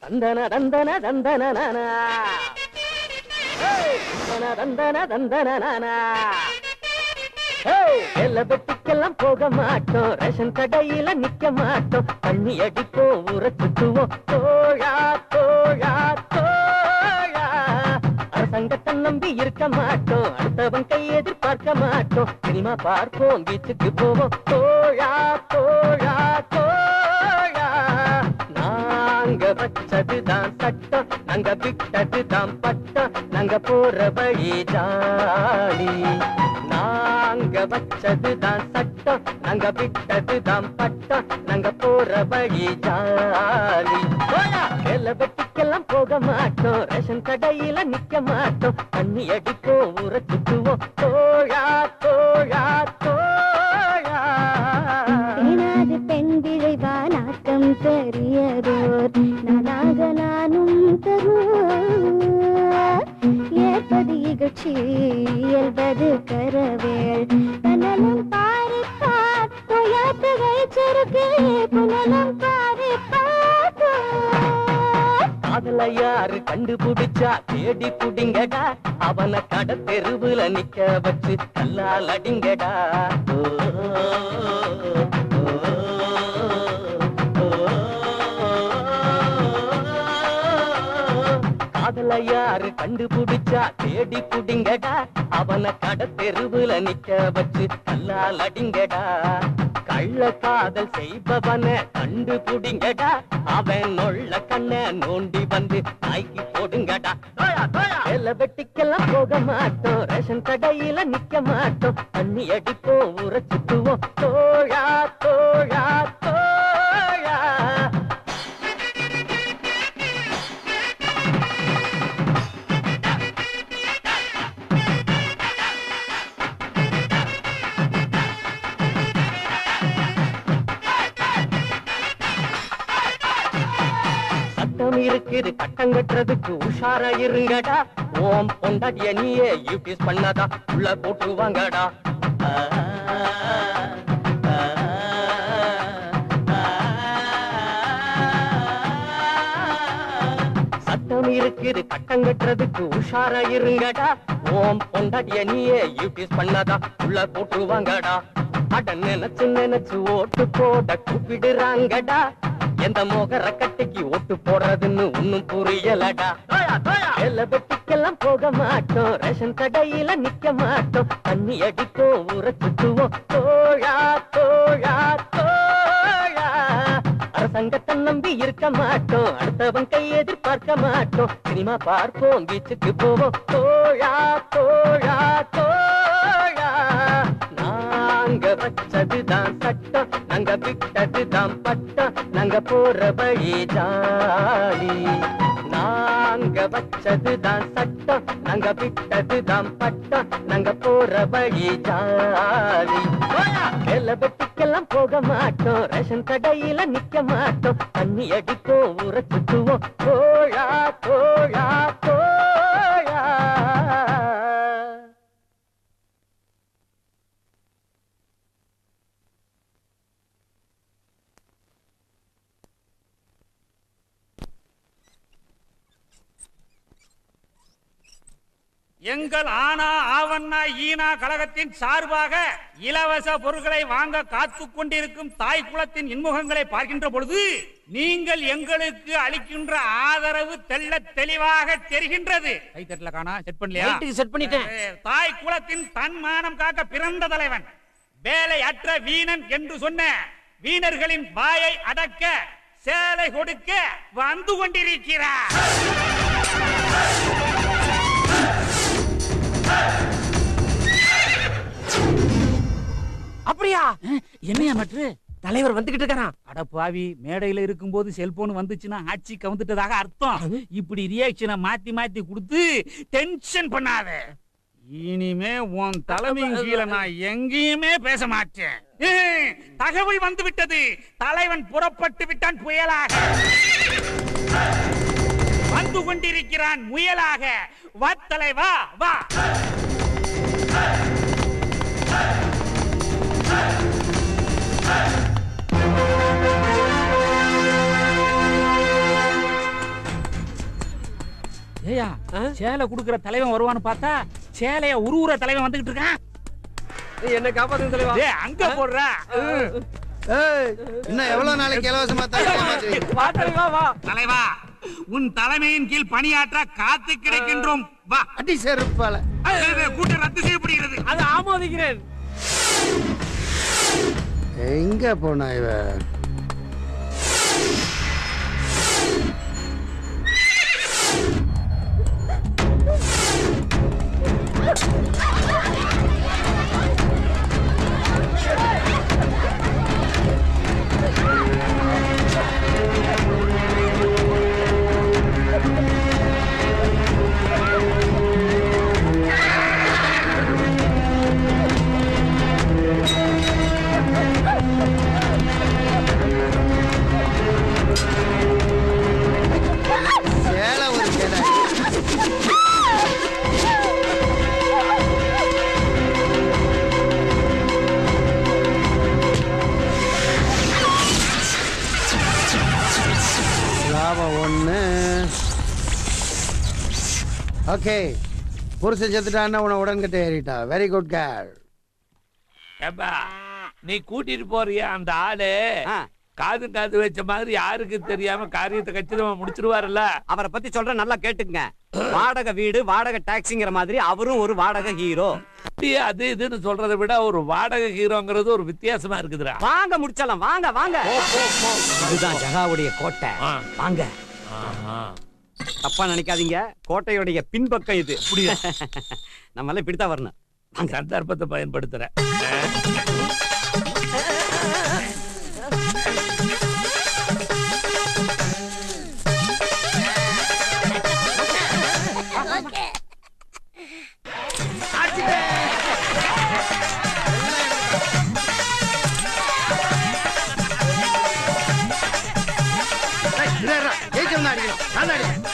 தந்தன தந்தன தந்தன நானா ஏய், தந்தன தந்தன தந்தன நானா ஏய், எல்லை வெட்டிக்கெல்லாம் போக மாட்டோம் ரேஷன் கடையில நிக்க மாட்டோம் தண்ணி அடிப்போம் ஊற சுத்துவோம் தோழா தோழா தோழா அரசாங்கத்தை நம்பி இருக்க மாட்டோம் அடுத்தவன் கை எதிர்பார்க்க மாட்டோம் சினிமா பார்ப்போம் பீச்சுக்கு போவோம் தோழா தோழா தோழா நாங்க வச்சதுதான் சட்டம் நாங்க விட்டதுதான் பட்டம் நாங்க போற வழி ஜாலி நாங்க வச்சதுதான் சட்டம் நாங்க விட்டதுதான் பட்டம் நாங்க போற வழி ஜாலி போயா வேலை வெட்டிக்கெல்லாம் போக மாட்டோம் ரேஷன் கடையில நிக்க மாட்டோம் தண்ணி அடிப்போம் ஊற சுத்துவோம் தோழா தோழா தோழா பேணாது பெண் விழைவா நாட்டம் தெரியதோர் நானாக நானும் தருவோர் ஏற்பது இகழ்ச்சி இயல்பது கரவேள் கனலும் பாரிப்பார் தொயாத்தகை செருக்கு புனலும் பாரிப்பார் காதல யாரு கண்டுபிடிச்சா தேடி புடிங்கடா அவனை கட தெருவுல நிக்க வச்சு கல்லால் அடிங்கடா ஓ, ஓ, ஓ. காதல யாரு கண்டுபிடிச்சா தேடி புடிங்கடா அவனை கட தெருவுல நிக்க வச்சு கல்லால் அடிங்கடா கள்ள காதல் செய்பவன கண்டுபிடிங்கடா அவன் நொள்ள கண்ண நோண்டி வந்து நாய்க்கு போடுங்கடா தோயா, தோயா. வேலை வெட்டிக்கெல்லாம் போக மாட்டோம் ரேஷன் கடையில நிக்க மாட்டோம் தண்ணி அடிப்போம் ஊற சுத்துவோம் தோழா தோழா தோழா சட்டம் இருக்குது கட்டம் கட்டுறதுக்கு உஷாரா இருங்கடா ஓம் பொண்டாட்டிய நீயே யூபிஎஸ் பண்ணாதா உள்ள போட்டுருவாங்கடா ஆ, ஆ, ஆ. சட்டம் இருக்குது கட்டம் கட்டுறதுக்கு உஷாரா இருங்கடா ஓம் பொண்டாட்டிய நீயே யூபிஎஸ் பண்ணாதா உள்ள போட்டுருவாங்கடா அட நினைச்சு நினைச்சு ஓட்டு போட கூப்பிடுறாங்கடா எந்த மோகர கட்டைக்கு ஓட்டு போடுறதுன்னு ஒண்ணும் புரியலடா வேலை வெட்டிக்கெல்லாம் போக மாட்டோம் ரேஷன் கடையில நிக்க மாட்டோம் தண்ணி அடிப்போம் ஊற சுத்துவோம் தோழா தோழா தோழா அரசாங்கத்தை நம்பி இருக்க மாட்டோம் அடுத்தவன் கை எதிர்பார்க்க மாட்டோம் சினிமா பார்ப்போம் பீச்சுக்கு போவோம் தோழா தோழா தோழா நாங்க வச்சதுதான் சட்டம் நாங்க விட்டதுதான் பட்டம் நாங்க போற வழி ஜாலி நாங்க வச்சதுதான் சட்டம் நாங்க விட்டதுதான் பட்டம் நாங்க போற வழி ஜாலி வேலை வெட்டிக்கெல்லாம் போக மாட்டோம் ரேஷன் கடையில நிக்க மாட்டோம் தண்ணி அடிப்போம் ஊற சுத்துவோம் தோழா தோழா தோழா எங்கள் ஆனா ஆவண்ணா ஈனா கழகத்தின் சார்பாக இலவச பொருட்களை வாங்க காத்து கொண்டிருக்கும் தாய் குலத்தின் இன்முகங்களை பார்க்கின்ற பொழுது நீங்கள் எங்களுக்கு அளிக்கின்ற ஆதரவு தெள்ள தெளிவாக தெரிகின்றது கைத்தட்டல காணா செட் பண்ணலையா செட் பண்ணிட்டேன் ஏ, தாய் குலத்தின் தன்மானம் காக்க பிறந்த தலைவன் வேலை அற்ற வீணன் என்று சொன்ன வீணர்களின் வாயை அடக்க சேலை கொடுக்க வந்து கொண்டிருக்கிறார் அப்படியா என்னையா மற்ற தலைவர் வந்துகிட்டு இருக்காராம் அட பாவி மேடையில இருக்கும்போது செல்போன் வந்துச்சுன்னா ஆட்சி கவுந்துட்டதாக அர்த்தம் இப்படி ரியாக்ஷனை மாத்தி மாத்தி கொடுத்து டென்ஷன் பண்ணாத இனிமே உன் தலைமையின் கீழே நான் எங்கேயுமே பேச மாட்டேன் ஏய், தகவல் வந்து விட்டது தலைவன் புறப்பட்டு விட்டான் புயலாக வந்து கொண்டிருக்கிறான் முயலாக வா தலைவா வா சேலை குடுக்குற தலைவன் வருவான்னு பார்த்தா சேலைய உருவுற தலைவன் வந்துகிட்டு இருக்கான் என்ன காப்பாத்துங்க தலைவா டேய் அங்க போடுறா ஏய், இன்னும் எவ்வளவு நாளைக்கு இலவசமா தரீங்க வா தலைவா வா தலைவா உன் தலைமையின் கீழ் பணியாற்ற காத்து கிடைக்கின்றோம் வா அடி செருப்பால கூட்டம் ரத்து செய்யப்படுகிறது அது ஆமோதிக்கிறேன் எங்க போனா இவ சேலை ஒரு சேலை லாபம் ஒண்ணு ஓகே புருஷன் செத்துட்டான்னா உன உடன்கிட்ட ஏறிட்டா வெரி குட் கேர்ள் ஏப்பா நீ கூட்டிட்டு போறிய அந்த ஆளு காது காது வச்ச மாதிரி யாருக்கு தெரியாம காரியத்தை கச்சிதமா முடிச்சிருவாருல்ல அவரை பத்தி சொல்றேன் நல்லா கேட்டுங்க வாடகை வீடு வாடகை டாக்ஸிங்கிற மாதிரி அவரும் ஒரு வாடகை ஹீரோ அப்படியே அது இதுன்னு சொல்றதை விட ஒரு வாடகை ஹீரோங்கிறது ஒரு வித்தியாசமா இருக்குதுடா வாங்க முடிச்சலாம் வாங்க வாங்க இதுதான் ஜகாவுடைய கோட்டை ஆ. வாங்க ஆஹா. தப்பா நினைக்காதீங்க கோட்டையுடைய பின்பக்கம் இது அப்படியா? நம்ம எல்லாம் இப்படித்தான் வரணும் வாங்க சந்தர்ப்பத்தை பயன்படுத்துற ஜெயிச்சவன் அடிக்கணும் நான் தான் அடிக்கிறேன்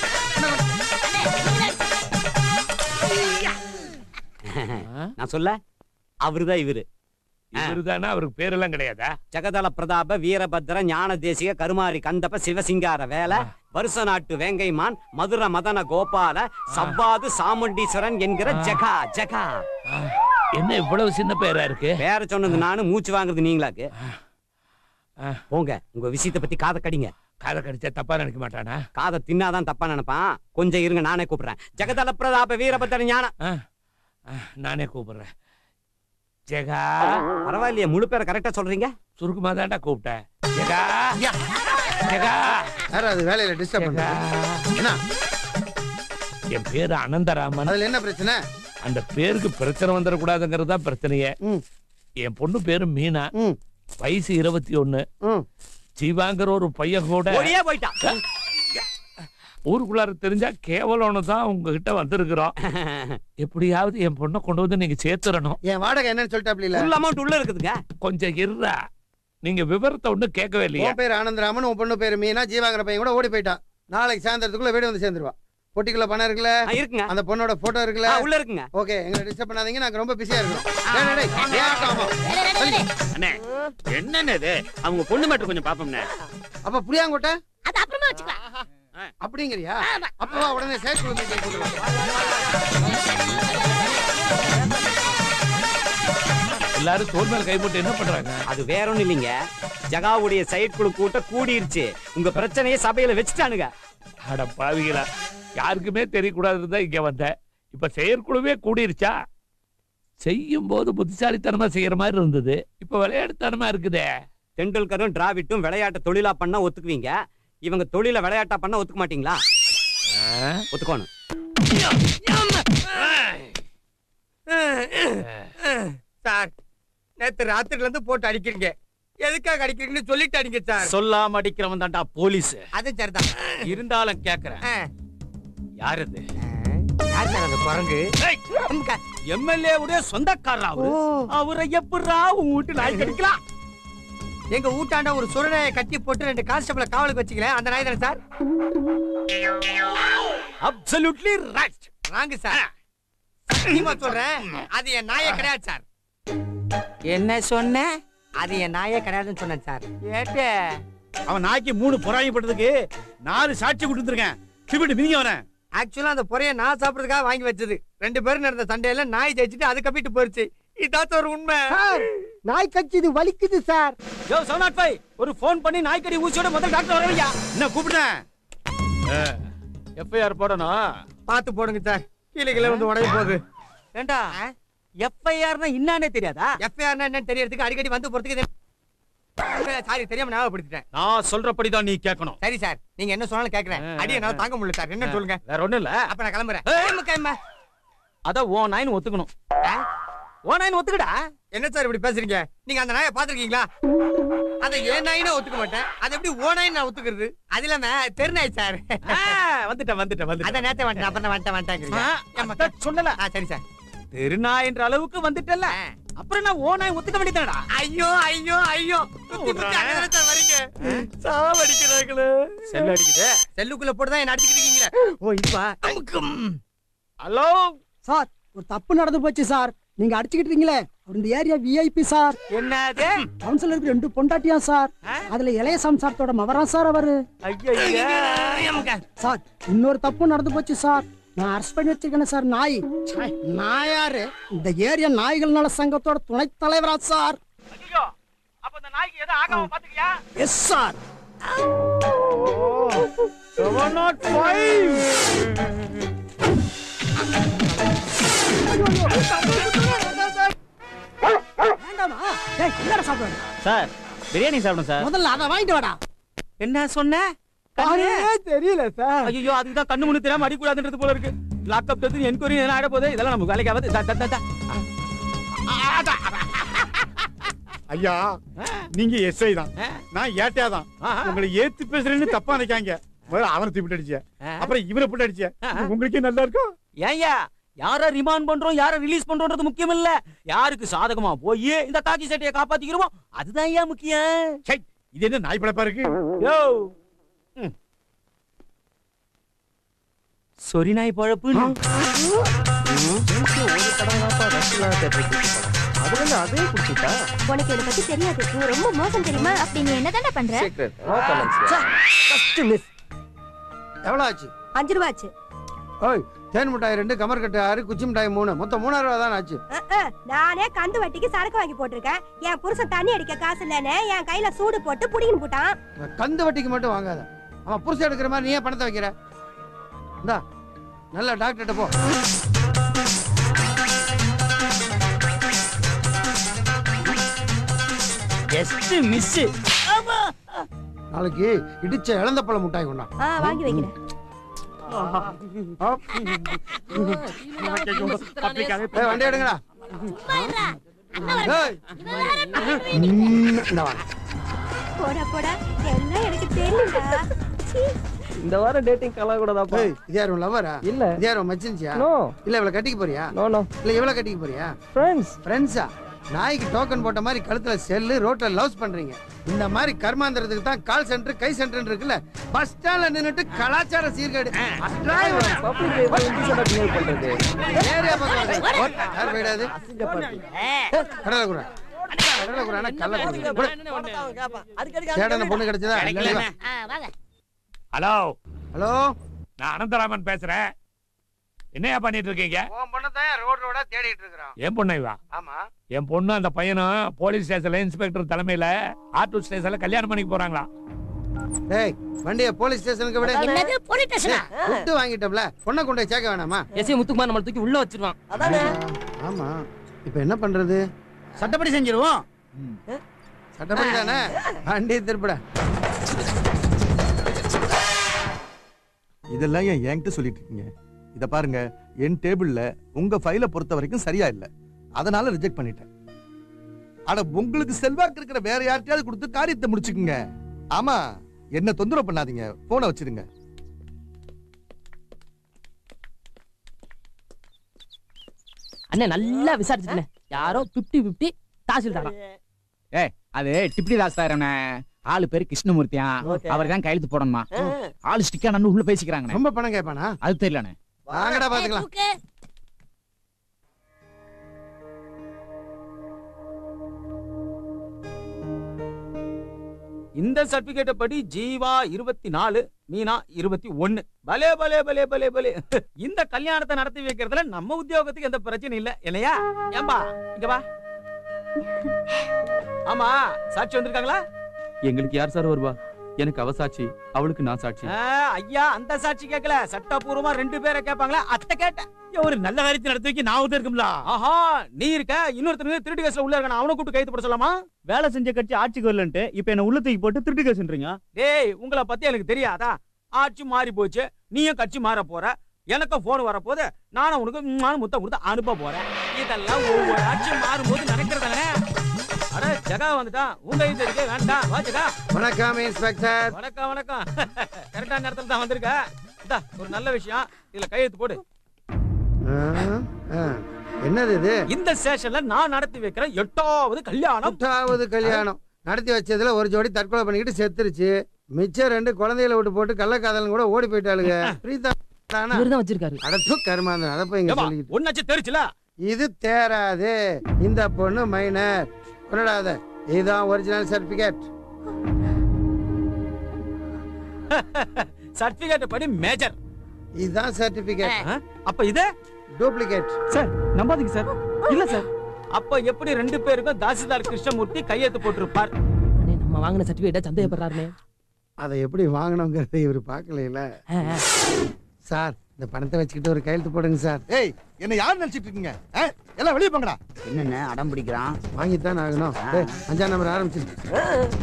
நான் சொல்ல அவருதான் இவரு இவருதானா அவருக்கு பேரெல்லாம் கிடையாதா ஜெகதல பிரதாப வீரபத்ர ஞான தேசிக கருமாரி கந்தப்ப சிவசிங்கார வேலை வருஷ நாட்டு வேங்கைமான் மதுர மதன கோபால சவ்வாது சாமுண்டீஸ்வரன் என்கிற ஜெகா ஜெகா ஆ, என்ன இவ்வளவு சின்ன பேரா இருக்கு பேர சொன்னது நானு மூச்சு வாங்குறது நீங்களாக்கு ஆ. போங்க உங்க விஷயத்தை பத்தி காதை கடிங்க காதை கடிச்சா தப்பா நினைக்க மாட்டானா காதை தின்னாதான் தப்பா நினைப்பான் கொஞ்சம் இருங்க நானே கூப்பிடுறேன் ஜெகதல பிரதாப வீரபத்ர ஞான ஆ, ஆ, நானே கூப்பிடுறேன் ஜெகா பரவாயில்லையே முழு பேரை கரெக்டா சொல்றீங்க சுருக்கமா தான்டா கூப்பிட்டேன் ஜெகா ஜெகா யாரும் அது வேலையில டிஸ்டர்ப் ஜெகா பண்ண என்ன என் பேரு அனந்தராமன் அதுல என்ன பிரச்சனை அந்த பேருக்கு பிரச்சனை வந்துடக்கூடாதுங்கிறது தான் பிரச்சனையே ம். என் பொண்ணு பேரு மீனா ம் வயசு இருபத்தி ஒண்ணு ம் ஜீவாங்கிற ஒரு பையன் கூட ஓடியே போயிட்டான் ஊருக்குள்ளார தெரிஞ்சா கேவலம்னு தான் உங்ககிட்ட வந்திருக்கிறோம் எப்படியாவது என் பொண்ணை கொண்டு வந்து நீங்க சேர்த்துடணும் என் வாடகை என்னன்னு சொல்லிட்டாப்ல இல்ல ஃபுல் அமௌண்ட் உள்ள இருக்குதுங்க கொஞ்சம் இருடா நீங்க விவரத்தை ஒண்ணும் கேட்கவே இல்லையா உன் பேர் ஆனந்தராமன் உன் பொண்ணு பேர் மீனா ஜீவாங்கிற பையன் கூட ஓடி போயிட்டான் நாளைக்கு சாயந்தரத்துக்குள்ள வீடு வந்து சேர்ந்துருவா பொட்டிக்குள்ள பணம் இருக்குல்ல ஆ, இருக்குங்க அந்த பொண்ணோட போட்டோ இருக்குல்ல ஆ, உள்ள இருக்குங்க ஓகே எங்களை டிஸ்டர்ப் பண்ணாதீங்க நாங்க ரொம்ப பிஸியா இருக்கோம் டேய், டேய், டேய், ஏன் ஆட்டாமா? அண்ணே என்னன்னு இது அவங்க பொண்ணு மட்டும் கொஞ்சம் பாப்போம்ண்ணே அப்ப புளியாங்கோட்டை அது அப்புறமா வச்சுக்கலாம் அப்படிங்கிறியா அப்பவா உடனே செயற்குழு மீட்டிங் கூட்டுறோம் எல்லாரும் தோல் மேல கை போட்டு என்ன பண்றாங்க அது வேற ஒண்ணும் இல்லைங்க ஜகாவுடைய சைட் குழு கூட்டம் கூடிருச்சு உங்க பிரச்சனையை சபையில வச்சுட்டானுங்க அட பாவிகளா யாருக்குமே தெரியக்கூடாதுன்னு தான் இங்க வந்தேன் இப்ப செயற்குழுவே கூடிருச்சா செய்யும் போது புத்திசாலித்தனமா செய்யற மாதிரி இருந்தது இப்ப விளையாட்டுத்தனமா இருக்குதே தெண்டுல்கரும் டிராவிட்டும் விளையாட்டை தொழிலா பண்ணா ஒத்துக்குவீங்க இவங்க தொழில விளையாட்டா பண்ணா ஒத்துக்க மாட்டீங்களா ஆ? ஒத்துக்கோணும் சார் நேத்து ராத்திரில இருந்து போட்டு அடிக்கிறீங்க எதுக்காக அடிக்கிறீங்கன்னு சொல்லிட்டு அடிங்க சார் சொல்லாம அடிக்கிறவன் தான்டா போலீஸ் அது சரிதான் இருந்தாலும் கேக்குறேன் ஆ. யார் இது யார் சார் அந்த குரங்கு அம்கா. எம்எல்ஏ உடைய சொந்தக்காரர் அவரு அவரை எப்படிரா உன் வீட்டு நாய் கடிக்கலாம் எங்க ஊட்டாண்ட ஒரு சுரணையை கட்டி போட்டு ரெண்டு கான்ஸ்டபிள காவலுக்கு வச்சுக்கல அந்த நாய் தானே சார் அப்சல்யூட்லி ரைட் வாங்க சார் சத்தியமா சொல்றேன் அது என் நாயே கிடையாது சார் என்ன சொன்ன அது என் நாயே கிடையாதுன்னு சொன்னேன் சார் அவன் நாய்க்கு மூணு பொறாமைப்பட்டதுக்கு நாலு சாட்சி கொடுத்துருக்கேன் சிபிட்டு மிதிங்க அவன ஆக்சுவலா அந்த பொறைய நான் சாப்பிடுறதுக்காக வாங்கி வச்சது ரெண்டு பேரும் நடந்த சண்டையில நாய் ஜெயிச்சுட்டு அது கப்பிட்டு போயிருச்சு இதாச்சும் ஒரு உண்மை நாய் கச்சிது வலிக்குது சார் யோ செவன் நாட் ஃபைவ் ஒரு ஃபோன் பண்ணி நாய்க்கடி ஊசியோட முதல் டாக்டர் வரவையா என்ன கூப்பிடுறேன் எஃப்ஐஆர் போடணும் பார்த்து போடுங்க சார் கீழே கீழே வந்து உடைய போகுது ஏண்டா எஃப்ஐஆர்னா என்னன்னே தெரியாதா எஃப்ஐஆர் என்னன்னு தெரியறதுக்கு அடிக்கடி வந்து போறதுக்கு சாரி தெரியாம ஞாபகப்படுத்திட்டேன் நான் சொல்றபடிதான் நீ கேட்கணும் சரி சார் நீங்க என்ன சொன்னாலும் கேக்குறேன் அடி என்னால தாங்க முடியல சார் என்ன சொல்லுங்க வேற ஒண்ணும் இல்ல அப்ப நான் கிளம்புறேன் ஏய். ஏம்மா, கேம்மா. அத ஓ நாயின்னு ஒத்துக்கணும் ஓ நாயின்னு ஒத்துக்கடா என்ன சார் இப்படி பேசுறீங்க நீங்க அந்த நாயை பாத்திருக்கீங்களா அதை ஏன் நாயினா ஒத்துக்க மாட்டேன் அது எப்படி ஓ நாய் நான் ஒத்துக்கிறது அது இல்லாம தெரு நாய் சார் வந்துட்டேன் வந்துட்டேன் அத வந்துட்டேன் நேத்த வந்துட்டேன் அப்புறம் வந்துட்டேன் வந்துட்டேன் அதான் சொல்லல ஆ சரி சார் தெருநாயின்ற அளவுக்கு வந்துட்டல அப்புறம் நான் ஓ நாய் ஒத்துக்க வேண்டியதாடா ஐயோ ஐயோ ஐயோ சுத்தி சுத்தி அங்கதானே சார் வரீங்க சாவடிக்கிறாங்களே செல் அடிக்குது செல்லுக்குள்ள போட்டு தான் என்ன அடிச்சுக்கிட்டு இருக்கீங்களே ஓ இப்பா ஹலோ சார் ஒரு தப்பு நடந்து போச்சு சார் நீங்க அடிச்சுக்கிட்டு இருக்கீங்களே அவர் இந்த ஏரியா விஐபி சார் என்னது கவுன்சிலருக்கு ரெண்டு பொண்டாட்டியா சார் அதுல இளைய சம்சாரத்தோட மவரா சார் அவரு சார் இன்னொரு தப்பு நடந்து போச்சு சார் நான் அரெஸ்ட் பண்ணி வச்சிருக்கேன் சார் நாய் ச்சே, நான் யாரு இந்த ஏரியா நாய்கள் நல சங்கத்தோட துணைத் தலைவரா சார் அப்ப இந்த நாய்க்கு எதை ஆகாம பாத்துக்கியா எஸ் சார் வேண்டாமா டேய் என்னடா சாப்பிடுற சார் பிரியாணி சாப்பிடும் சார் முதல்ல அதை வாங்கிட்டு வாடா என்ன சொன்ன தெரியல சார் ஐயோ அதுக்கு தான் கண்ணு முன்னு தெரியாம அடிக்கூடாதுன்றது போல இருக்கு லாக்அப் தெரிஞ்சு என்கொயரி என்ன ஆயிட போகுது இதெல்லாம் நமக்கு வேலைக்கு ஆகாது தா, தா, தா, தா. ஐயா நீங்க எஸ்ஐ தான் ஆ. நான் ஏட்டையா தான் ஆஹா. உங்களை ஏத்து பேசுறேன்னு தப்பா நினைக்காங்க முதல்ல அவனை தூக்கிட்டு அடிச்ச அப்புறம் இவரை போட்டு அடிச்ச ஆ. உங்களுக்கே நல்லா இருக்கும் ஏன்யா யார ரிமாண்ட் பண்றோம் யார ரிலீஸ் பண்றோம்ன்றது முக்கியம் இல்ல யாருக்கு சாதகமா போய் இந்த காக்கி சட்டையை காப்பாத்திக்கிறோமோ அதுதான் ஏன் முக்கியம் சை, இது என்ன நாய் பழப்பா இருக்கு யோ ம். சொரி நாய் பழப்பு உனக்கு இதை பத்தி தெரியாது நீ ரொம்ப மோசம் தெரியுமா அப்படி நீ என்னதானே பண்ற ஃபர்ஸ்ட் மிஸ் எவ்வளவு ஆச்சு அஞ்சு ரூபா ஆச்சு ஓய் தேன் மிட்டாய் ரெண்டு கமர்கட்டு ஆறு குச்சி மிட்டாய் மூணு மொத்தம் மூணாயிரம் ரூபா தான் ஆச்சு நானே கந்து வட்டிக்கு சரக்கு வாங்கி போட்டிருக்கேன் என் புருஷன் தண்ணி அடிக்க காசு இல்லைன்னு என் கையில சூடு போட்டு புடிங்கின்னு போட்டான் கந்து வட்டிக்கு மட்டும் வாங்காத அவன் புருஷன் எடுக்கிற மாதிரி நீ ஏன் பணத்தை வைக்கிற இந்தா நல்ல டாக்டர்கிட்ட போ ஜஸ்ட் மிஸ் நாளைக்கு இடிச்ச இழந்த பழ மிட்டாய் கொண்டா ஆ வாங்கி வைக்கிறேன் ஏய், வண்டி எடுங்கடா ஏய். ம், இந்தா வா. போடா போடா எல்லாம் எனக்கு தெரியும்டா சீ. இந்த வாரம் டேட்டிங் கலா கூட தான் ஏய், இது யாரும் லவ்வரா இல்ல இது யாரும் மச்சின்ச்சியா நோ இல்ல இவளை கட்டிக்க போறியா நோ நோ இல்ல இவளை கட்டிக்க போறியா ஃப்ரெண்ட்ஸ் ஃப்ரெண்ட்ஸா நாய்க்கு டோக்கன் போட்ட மாதிரி கழுத்துல செல்லு ரோட்ல லவ்ஸ் பண்றீங்க இந்த மாதிரி கர்மாந்திரத்துக்கு தான் கால் சென்டர் கை சென்டர் இருக்குல்ல பஸ் ஸ்டாண்ட்ல நின்னுட்டு கலாச்சார சீர்கேடு டிரைவர் பப்ளிக் எப்படி இன்டிசென்டா பிஹேவ் பண்றது ஏரியா பக்கம் ஓட், யார் போயிடாது கடலை குரா கடலை குரா கல்ல குரா சேடன பொண்ணு கிடைச்சதா ஹலோ ஹலோ நான் அனந்தராமன் பேசுறேன் என்னையா பண்ணிட்டு இருக்கீங்க உன் பொண்ணு தான் ரோட் ரோடா தேடிட்டு இருக்கிறான் என் பொண்ணு இவா ஆமா என் பொண்ணு அந்த பையனும் போலீஸ் ஸ்டேஷன்ல இன்ஸ்பெக்டர் தலைமையில ஆட்டூர் ஸ்டேஷன்ல கல்யாணம் பண்ணிக்க போறாங்களா டேய் வண்டிய போலீஸ் ஸ்டேஷனுக்கு விட என்னது போலீஸ் ஸ்டேஷனா விட்டு வாங்கிட்டோம்ல பொண்ணை கொண்டு போய் சேர்க்க வேணாமா எஸ்ஐ முத்துக்குமார் நம்மள தூக்கி உள்ள வச்சிருவான் ஆமா இப்போ என்ன பண்றது சட்டப்படி செஞ்சிருவோம் சட்டப்படி தானே வண்டி திருப்பிட இதெல்லாம் ஏன் என்கிட்ட சொல்லிட்டு இருக்கீங்க இத பாருங்க என் டேபிள்ல உங்க ஃபைலை பொறுத்த வரைக்கும் சரியா இல்ல அதனால ரிஜெக்ட் பண்ணிட்டேன் அட உங்களுக்கு செல்வாக்கு இருக்கிற வேற யார்கிட்டயாவது கொடுத்து காரியத்தை முடிச்சுக்குங்க ஆமா என்ன தொந்தரவு பண்ணாதீங்க போனை வச்சிருங்க அண்ணே நல்லா விசாரிச்சுட்டேன் யாரோ 50 50 தாசில்தாரா அது டிப்டி தாஸ் சார் ஆளு பேரு கிருஷ்ணமூர்த்தியா அவர் தான் கையெழுத்து போடணுமா ஆளு ஸ்டிக்கா நன்னு உள்ள பேசிக்கிறாங்க ரொம்ப பணம் கேட்பானா அது தெரியலண்ணே வாங்கடா பாத்துக்கலாம் இந்த சர்டிபிகேட்டை படி ஜீவா இருபத்தி நாலு மீனா இருபத்தி ஒண்ணு பலே பலே பலே பலே பலே இந்த கல்யாணத்தை நடத்தி வைக்கிறதுல நம்ம உத்தியோகத்துக்கு எந்த பிரச்சனையும் இல்ல இல்லையா ஏம்பா இங்க வா ஆமா சாட்சி வந்திருக்காங்களா எங்களுக்கு யார் சார் வருவா எனக்கு அவ சாட்சி அவளுக்கு நான் சாட்சி ஆ, ஐயா அந்த சாட்சி கேட்கல சட்டபூர்வமா ரெண்டு பேரை கேட்பாங்களா அத்தை கேட்டேன் ஒரு நல்ல காரியத்தை நடத்தி வைக்க நான் ஒருத்தர் இருக்கும்ல ஆஹா நீ இருக்க இன்னொருத்தர் திருட்டு கேஸ்ல உள்ள இருக்கான அவனை கூப்பிட்டு கைது போட சொல்லலாமா வேலை செஞ்ச கட்சி ஆட்சிக்கு வரலன்ட்டு இப்ப என்ன உள்ள தூக்கி போட்டு திருட்டு கேசுன்றீங்க டேய் உங்களை பத்தி எனக்கு தெரியாதா ஆட்சி மாறி போச்சு நீயும் கட்சி மாற போற எனக்கும் போன் வர போது நானும் உனக்கு ம்மான்னு முத்தம் கொடுத்து அனுப்ப போறேன் இதெல்லாம் ஒவ்வொரு ஆட்சி மாறும்போது நடக்கிறதானே அட ஜகா வந்துட்டான் உங்க இது இருக்கே வேண்டாம் வா ஜகா வணக்கம் இன்ஸ்பெக்டர் வணக்கம் வணக்கம் கரெக்டான நேரத்துல தான் வந்திருக்க இந்தா ஒரு நல்ல விஷயம் இதுல கையெழுத்து போடு ஆ, ஆ. என்னது இது இந்த ஸ்டேஷன்ல நான் நடத்தி வைக்கிற எட்டாவது கல்யாணம் எட்டாவது கல்யாணம் நடத்தி வச்சதுல ஒரு ஜோடி தற்கொலை பண்ணிக்கிட்டு செத்துருச்சு மிச்சம் ரெண்டு குழந்தைகளை விட்டு போட்டு கள்ளக்காதலன் கூட ஓடி போயிட்டாளுங்க பிரீதா தானா? இவர்தான் வச்சிருக்காரு அடத்து கருமாந்தன் அதை போய் இங்க ஏம்மா, சொல்லிக்கிட்டு ஒன்னாச்சு தெரிச்சுல இது தேராது இந்த பொண்ணு மைனர் கொண்டாடாத இதுதான் ஒரிஜினல் சர்டிபிகேட் சர்டிபிகேட் படி மேஜர் இதுதான் சர்டிபிகேட் அப்ப இது டூப்ளிகேட் சார் நம்பாதீங்க சார் இல்ல சார் அப்ப எப்படி ரெண்டு பேருக்கும் தாசில்தார் கிருஷ்ணமூர்த்தி கையெழுத்து போட்டிருப்பார் அண்ணே நம்ம வாங்கின சர்டிபிகேட்டை சந்தேகப்படுறாருனே அதை எப்படி வாங்கணுங்கிறத இவர் பார்க்கல சார் இந்த பணத்தை வச்சுக்கிட்டு ஒரு கையெழுத்து போடுங்க சார் ஏய் என்ன யார் நினைச்சிட்டு இருக்கீங்க ஆ? எல்லாம் வெளியே போங்கடா என்னென்ன அடம் பிடிக்கிறான் வாங்கித்தான் ஆகணும் ஏய், அஞ்சாம் நம்பர் ஆரம்பிச்சிருக்கு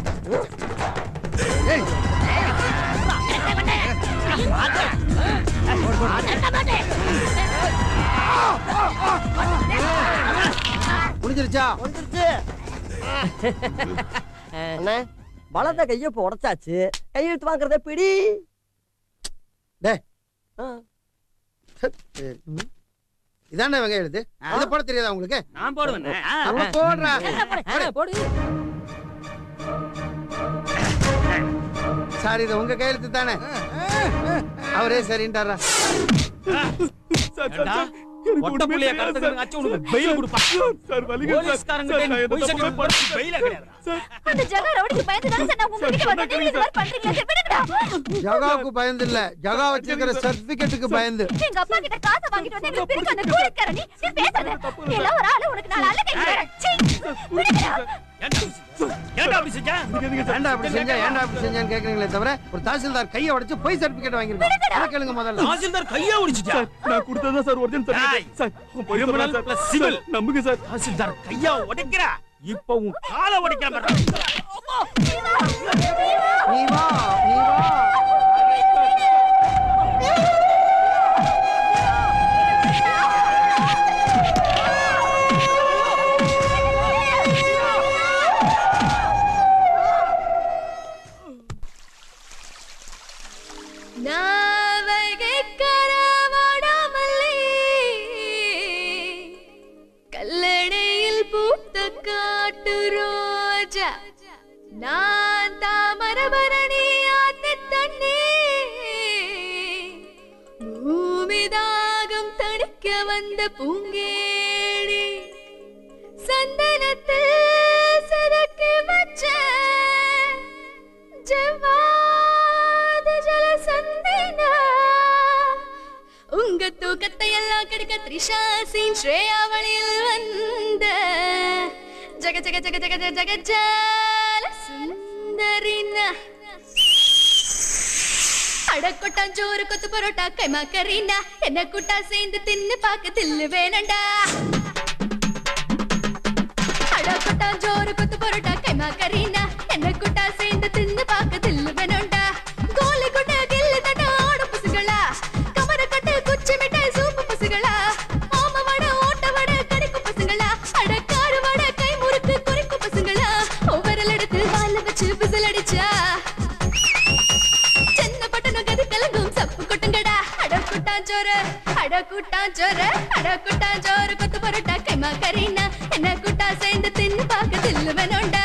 ஏய் முடிஞ்சிருச்சா அண்ணே வலத கைய இப்ப உடைச்சாச்சு கையெழுத்து வாங்குறத பிடி டேய் இதானே வெங்காயம் எழுது இதை போட தெரியாதா உங்களுக்கு நான் போடுவேன் அப்ப போடுறா போடு சார் இது உங்க கையெழுத்து தானே அவரே சரின்ட்டாரா ஒட்ட புள்ளைய கடத்துக்கு அச்சு உனக்கு பெயில் கொடுப்பா போலீஸ்காரங்க கிட்ட நீ பொய் சொல்லி போட்டு பெயில கிடையாது அந்த ஜகா ரவுடிக்கு பயந்து தானே சார் நான் உங்ககிட்ட வந்தேன் நீங்க இந்த மாதிரி பண்றீங்களா சார் விடுங்கடா ஜகாவுக்கு பயந்து இல்ல ஜகா வச்சிருக்கிற சர்டிபிகேட்டுக்கு பயந்து எங்க அப்பா கிட்ட காசை வாங்கிட்டு வந்து எங்களுக்கு பிரிக்க அந்த கூலிக்கார நீ நீ பேசாத நீ எல்லாம் ஒரு ஆளு உனக்கு நாலு ஆளு கை தரேன் சீ விடுங்கடா ஏன்டா அப்படி செஞ்சா ஏன்டா அப்படி செஞ்சா ஏன்டா அப்படி செஞ்சான்னு கேக்குறீங்களே தவிர ஒரு தாசில்தார் கையை உடைச்சு போய் சர்டிபிகேட் வாங்கிருக்கோம் அதை கேளுங்க முதல்ல தாசில்தார் கையா ஒடிச்சிட்டா நான் கொடுத்ததா sir original certificate sir criminal plus civil நம்புங்க சார் தாசில்தார் கையா உடைக்கிறா இப்ப உன் காலை உடைக்கிற மாதிரி நீ வா நீ வா கல்லணையில் பூத்த காட்டு ரோஜா நான் தாமரபரணி ஆத்து தண்ணி பூமிதாகம் தணிக்க வந்த பூங்கேடி சந்தனத்தில் சதக்கி வச்ச ஜவாத ஜல சந்தினா உங்க தூக்கத்தை எல்லாம் கெடுக்க த்ரிஷா சிங் ஸ்ரேயா வழியில் வந்த ஜக ஜக ஜக ஜக ஜக ஜக ஜால சுந்தரினா அடக்கொட்டான் சோறு கொத்து பரோட்டா கைமா கரீனா என்ன கூட்டா சேர்ந்து தின்னு பாக்க தில்லு வேணண்டா அடக்கொட்டான் சோறு கொத்து பரோட்டா கைமா கரீனா என்ன கூட்டா சேர்ந்து தின்னு பாக்க தில்லு வேணுண்டா கோலி கொட்ட கில்லு தட்ட ஆடு புசுகளா கமர கட்டு குச்சி மிட்டாய் சூப்பு பசுகளா ஆம வட ஓட்ட வட கடிக்கு பசுங்களா அட காரு வட கை முறுக்கு குறிக்கு பசுங்களா ஒவ்வொரு எடுத்து வால வச்சு விசில் அடிச்சா சின்ன பட்டணம் கது கலங்கும் சப்பு கொட்டுங்கடா அட கூட்டாஞ்சோறு அட கூட்டாஞ்சோறு அட கூட்டாஞ்சோறு கொத்து பரோட்டா கைமா கரீனா என்ன கூட்டா சேர்ந்து தின்னு பார்க்க தில்லு வேணும்டா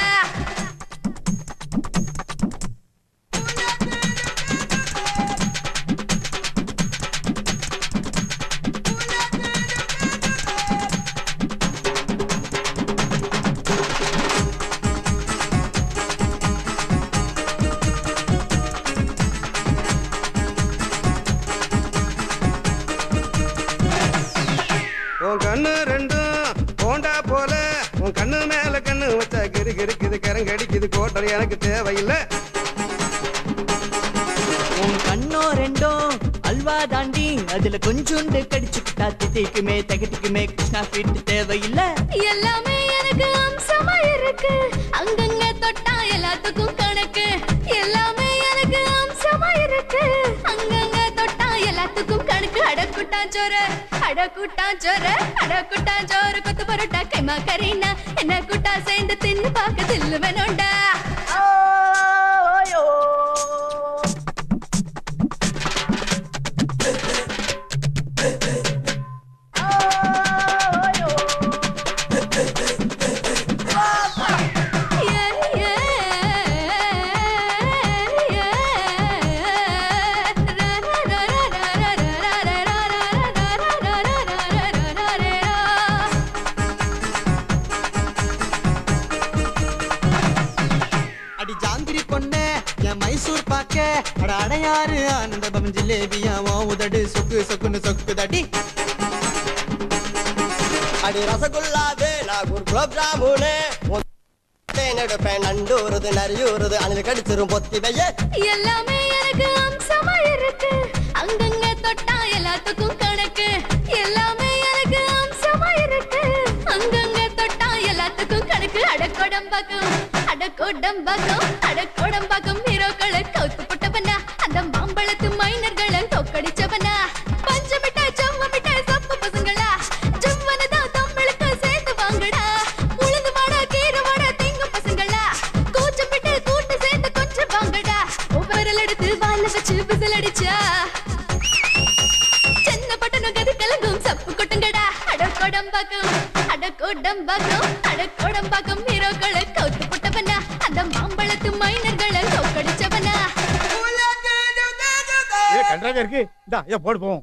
கண்ணு மேல கண்ணு வச்சா கிரு கிருக்குது கரங்கடிக்குது கோட்டர் எனக்கு தேவையில்லை உன் கண்ணோ ரெண்டோ அல்வா தாண்டி அதுல கொஞ்சோண்டு கடிச்சுக்கிட்டா தித்திக்குமே தகட்டுக்குமே கிருஷ்ணா ஸ்வீட் தேவையில்லை எல்லாமே எனக்கு அம்சமா இருக்கு அங்கங்க தொட்டா எல்லாத்துக்கும் கணக்கு எல்லாமே எனக்கு அம்சமா இருக்கு அங்கங்க தொட்டா எல்லாத்துக்கும் கணக்கு அடக்குட்டா ஜோர அடக்குட்டா ஜோர அடக்குட்டா ஜோர கொத்து பரோட்டா கைமா கரீனா என்ன குட்டா சேர்ந்து தின்னு பார்க்க தில்லு வேணும்டா அடி ஜாங்கிரி பொண்ணே என் மைசூர் பாக்க அட அடையாறு ஆனந்த பவன் ஜிலேபியா உன் உதடு சொக்கு சொக்குன்னு சொக்குதடி அடி ரசகுல்லாவே நாகூர் குலோப் ஜாமுனு தேனெடுப்பேன் நண்டூறுது நரியூறுது அணில் கடிச்சிரும் பொத்தி வைய எல்லாமே எனக்கு அம்சமா இருக்கு அங்கங்க தொட்டா எல்லாத்துக்கும் கணக்கு எல்லாமே எனக்கு அம்சமா இருக்கு அங்கங்க தொட்டா எல்லாத்துக்கும் கணக்கு அடக்கொடம்பாக்கம் அடக்கொடம்பாக்கம் அடக்கொடம்பாக்கம் ஹீரோக்களை கவுத்து போட்டவனா அந்த மாம்பழத்து மைனர்களை தோக்கடிச்சவனா பஞ்ச மிட்டாய் ஜம்ம மிட்டாய் சப்பு பசங்களா ஜம்மனதான் தமிழுக்கு சேர்த்து வாங்கடா உளுந்து வாடா கீரை வாடா திங்க பசங்களா கூச்சம் விட்டு கூட்டு சேர்ந்து கொஞ்சம் வாங்கடா ஒவ்வொரு எடுத்து வாழ வச்சு விசில் அடிச்சா சென்ன பட்டணம் கது கலங்கும் சப்பு கொட்டுங்கடா அடக்கோடம்பாக்கம் அடக்கோடம்பாக்கம் அடக்கோடம்பாக்கம் ஹீரோக்களை கவுத்து போட்டவனா அந்த மாம்பழத்து மைனர்களை தோக்கடிச்சவனா ஏ கன்றாக இருக்கு இந்தா ஏ போடு போவோம்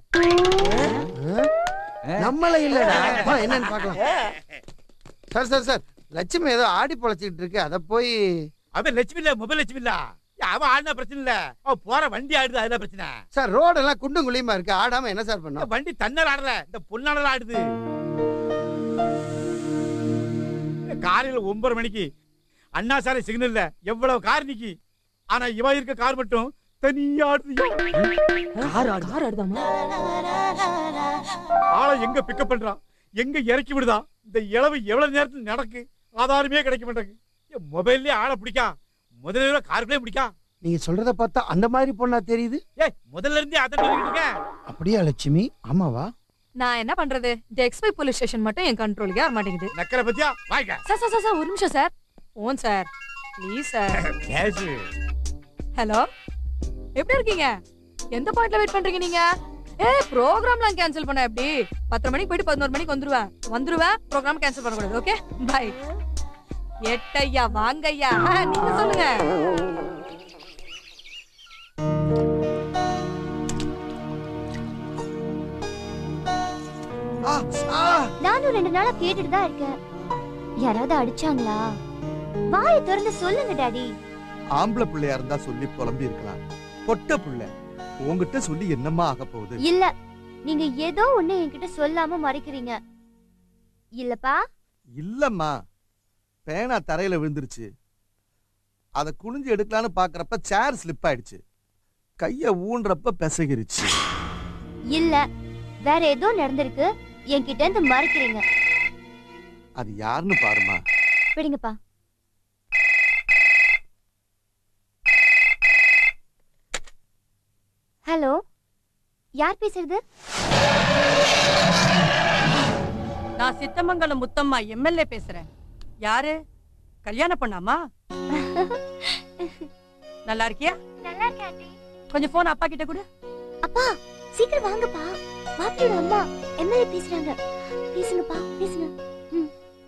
நம்மள இல்லடா வா, என்னன்னு பார்க்கலாம் சார் சார் சார் லட்சுமி ஏதோ ஆடி பொழைச்சிக்கிட்டு இருக்கு அத போய் அவன் லட்சுமி இல்ல மொபைல் லட்சுமி இல்ல ஏ, அவன் ஆடினா பிரச்சனை இல்ல அவன் போற வண்டி ஆடுது அதுதான் பிரச்சனை சார் ரோடெல்லாம் குண்டும் குழியுமா இருக்கு ஆடாம என்ன சார் பண்ணும் வண்டி தன்னால் ஆடல இந்த பொன்னால ஆடுது காலையில ஒன்பது மணிக்கு அண்ணா சாலை சிக்னல்ல எவ்வளவு கார் நிக்கி ஆனா இவ இருக்க கார் மட்டும் தனியா ஆடுது கார் ஆடு கார் ஆடுதாமா ஆளை எங்க பிக்கப் பண்றான் எங்க இறக்கி விடுதா இந்த இளவு எவ்வளவு நேரத்துல நடக்கு ஆதாரமே கிடைக்க மாட்டேங்குது மொபைல்லயே ஆளை பிடிக்கா முதல்ல காருக்குள்ளே பிடிக்கா நீங்க சொல்றத பார்த்தா அந்த மாதிரி பொண்ணா தெரியுது ஏய் முதல்ல இருந்தே அதான் இருக்கேன் அப்படியா லட்சுமி ஆமாவா நான் என்ன பண்றது இந்த எக்ஸ்பை போலீஸ் ஸ்டேஷன் மட்டும் என் கண்ட்ரோலுக்கே வர மாட்டேங்குது நக்கரை பத்தியா வாய்க்க சார் சார் சார், சார் ஒரு நிமிஷம் சார் ஓன் sir please sir case hello எப்படி இருக்கீங்க எந்த பாயிண்ட்ல வெயிட் பண்றீங்க நீங்க ஏ ப்ரோக்ராம்லாம் கேன்சல் பண்ண எப்படி பத்தரை மணிக்கு போயிட்டு பதினோரு மணிக்கு வந்துருவேன் வந்துருவேன் ப்ரோக்ராம் கேன்சல் பண்ணக்கூடாது ஓகே பை எட்டையா வாங்கய்யா ஆ, நீங்க சொல்லுங்க நானும் ரெண்டு நாளா கேட்டுட்டு தான் இருக்கேன் யாராவது அடிச்சாங்களா வாயை திறந்து சொல்லுங்க டாடி ஆம்பளை பிள்ளையா இருந்தா சொல்லி புலம்பி இருக்கலாம் பொட்ட புள்ள உன்கிட்ட சொல்லி என்னம்மா ஆக போகுது இல்ல நீங்க ஏதோ ஒண்ணு என்கிட்ட சொல்லாம மறைக்கிறீங்க இல்லப்பா இல்லம்மா பேனா தரையில விழுந்துருச்சு அதை குனிஞ்சு எடுக்கலான்னு பாக்குறப்ப சேர் ஸ்லிப் ஆயிடுச்சு கைய ஊன்றப்ப பிசகிருச்சு இல்ல வேற ஏதோ நடந்திருக்கு என்கிட்ட இருந்து மறைக்கிறீங்க அது யாருன்னு பாருமா விடுங்கப்பா ஹலோ யார் பேசுறது நான் சித்தமங்கலம் முத்தம்மா எம்எல்ஏ பேசுறேன் யாரு கல்யாணம் பண்ணாமா நல்லா இருக்கியா நல்லா இருக்கேன் கொஞ்சம் போன் அப்பா கிட்ட கொடு அப்பா சீக்கிரம் வாங்கப்பா மாப்பிளோட அம்மா எம்எல்ஏ பேசுறாங்க பேசுங்கப்பா பேசுங்க ம்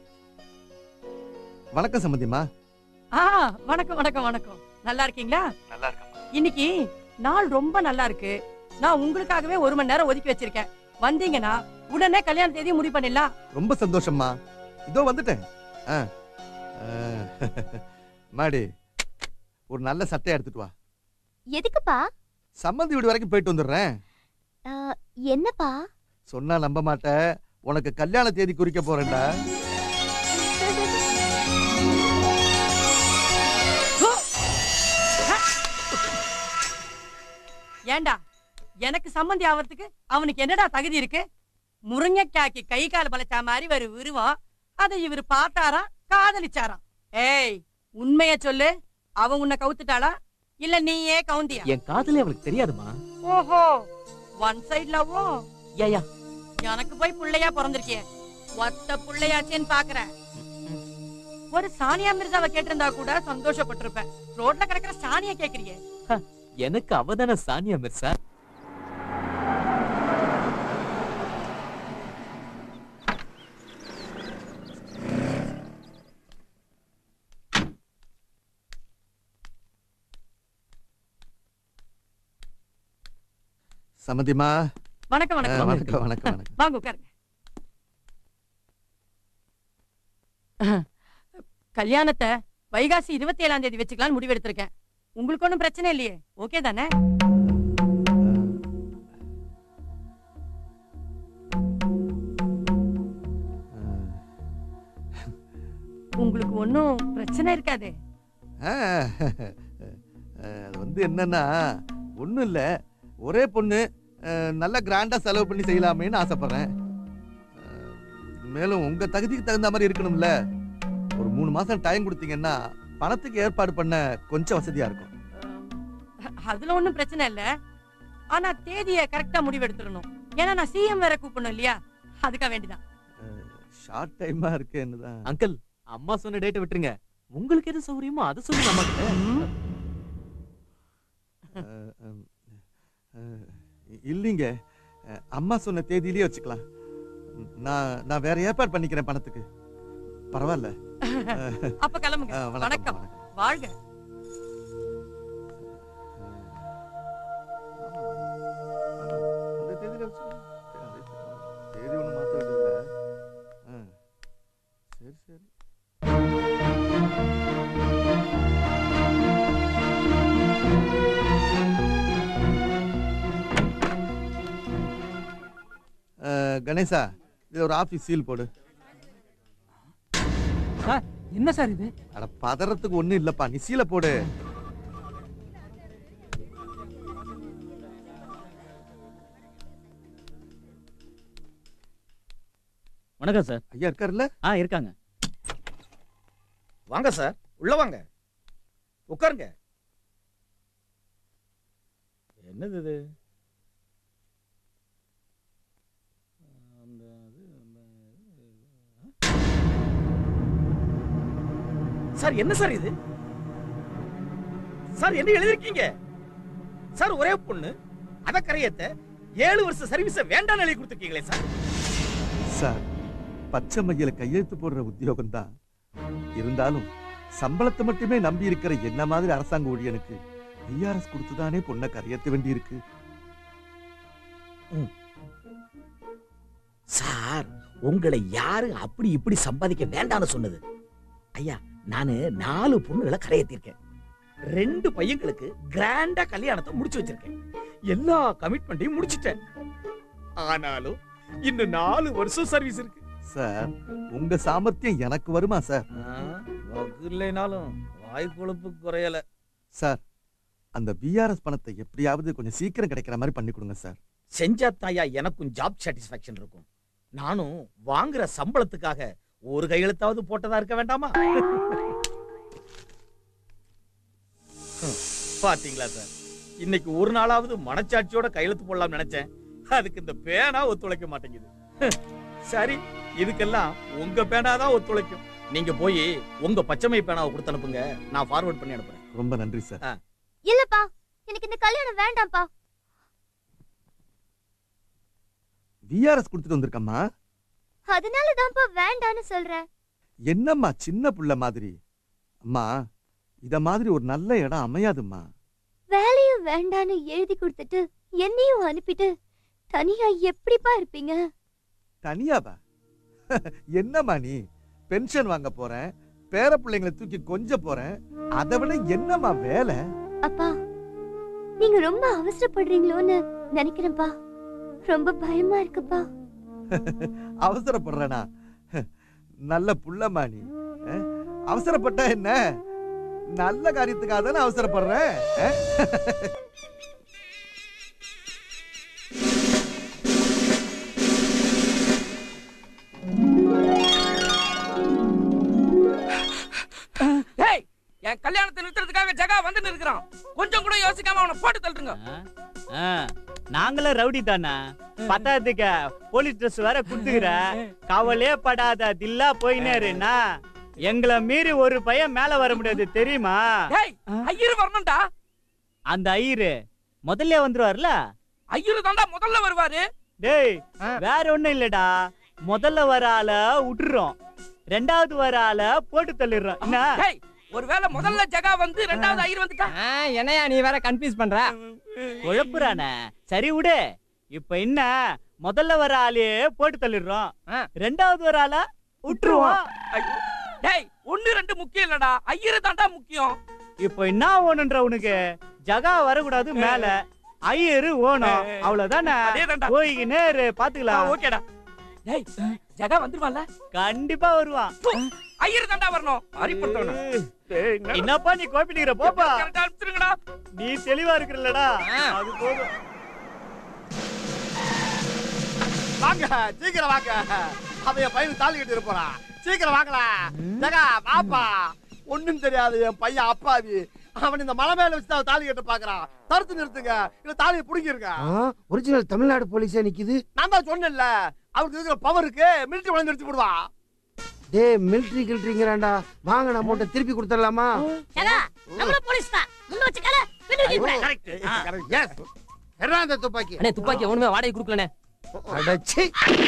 வணக்கம் சம்பந்திமா ஆ வணக்கம் வணக்கம் வணக்கம் நல்லா இருக்கீங்களா நல்லா இருக்கேன் இன்னைக்கு நாள் ரொம்ப நல்லா இருக்கு நான் உங்களுக்காகவே ஒரு மணி நேரம் ஒதுக்கி வச்சிருக்கேன் வந்தீங்கன்னா உடனே கல்யாண தேதி முடிவு பண்ணிடலாம் ரொம்ப சந்தோஷம்மா இதோ வந்துட்டேன் ஆ. ஆ. மாடி ஒரு நல்ல சட்டையை எடுத்துட்டு வா எதுக்குப்பா சம்மந்தி வீடு வரைக்கும் போயிட்டு வந்துடுறேன் ஆ, என்னப்பா சொன்னா நம்ப மாட்ட உனக்கு கல்யாண தேதி குறிக்க போறேன்டா ஏண்டா எனக்கு சம்மந்தி ஆவறதுக்கு அவனுக்கு என்னடா தகுதி இருக்கு முருங்கைக்காய்க்கு கை கால் பலச்சா மாதிரி ஒரு உருவம் அதை இவர் பார்த்தாராம் காதலிச்சாராம் ஏய் உண்மைய சொல்லு அவன் உன்னை கவுத்துட்டாளா இல்ல நீயே கவுந்தியா என் காதலே அவளுக்கு தெரியாதுமா ஓஹோ ஒன் சைட் லவ்வும் ஏயா எனக்கு போய் புள்ளையா பிறந்திருக்கிய ஒத்த புள்ளையாச்சேன்னு பாக்குறேன் ஒரு சானியா மிர்சாவை கேட்டிருந்தா கூட சந்தோஷப்பட்டிருப்பேன் ரோட்ல கிடக்குற சானியா கேக்குறியே எனக்கு அவதான சானியா மிர்சா சமதிமா வணக்கம் வணக்கம் ஆ, வணக்கம் வணக்கம் வணக்கம் வாங்க உட்காருங்க கல்யாணத்தை வைகாசி இருபத்தி ஏழாம் தேதி வச்சுக்கலாம்னு முடிவெடுத்திருக்கேன் உங்களுக்கு ஒண்ணும் பிரச்சனை இல்லையே ஓகே தானே உங்களுக்கு ஒண்ணும் பிரச்சனை இருக்காதே ஆ, அது வந்து என்னன்னா ஒண்ணும் இல்ல ஒரே பொண்ணு அஹ், நல்ல கிராண்டா செலவு பண்ணி செய்யலாமேன்னு ஆசைப்படுறேன் அஹ், மேலும் உங்க தகுதிக்கு தகுந்த மாதிரி இருக்கணும்ல ஒரு மூணு மாசம் டைம் கொடுத்தீங்கன்னா பணத்துக்கு ஏற்பாடு பண்ண கொஞ்சம் வசதியா இருக்கும் அதுல ஒண்ணும் பிரச்சனை இல்ல ஆனா தேதிய கரெக்டா முடிவெடுத்துடணும் ஏன்னா நான் சிஎம் வேற கூப்பிடணும் இல்லையா அதுக்காக வேண்டிதான் ஷார்ட் டைமா இருக்கு என்னதான் அங்கிள் அம்மா சொன்ன டேட்டை விட்டுருங்க உங்களுக்கு எது சௌகரியமோ அதை சொல்லுங்க அம்மா கிட்ட அஹ், அஹ், அஹ், இல்லைங்க அஹ், அம்மா சொன்ன தேதியிலேயே வச்சுக்கலாம் நான் நான் வேற ஏற்பாடு பண்ணிக்கிறேன் பணத்துக்கு பரவாயில்ல அஹ், அப்ப கிளம்புங்க அஹ், வணக்கம், வணக்கம் வாழ்க அந்த தேதியில வச்சுக்கலாம். சரி, தேதி ஒண்ணு மாத்த வேண்டியதில்ல ஆ, சரி சரி அஹ், கணேசா இது ஒரு ஆபீஸ் சீல் போடு சார் என்ன சார் இது அட பதறதுக்கு ஒண்ணும் இல்லப்பா நீ சீலை போடு வணக்கம் சார் ஐயா இருக்காருல்ல ஆ இருக்காங்க வாங்க சார் உள்ள வாங்க உட்காருங்க என்னது இது அந்த இது, அந்த இது. சார் என்ன சார் இது சார் என்ன எழுதிருக்கீங்க சார் ஒரே பொண்ணு அத கரையத்த ஏழு வருஷம் சர்வீஸ வேண்டாம் எழுதி கொடுத்துருக்கீங்களே சார் சார் பச்சை மையில கையெழுத்து போடுற உத்தியோகம் தான் இருந்தாலும் சம்பளத்தை மட்டுமே நம்பி இருக்கிற என்ன மாதிரி அரசாங்க ஊழியனுக்கு ஐஆர்எஸ் கொடுத்துதானே பொண்ணை கரையேற்ற வேண்டி இருக்கு சார் உங்களை யாரு அப்படி இப்படி சம்பாதிக்க வேண்டாம்னு சொன்னது ஐயா நானு நாலு பொண்ணுகளை கரையேத்திருக்கேன் ரெண்டு பையங்களுக்கு கிராண்டா கல்யாணத்தை முடிச்சு வச்சிருக்கேன் எல்லா கமிட்மெண்ட்டையும் முடிச்சிட்டேன் ஆனாலும் இன்னும் நாலு வருஷம் சர்வீஸ் இருக்கு சார் உங்க சாமர்த்தியம் எனக்கு வருமா சார் இல்லைனாலும் வாய் கொழுப்பு குறையல சார் அந்த பிஆர்எஸ் பணத்தை எப்படியாவது கொஞ்சம் சீக்கிரம் கிடைக்கிற மாதிரி பண்ணி கொடுங்க சார் செஞ்சா தாயா எனக்கும் ஜாப் சாட்டிஸ்பாக்சன் இருக்கும் நானும் வாங்குற சம்பளத்துக்காக ஒரு கையெழுத்தாவது போட்டதா இருக்க வேண்டாமா ஹம், பாத்தீங்களா சார் இன்னைக்கு ஒரு நாளாவது மனச்சாட்சியோட கையெழுத்து போடலாம்னு நினைச்சேன் அதுக்கு இந்த பேனா ஒத்துழைக்க மாட்டேங்குது ஹம், சரி இதுக்கெல்லாம் உங்க பேனா தான் ஒத்துழைக்கும் நீங்க போய் உங்க பச்சைமை பேனாவை கொடுத்து அனுப்புங்க நான் ஃபார்வர்ட் பண்ணி அனுப்புறேன் ரொம்ப நன்றி சார் ஆ. இல்லப்பா எனக்கு இந்த கல்யாணம் வேண்டாம்ப்பா விஆர்எஸ் கொடுத்துட்டு வந்திருக்கம்மா அதனாலதான்ப்பா வேண்டான்னு சொல்றேன் என்னம்மா சின்ன புள்ள மாதிரி அம்மா இத மாதிரி ஒரு நல்ல இடம் அமையாதும்மா வேலையும் வேண்டான்னு எழுதி கொடுத்துட்டு என்னையும் அனுப்பிட்டு தனியா எப்படிப்பா இருப்பீங்க தனியாவா என்னம்மா நீ பென்ஷன் வாங்க போறேன் பேர பிள்ளைங்களை தூக்கி கொஞ்ச போறேன் அதை விட என்னம்மா வேலை அப்பா நீங்க ரொம்ப அவசரப்படுறீங்களோன்னு நினைக்கிறேன்ப்பா ரொம்ப பயமா இருக்குப்பா அவசரப்படுறேனா நல்ல புள்ளம்மா நீ அஹ்? அவசரப்பட்டா என்ன நல்ல காரியத்துக்காக தானே அவசரப்படுறேன் அஹ்? என் கல்யாணத்தை நிறுத்துறதுக்காக ஜகா வந்து நிற்கிறான் கொஞ்சம் கூட யோசிக்காம அவனை போட்டு தள்ளுங்க ஆ, நாங்களும் ரவுடி தானா பத்தாததுக்கு போலீஸ் ட்ரெஸ் வேற குடுத்துக்கிற கவலையே படாத தில்லா போயினேருன்னா எங்களை மீறி ஒரு பையன் மேல வர முடியாது தெரியுமா ஐயரு வரணும்டா அந்த ஐயரு முதல்ல வந்துருவார்ல ஐயரு தாண்டா முதல்ல வருவாரு டேய் வேற ஒண்ணும் இல்லடா முதல்ல வர ஆள விட்டுறோம் ரெண்டாவது வர ஆள போட்டு தள்ளிடுறோம் என்ன டேய் ஒருவேளை முதல்ல ஜகா வந்து ரெண்டாவது ஐயர் வந்துட்டா என்னையா நீ வேற கன்ஃபியூஸ் பண்ற குழப்புறானே சரி விடு இப்ப என்ன முதல்ல வர ஆளே போட்டு தள்ளிடுறோம் ரெண்டாவது வர ஆள விட்டுருவோம் ஐயோ. டேய் ஒண்ணு ரெண்டு முக்கியம் இல்லடா ஐயரு தாண்டா முக்கியம் இப்போ என்ன ஓணுன்ற உனக்கு ஜகா வரக்கூடாது மேல ஐயரு ஓணும் அவ்வளவுதானே அதேதான்டா. போய்கினே இரு, பாத்துக்கலாம் ஓகேடா டேய் ஜகா வந்துருவான்ல கண்டிப்பா வருவான் ஐயரு தாண்டா வரணும் அறிப்படுத்தணும் என்னப்பா நீ கோபிடிக்கிற போப்பா கரெக்டா அனுப்பிச்சிருங்கடா நீ தெளிவா இருக்கிறல்லடா அது போதும் வாங்க சீக்கிரம் வாங்க அவன் என் பையனுக்கு தாலி கட்டி போறான் சீக்கிரம் வாங்கடா ஜகா பாப்பா ஒண்ணும் தெரியாது என் பையன் அப்பாவி அவன் இந்த மலை மேல வச்சு தான் தாலி கட்ட பாக்குறான் தடுத்து நிறுத்துங்க இல்ல தாலியை புடுங்கிருங்க ஒரிஜினல் தமிழ்நாடு போலீஸே நிக்குது நான் தான் சொன்னேன்ல அவருக்கு இருக்கிற பவருக்கு மிலிட்டரி வளர்ந்து எடுத்து விடுவான் டே மிலிட்ரி கில்ட்ரிங்கிறான்டா வாங்க நம்ம உன்கிட்ட திருப்பி கொடுத்துடலாமா நம்மளும் போலீஸ் தான் முன்ன வச்சு கல பின்னாடி எஸ் எறா அந்த துப்பாக்கி அண்ணே துப்பாக்கி ஒண்ணுமே வாடகை கொடுக்கலண்ணே அடச்சி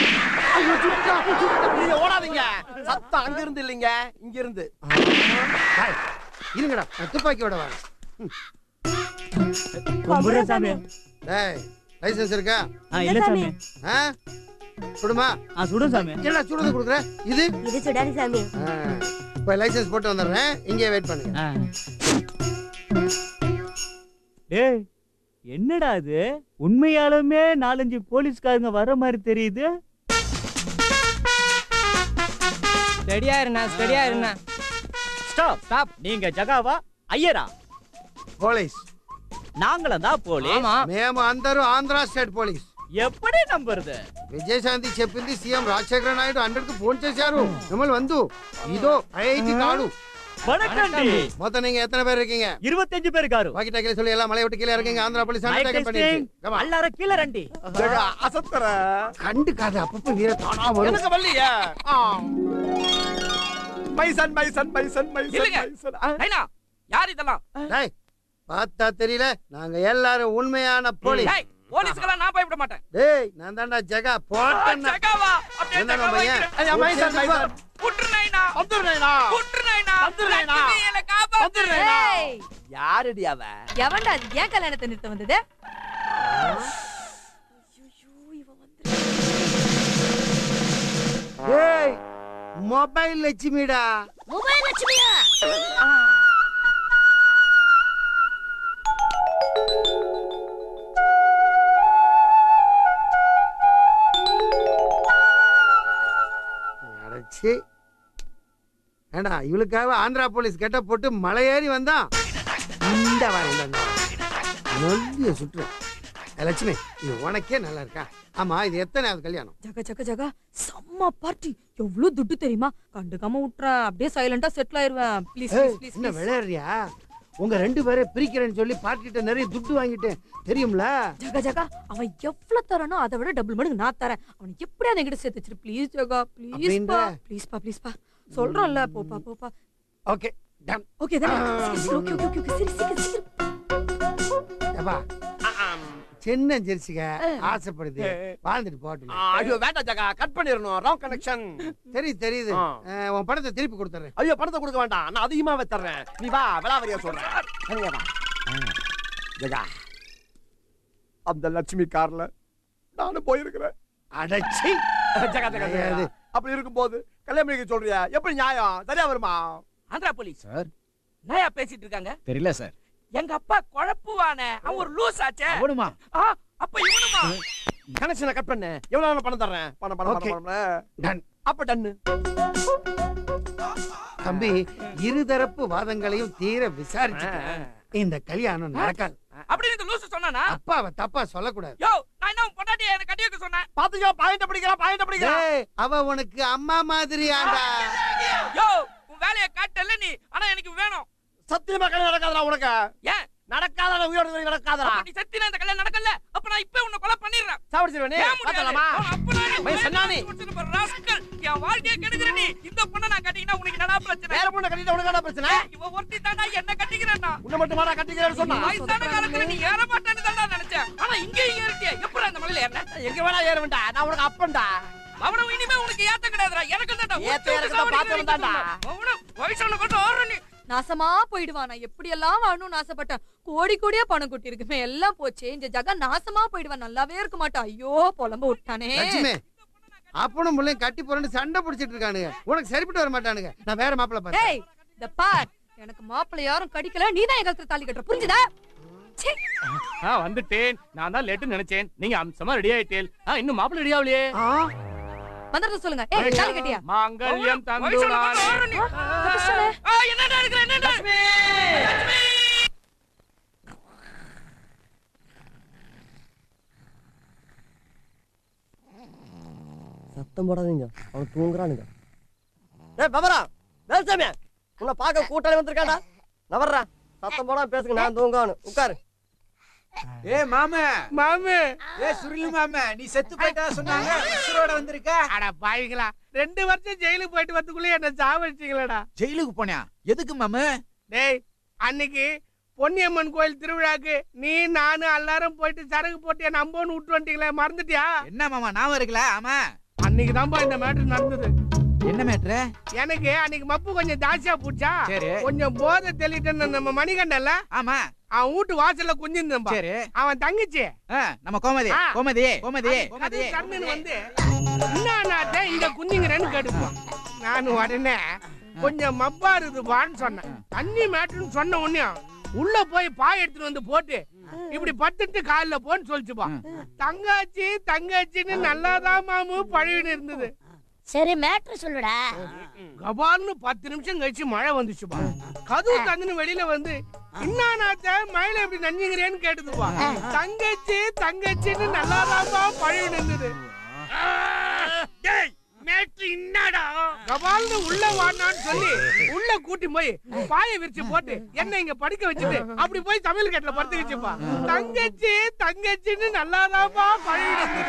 நீங்க ஓடாதீங்க சத்தம் அங்க இருந்து இல்லைங்க இங்க இருந்து இருங்கடா நான் துப்பாக்கியோட வரேன் கும்பிடுறேன் சாமி டேய் லைசென்ஸ் இருக்கா ஆ, இல்ல சாமி. ஆ சுடுமா ஆ சுடும் சாமி என்ன சுடுறது கொடுக்குற இது இது சுடாது சாமி ஆ, இப்ப லைசென்ஸ் போட்டு வந்துடுறேன் இங்கே வெயிட் பண்ணுங்க டேய் என்னடா இது உண்மையாலுமே நாலஞ்சு போலீஸ்காரங்க வர மாதிரி தெரியுது ஸ்டெடியா இருண்ணா ஸ்டெடியா இருண்ணா ஸ்டாப் ஸ்டாப் நீங்க ஜகாவா ஐயரா போலீஸ் நாங்களும் தான் போலீஸ் మేము అందరూ ఆంధ్ర స్టేట్ పోలీస్ எப்படி நம்புறது విజయశాంతి చెప్పింది సీఎం రాజశేఖర నాయుడు హండ్రెడ్ కు ఫోన్ చేశారు మిమ్మల్ని వందు இதோ ஐஐடி காடு வணக்கம்டி மொத்தம் நீங்க எத்தனை பேர் இருக்கீங்க இருபத்தஞ்சு பேர் இருக்காரு வாக்கி டாக்கில சொல்லி எல்லாம் மலையை விட்டு கீழே இறங்குங்க Andhra police Mic undertaken testing. பண்ணிடுச்சு எல்லாரும் கீழே ரெண்டி அசத்துற கண்டுக்காத அப்பப்ப வீர தானா வரும் எனக்கு வரலையே மைசன் மைசன் மைசன் மைசன் இல்லைங்க மைசன் நைனா யார் இதெல்லாம் டேய் பார்த்தா தெரியல நாங்க எல்லாரும் உண்மையான போலீஸ் டேய் போலீஸ்க்கெல்லாம் நான் பயப்பட மாட்டேன் டேய் நான் தான்டா ஜகா போட்டேன் ஜகாவா அப்படியே என்ன ஜகா பையன்? வைக்கிறேன். ஐயா, மைசன், மைசன். புற்று நைனா வந்துரு நைனா புற்று நைனா வந்துரு நைனா. லட்சுமியை காப்பாத்து ஏய், யாரடி அவ எவன்டா அது ஏன் கல்யாணத்தை நிறுத்த வந்தது ஏய் மொபைல் லட்சுமிடா மொபைல் லட்சுமியா அடைச்சி ஏண்டா இவளுக்காக ஆந்திரா போலீஸ் கெட்ட போட்டு மலை ஏறி வந்தான் இந்த வாரம் இந்த வாரம். நொல்லிய சுற்று லட்சுமி இது உனக்கே நல்லா இருக்கா ஆமா இது எத்தனையாவது கல்யாணம் ஜகா ஜகா ஜகா செம்ம பார்ட்டி எவ்வளவு துட்டு தெரியுமா கண்டுக்காம விட்டுறேன் அப்படியே சைலண்டா செட்டில் ஆயிருவேன் ப்ளீஸ் ஏய், ப்ளீஸ் என்ன ப்ளீஸ் விளையாடுறியா உங்க ரெண்டு பேரை பிரிக்கிறேன்னு சொல்லி பார்ட்டிட்ட நிறைய துட்டு வாங்கிட்டேன் தெரியும்ல ஜகா ஜகா அவன் எவ்வளவு தரானோ அதை விட டபுள் மடங்கு நான் தரேன் அவனை எப்படியாவது என்கிட்ட சேர்த்து வச்சிரு ப்ளீஸ் ஜகா ப்ளீஸ் அப்படின்ற? பா ப்ளீஸ் பா ப்ளீஸ் பா சொல்றோம்ல போப்பா போப்பா ஓகே டன் ஓகே தானே சரி, சரி, ஓகே ஓகே ஓகே சரி சீக்கிரம் சீக்கிரம் ஏப்பா சின்ன ஜெர்சிக ஆசைப்படுது வாழ்ந்துட்டு போட்டு ஐயோ வேண்டாம் ஜகா கட் பண்ணிடணும் ராங் கனெக்ஷன் தெரியுது தெரியுது ஆ. அஹ், உன் பணத்தை திருப்பி கொடுத்துறேன் ஐயோ பணத்தை கொடுக்க வேண்டாம் நான் அதிகமாவே தர்றேன் நீ வா விளாவரியா சொல்றேன் சரியா வா. ஜகா அந்த லட்சுமி கார்ல நானும் போயிருக்கிறேன் அடச்சி ஜகா ஜகா ஜகா அது. அப்படி இருக்கும்போது கல்யாணம் பண்ணிக்க சொல்றியா எப்படி நியாயம் சரியா வருமா ஆந்திரா போலீஸ் சார் நயா பேசிட்டு இருக்காங்க தெரியல சார் எங்க அப்பா குழப்புவானே அவன் ஒரு லூஸ் ஆச்சே அவனுமா ஆ, அப்ப இவனுமா கனெக்ஷனை கட் பண்ணு எவ்வளவு நாள் பணம் தர்றேன் பணம் பணம் Okay. பணம் பணம் டன் அப்ப டன்னு தம்பி இருதரப்பு வாதங்களையும் தீர விசாரிச்சு இந்த கல்யாணம் நடக்காது அப்படி இந்த லூசு சொன்னானா அப்பாவை தப்பா சொல்லக்கூடாது யோ நான் என்ன உன் பொண்டாட்டியை எனக்கு கட்டி வைக்க சொன்னேன் பாத்தீங்க பாயிண்ட் பிடிக்கிறா பாயிண்ட் பிடிக்கிறா டேய், அவ உனக்கு அம்மா மாதிரி ஆண்டா யோ உன் வேலையை காட்டல நீ ஆனா எனக்கு வேணும் சத்தியமா கல்யாணம் நடக்காதடா உனக்கு ஏன் நடக்காதடா உயிரோட இருக்கற நடக்காதடா அப்ப நீ செத்தினா இந்த கல்யாணம் நடக்கல அப்ப நான் இப்ப உன்னை கொலை பண்ணிடுறேன் சாவடிச்சிருவே நீ ஏன் முடியாது? பாத்தலாமா அவன் அப்ப நானே பையன் சொன்னானே. ஒரு rascal. என் வாழ்க்கையை கெடுக்கிற நீ இந்த பொண்ணை நான் கட்டிக்கினா உனக்கு என்னடா பிரச்சனை வேற பொண்ணை கட்டிட்டா உனக்கு என்ன பிரச்சனை இவ ஒருத்தி தாண்டா என்ன கட்டிக்கிறேன்னா உன்னை மட்டும் மாடா கட்டிக்கிறேன்னு சொன்னா வயசான காலத்துல நீ ஏற மாட்டேன்னு தாண்டா நினைச்சேன் ஆனா இங்கேயும் ஏறிட்டியே எப்படி அந்த மலையில ஏறின எங்க வேணா ஏறுவேன்டா நான் உனக்கு அப்பன்டா அவனும் இனிமே உனக்கு ஏத்த கிடையாதுடா எனக்கு தாண்டா ஏத்த இறக்கத்தை பார்த்து வந்தான்டா. அவனும் வயசான கொண்டு ஆறு நீ நாசமா போயிடுவான் நான் எப்படி எல்லாம் வாழணும்னு ஆசைப்பட்டேன் கோடி கோடியா பணம் கொட்டி இருக்குமே எல்லாம் போச்சு இந்த ஜகா நாசமா போயிடுவான் நல்லாவே இருக்க மாட்டான் ஐயோ புலம்ப விட்டானே லட்சுமி அப்பனும் பிள்ளையும் கட்டி போறேன்னு சண்டை பிடிச்சிட்டு இருக்கானுங்க உனக்கு சரிப்பட்டு வர மாட்டானுங்க நான் வேற மாப்பிள்ள பார்த்தேன் டேய் இந்த பார் எனக்கு மாப்பிள்ளை யாரும் கடிக்கல நீ தான் எங்க கழுத்துல தாலி கட்டுற புரிஞ்சுதா ச்சீ. ஆ வந்துட்டேன் நான் தான் லேட்டு நினைச்சேன் நீங்க அம்சமா ரெடி ஆயிட்டேன் ஆ இன்னும் மாப்பிள்ளை ரெடி ஆகலையே வந்துடுறது சொல்லுங்க ஏய் தாலி கட்டியா மாங்கல்யம் தந்துடானே என்னடா இருக்கிற என்னடா சத்தம் போடாதீங்க அவன் தூங்குறானுங்க ஏய் பவரா வேல்சாமி உன்னை பார்க்க கூட்டாளி வந்திருக்காடா நவர்றா சத்தம் போடாம பேசுங்க நான் தூங்கானு உட்காரு ஏ மாமே மாமே ஏ சுருளி மாமே நீ செத்து போயிட்டா சொன்னாங்க உசுரோட வந்திருக்க அட பாவிங்களா ரெண்டு வருஷம் ஜெயிலுக்கு போயிட்டு வரதுக்குள்ளே என்ன சாவடிச்சீங்களடா ஜெயிலுக்கு போனியா எதுக்கு மாமு டேய் அன்னைக்கு பொன்னியம்மன் கோயில் திருவிழாக்கு நீ நானு எல்லாரும் போயிட்டு சரகு போட்டு என்ன அம்போன்னு விட்டு வந்துட்டீங்களே மறந்துட்டியா என்ன மாமா ஞாபகம் இருக்கல ஆமா அன்னைக்கு தான்பா இந்த மேட்டர் நடந்தது என்ன மேட்ரு எனக்கு அன்னைக்கு மப்பு கொஞ்சம் ஜாஸ்தியா போச்சா சரி. கொஞ்சம் போதை தெளிட்டேன்னு நம்ம மணிகண்டல்ல ஆமா அவன் வீட்டு வாசல்ல குஞ்சிருந்தா சரி. அவன் தங்கச்சி ஆ, நம்ம கோமதி ஆ. கோமதி கோமதி அது கோமதி கதவு திறந்துன்னு வந்து என்னன்னாத்த இங்க குஞ்சுங்கிறேன்னு கேட்டுப்பான் நான் உடனே கொஞ்சம் மப்பா இருக்குதுப்பான்னு சொன்னேன் தண்ணி மேட்டுன்னு சொன்ன உடனே உள்ள போய் பாய் எடுத்துட்டு வந்து போட்டு இப்படி பத்துட்டு காலில் போன்னு சொல்லிச்சுப்பா தங்காச்சி தங்காச்சின்னு நல்லாதான் மாமு பழகின்னு இருந்தது சரி மேட்ரு சொல்லுடா கபால்னு பத்து நிமிஷம் கழிச்சு மழை வந்துச்சுப்பா கதவு தந்துன்னு வெளியில வந்து இன்னானாத்த மழையில எப்படி நஞ்சுங்கிறேன்னு கேட்டுதுப்பா தங்கச்சி தங்கச்சின்னு நல்லாதான்ப்பா பழகின்னு இருந்தது டேய், நேற்று என்னடா கபால்னு உள்ள வாடான்னு சொல்லி உள்ள கூட்டி போய் பாய விரிச்சு போட்டு என்ன இங்க படுக்க வச்சுட்டு அப்படி போய் சமையல் கட்டில படுத்து வச்சுப்பா தங்கச்சி தங்கச்சின்னு நல்லாதான்ப்பா பழகிட்டு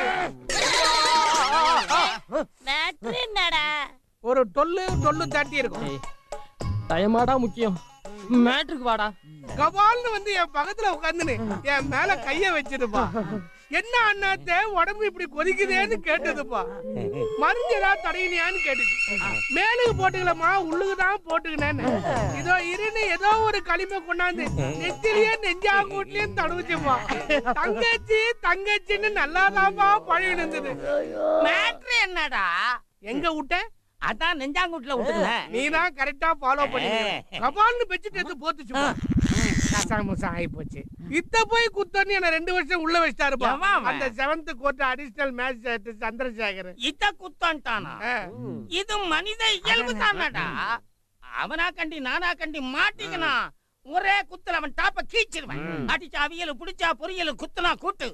இருந்தது மேட்ரு என்னடா ஒரு டொல்லு டொல்லு தட்டி இருக்கும் டயமாடா முக்கியம் மேட்ருக்கு வாடா கபால்னு வந்து என் பக்கத்துல உட்காந்துன்னு என் மேல கைய வச்சிருப்பா என்ன அண்ணாத்த உடம்பு இப்படி கொதிக்குதேன்னு கேட்டதுப்பா மருந்து ஏதாவது தடையினியான்னு கேட்டுச்சு மேலுக்கு போட்டுக்கலாமா உள்ளுக்கு தான் போட்டுக்கினேன்னு இதோ இருன்னு ஏதோ ஒரு களிமை கொண்டாந்து நெத்திலேயே நெஞ்சாங்கூட்லயும் தடவுச்சுப்பா தங்கச்சி தங்கச்சின்னு நல்லாதான்ப்பா பழகிட்டு இருந்தது மேட்ரு என்னடா எங்க விட்ட அதான் நெஞ்சாங்குட்ல விட்டுருங்க நீ தான் கரெக்டா ஃபாலோ பண்ணி கபால்னு பெச்சிட்டு எடுத்து போத்துச்சு கசாமுசா ஆகி போச்சு இத்த போய் குத்தோன்னு என்ன ரெண்டு வருஷம் உள்ள வச்சிட்டாருப்பா எவன் அவன்? அந்த seventh court additional magistrate Chandrasekhar இத குத்தான்ட்டானா இது மனித இயல்பு தானடா அவனா கண்டி நானா கண்டி மாட்டிக்கனா ஒரே குத்துல அவன் டாப்ப கீச்சிருவேன் அடிச்சா அவியல் புடிச்சா பொரியல் குத்துனா கூட்டு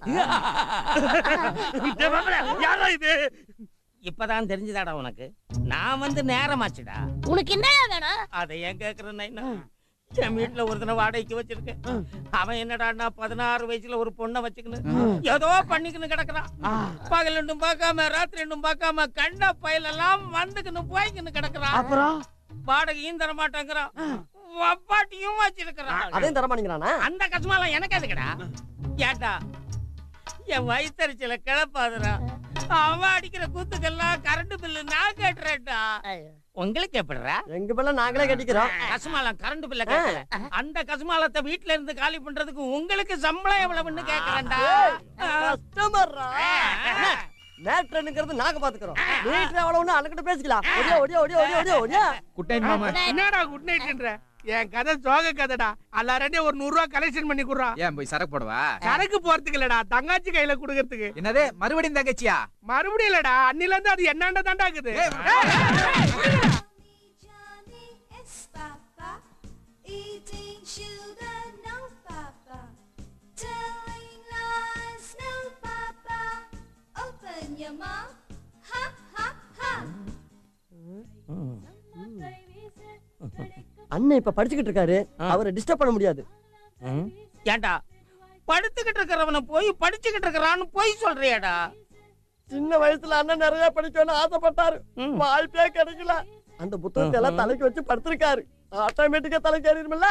யாரா இது இப்பதான் தெரிஞ்சுதாடா உனக்கு நான் வந்து நேரமாச்சுடா உனக்கு என்ன வேணும் அதை ஏன் கேக்குறேன்னா என் வீட்டுல ஒரு தினம் வாடகைக்கு வச்சிருக்கேன் அவன் என்னடான்னா பதினாறு வயசுல ஒரு பொண்ணை வச்சுக்கின்னு ஏதோ பண்ணிக்கின்னு கிடக்குறான் பகல் ரெண்டும் பார்க்காம ராத்திரி ரெண்டும் பார்க்காம கண்ட பயலெல்லாம் வந்துக்கின்னு போய்க்கின்னு கிடக்குறான் அப்புறம்? வாடகையும் தர மாட்டேங்கிறான் வப்பாட்டியும் வச்சிருக்கிறான் அதையும் தர மாட்டேங்கிறானா அந்த கஷ்டமாலாம் எனக்கு எதுக்குடா ஏண்டா என் வயிற்றுல கிளப்பாதுடா அவன் அடிக்கிற கூத்துக்கெல்லாம் கரண்ட் பில்லு நான் கட்டுறேன்டா உங்களுக்கு எப்படிடா எங்க பிள்ளை நாங்களே கட்டிக்கிறோம் கசுமாலம் கரண்ட் பில்ல கேட்கல அந்த கசுமாலத்தை வீட்ல இருந்து காலி பண்றதுக்கு உங்களுக்கு சம்பளம் எவ்வளவுன்னு கேக்குறேன்டா கஸ்டமர்ரா மேட்ருங்கிறது நாங்க பாத்துக்கிறோம் மீட்டர் எவ்வளவுன்னு அண்ணகிட்ட பேசிக்கலாம் ஒடியா ஒடியா ஒடியா ஒடியா ஒடியா ஒடியா குட் நைட் மாமா என்னடா குட் நைட்ன்ற என் கதை சோக கதைடா எல்லாரும் ஒரு நூறு ரூபாய் கலெக்ஷன் பண்ணி குடுறா ஏன் போய் சரக்கு போடவா சரக்கு போறதுக்கு இல்லடா தங்காச்சி கையில குடுக்கறதுக்கு என்னது மறுபடியும் தங்கச்சியா மறுபடியும் இல்லடா அன்னில இருந்து அது என்னண்ட தாண்டா இருக்குது Eating sugar, no papa. Telling lies, no papa. Open your mouth, ha ha ha. அண்ணன் இப்ப படிச்சுக்கிட்டு இருக்காரு அவரை டிஸ்டர்ப் பண்ண முடியாது ஏண்டா படுத்துக்கிட்டு இருக்கிறவன போய் படிச்சுக்கிட்டு இருக்கிறான்னு போய் சொல்றியாடா சின்ன வயசுல அண்ணன் நிறைய படிக்கணும்னு ஆசைப்பட்டாரு வாய்ப்பே கிடைக்கல அந்த புத்தகத்தை எல்லாம் தலைக்கு வச்சு படுத்திருக்காரு ஆட்டோமேட்டிக்கா தலைக்கு ஏறிடுமில்ல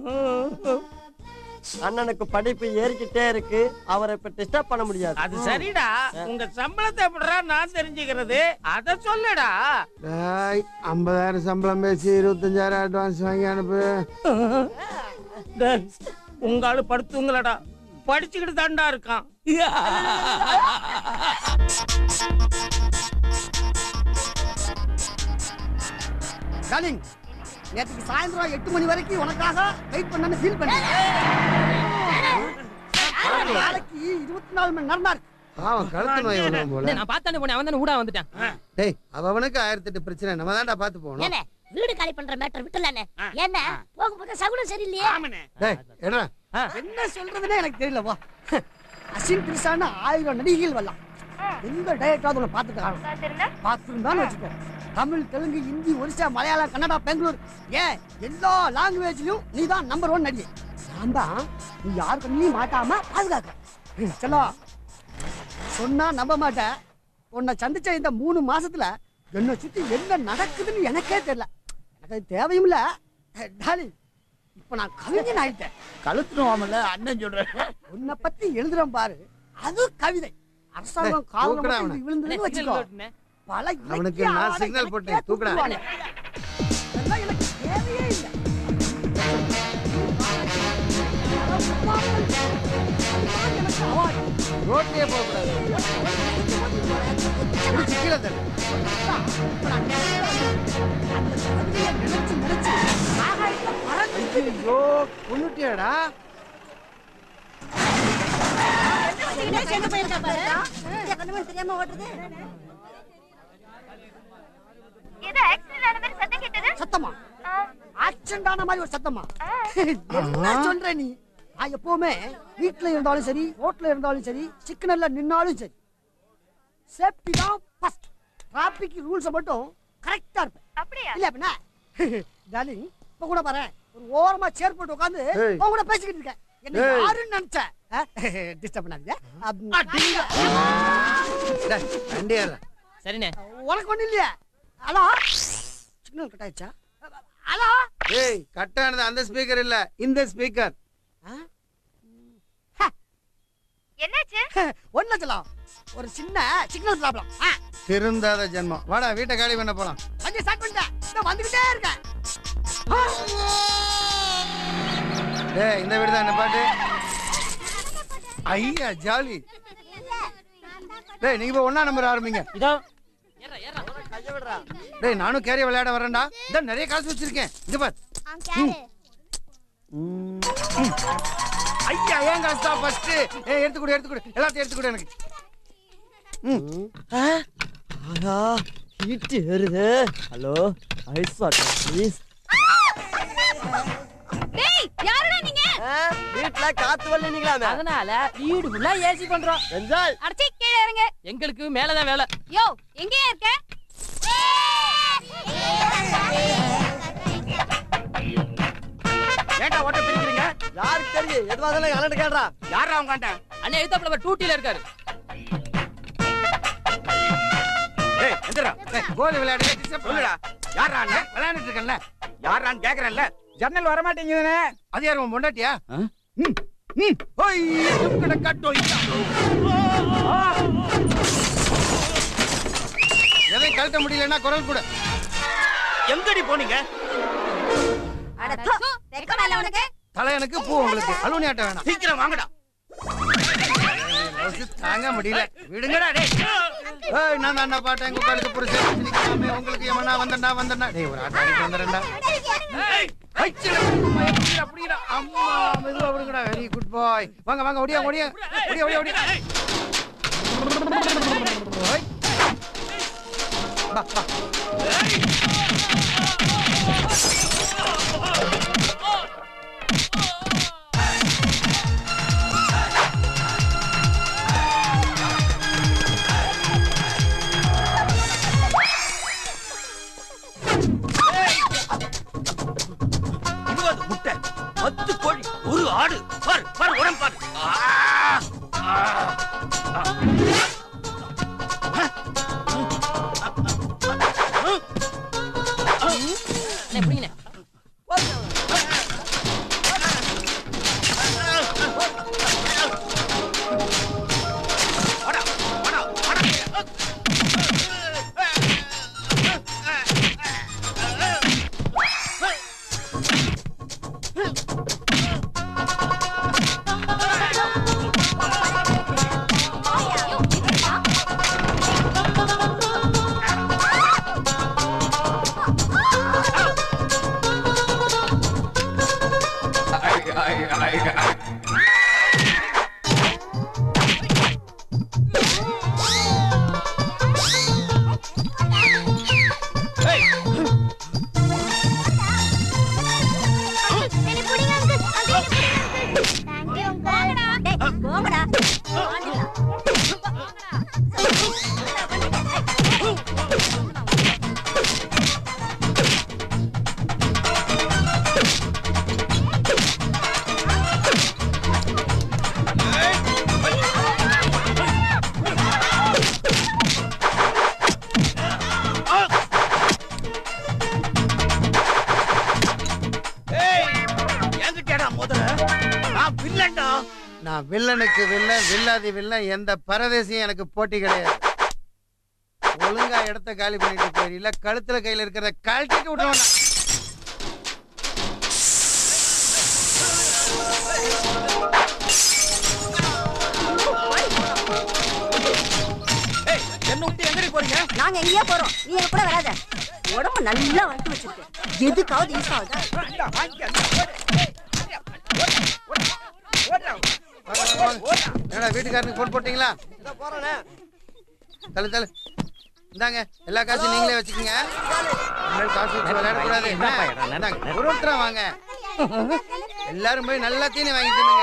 அண்ணனுக்கு படிப்பு ஏறிக்கிட்டே இருக்கு அவரை இப்ப டிஸ்டர்ப் பண்ண முடியாது அது சரிடா உங்க சம்பளத்தை எப்படிடா நான் தெரிஞ்சுக்கிறது அத சொல்லுடா டேய் ஐம்பதாயிரம் சம்பளம் பேசி இருபத்தஞ்சாயிரம் அட்வான்ஸ் வாங்கி அனுப்பு டேய், உங்க ஆளு படுத்துங்களடா படிச்சுக்கிட்டு தாண்டா இருக்கான் டார்லிங் நேற்றுக்கு சாயந்தரம் எட்டு மணி வரைக்கும் உனக்காக வெயிட் பண்ணனு ஃபீல் பண்ணேன் நாளைக்கு இருபத்தி நாலு மணி நேரம் தான் இருக்கு பாவம் கழுத்து நோய் வரும் போல நான் பார்த்தானே போனேன் அவன் தானே ஊடா வந்துட்டான் டேய் அவனுக்கு ஆயிரத்தி எட்டு பிரச்சனை நம்ம தான்டா பார்த்து போகணும் ஏனே வீடு காலி பண்ற மேட்டர் விட்டுலானே என்ன போக போக சகுனம் சரியில்லையே டேய் எடுறா என்ன சொல்றதுன்னே எனக்கு தெரியல வா அசின் திரிசான ஆயிரம் நடிகைகள் வரலாம் எந்த டயட்டாவது உன்னை பார்த்துட்டு ஆகணும் பார்த்துருந்தான்னு வச்சுக்கோ தமிழ் தெலுங்கு ஹிந்தி ஒரிசா மலையாளம் கன்னடா பெங்களூர் ஏன் எல்லா லாங்குவேஜ்லயும் நீ தான் நம்பர் ஒன் நடிகை நான் தான் நீ யாரு கண்ணிலையும் மாட்டாம பாதுகாக்க செல்லா சொன்னா நம்ப மாட்டேன் உன்னை சந்திச்ச இந்த மூணு மாசத்துல என்னை சுத்தி என்ன நடக்குதுன்னு எனக்கே தெரியல எனக்கு அது தேவையும் இல்ல டாலி இப்ப நான் கவிஞன் ஆயிட்டேன் கழுத்துருவாமல அண்ணன் சொல்றேன் உன்னை பத்தி எழுதுறேன் பாரு அது கவிதை அரசாங்கம் டேய், காலம் தூக்குடா அவனை. விழுந்ததுன்னு வச்சுக்கோ பல அவனுக்கு இலக்கிய நான் ஆளை சிக்னல் எனக்கே போட்டேன் தூக்குடா தூக்குவானே. இதெல்லாம் எனக்கு தேவையே இல்லை ரோட்லயே போக கூடாது பிடிச்சு கீழே தள்ளு ஐயோ கொன்னுட்டியாடா தெரியாம ஓட்டுது சத்தமா ஆக்சிடென்ட் ஆன மாதிரி ஒரு சத்தமா என்ன சொல்ற நீ நான் எப்பவுமே வீட்ல இருந்தாலும் சரி ரோட்ல இருந்தாலும் சரி சிக்னல்ல நின்னாலும் சரி சேஃப்டி தான் ஃபர்ஸ்ட் டிராபிக் ரூல்ஸ் மட்டும் கரெக்டா இருப்பேன் அப்படியா இல்ல அப்படின்னா டார்லிங் இப்ப கூட பாரு ஒரு ஓரமா சேர் போட்டு உட்கார்ந்து ஏய். உன் கூட பேசிக்கிட்டு இருக்கேன் என்ன ஏய். யாருன்னு நினைச்சேன் டிஸ்டர்ப் பண்ணாதீங்க வண்டி ஏறுறா. சரிண்ணே உனக்கு ஒண்ணு இல்லையா ஹலோ சிக்னல் கட் ஆயிடுச்சா ஹலோ ஏய் கட்டானது அந்த ஸ்பீக்கர் இல்ல இந்த ஸ்பீக்கர் என்னாச்சு ஒண்ணு சொல்லலாம் ஒரு சின்ன சிக்னல் ப்ராப்ளம் திருந்தாத ஜென்மம் வாடா வீட்டை காலி பண்ண போலாம் வண்டி ஸ்டார்ட் பண்ணிட்டேன் இதோ வந்துகிட்டே இருக்கேன் டேய் இந்த வீடு தான் என்ன பாட்டு ஐயா ஜாலி டேய் நீங்க போய் ஒண்ணா நம்பர் ஆரம்பிங்க இதோ டேய் நானும் கேரிய விளையாட வரேன்டா இதான் நிறைய காசு வச்சிருக்கேன் இங்க பார் ம். ஐயா ஏன் காசு தான் ஃபர்ஸ்ட் ஏய் எடுத்து கொடு எடுத்து கொடு எல்லாத்தையும் எடுத்து கொடு எனக்கு ஆஹா ஹீட் ஏறுது ஹலோ ஐஸ் வாட்டர் ப்ளீஸ் டேய் யாருடா நீங்க வீட்ல காத்து வரல நீங்களாமே அதனால வீடு ஃபுல்லா ஏசி பண்றோம் என்ஜாய் அடச்சி கீழே இறங்க எங்களுக்கு மேலதான் வேலை யோ எங்கேயா இருக்க ஏன்டா ஓட்ட பிரிக்கிறீங்க யாருக்கு தெரியும் எதுவா இருந்தாலும் அண்ணன் கேடுறா யாரா அவங்க அண்ணன் அண்ணே எழுத்தாப்புல டூட்டில இருக்காரு டேய் எந்திரா டேய் கோலி விளையாடுங்க டிஸ்டர்ப் சொல்லுடா யாரா அண்ணன் விளையாண்டுட்டு இருக்கேன்ல யாரான்னு கேக்குறேன்ல ஜன்னல் வர மாட்டேங்குதுனே அது யார் உன் பொண்டாட்டியா ம், ம். ஓய், தும்கட கட்டோ, ஐயா. எதையும் கழட்ட முடியலன்னா குரல் கூட எங்கடி போனீங்க அட தோ வெக்கமா இல்ல உனக்கு தலையனுக்கு பூ உங்களுக்கு அலுவலி ஆட்ட வேணாம் சீக்கிரம் வாங்கடா ரோசு தாங்க முடியல விடுங்கடா டேய் ஏய் நான் தான் பாட்டேன் எங்க உங்களுக்கு புரிச்சு நிக்காம உங்களுக்கு எவனா வந்தடா வந்தடா டேய் ஒரு ஆட்ட அடிக்க வந்தறேன்டா ஏய் ஐச்சில அப்படிடா அப்படிடா அம்மா மெதுவா விடுங்கடா வெரி குட் பாய் வாங்க வாங்க ஓடியா ஓடியா ஓடியா ஓடியா ஓடியா ஓய். வா வா ஆடு பாரு பாரு உடம்பு பாரு ஆ, ஆ, ஆ. அண்ணே, பிடிங்கண்ணே. என்கிட்டடா முதல்ல நான் வில்லன்டா நான் வில்லனுக்கு வில்லன் வில்லாதி வில்லன் எந்த பரதேசியும் எனக்கு போட்டி கிடையாது ஒழுங்கா இடத்த காலி பண்ணிட்டு போயிடல கழுத்துல கையில இருக்கிறத கழட்டிட்டு விட்டுருவேன் என்ன விட்டு எங்கடி போறீங்க நாங்க எங்கேயோ போறோம் நீ எங்க கூட வராத உடம்பு நல்லா வளர்த்து வச்சிருக்க எதுக்காவது யூஸ் ஆகுதா என்னடா வீட்டுக்காரனுக்கு போன் போட்டீங்களா தள்ளு தள்ளு இந்தாங்க எல்லா காசும் நீங்களே வச்சுக்கோங்க இனிமேல் காசு வச்சு விளையாடக்கூடாது என்ன? இந்தாங்க, ஒரு ஒருத்தரா வாங்க எல்லாரும் போய் நல்லா தீனி வாங்கி தின்னுங்க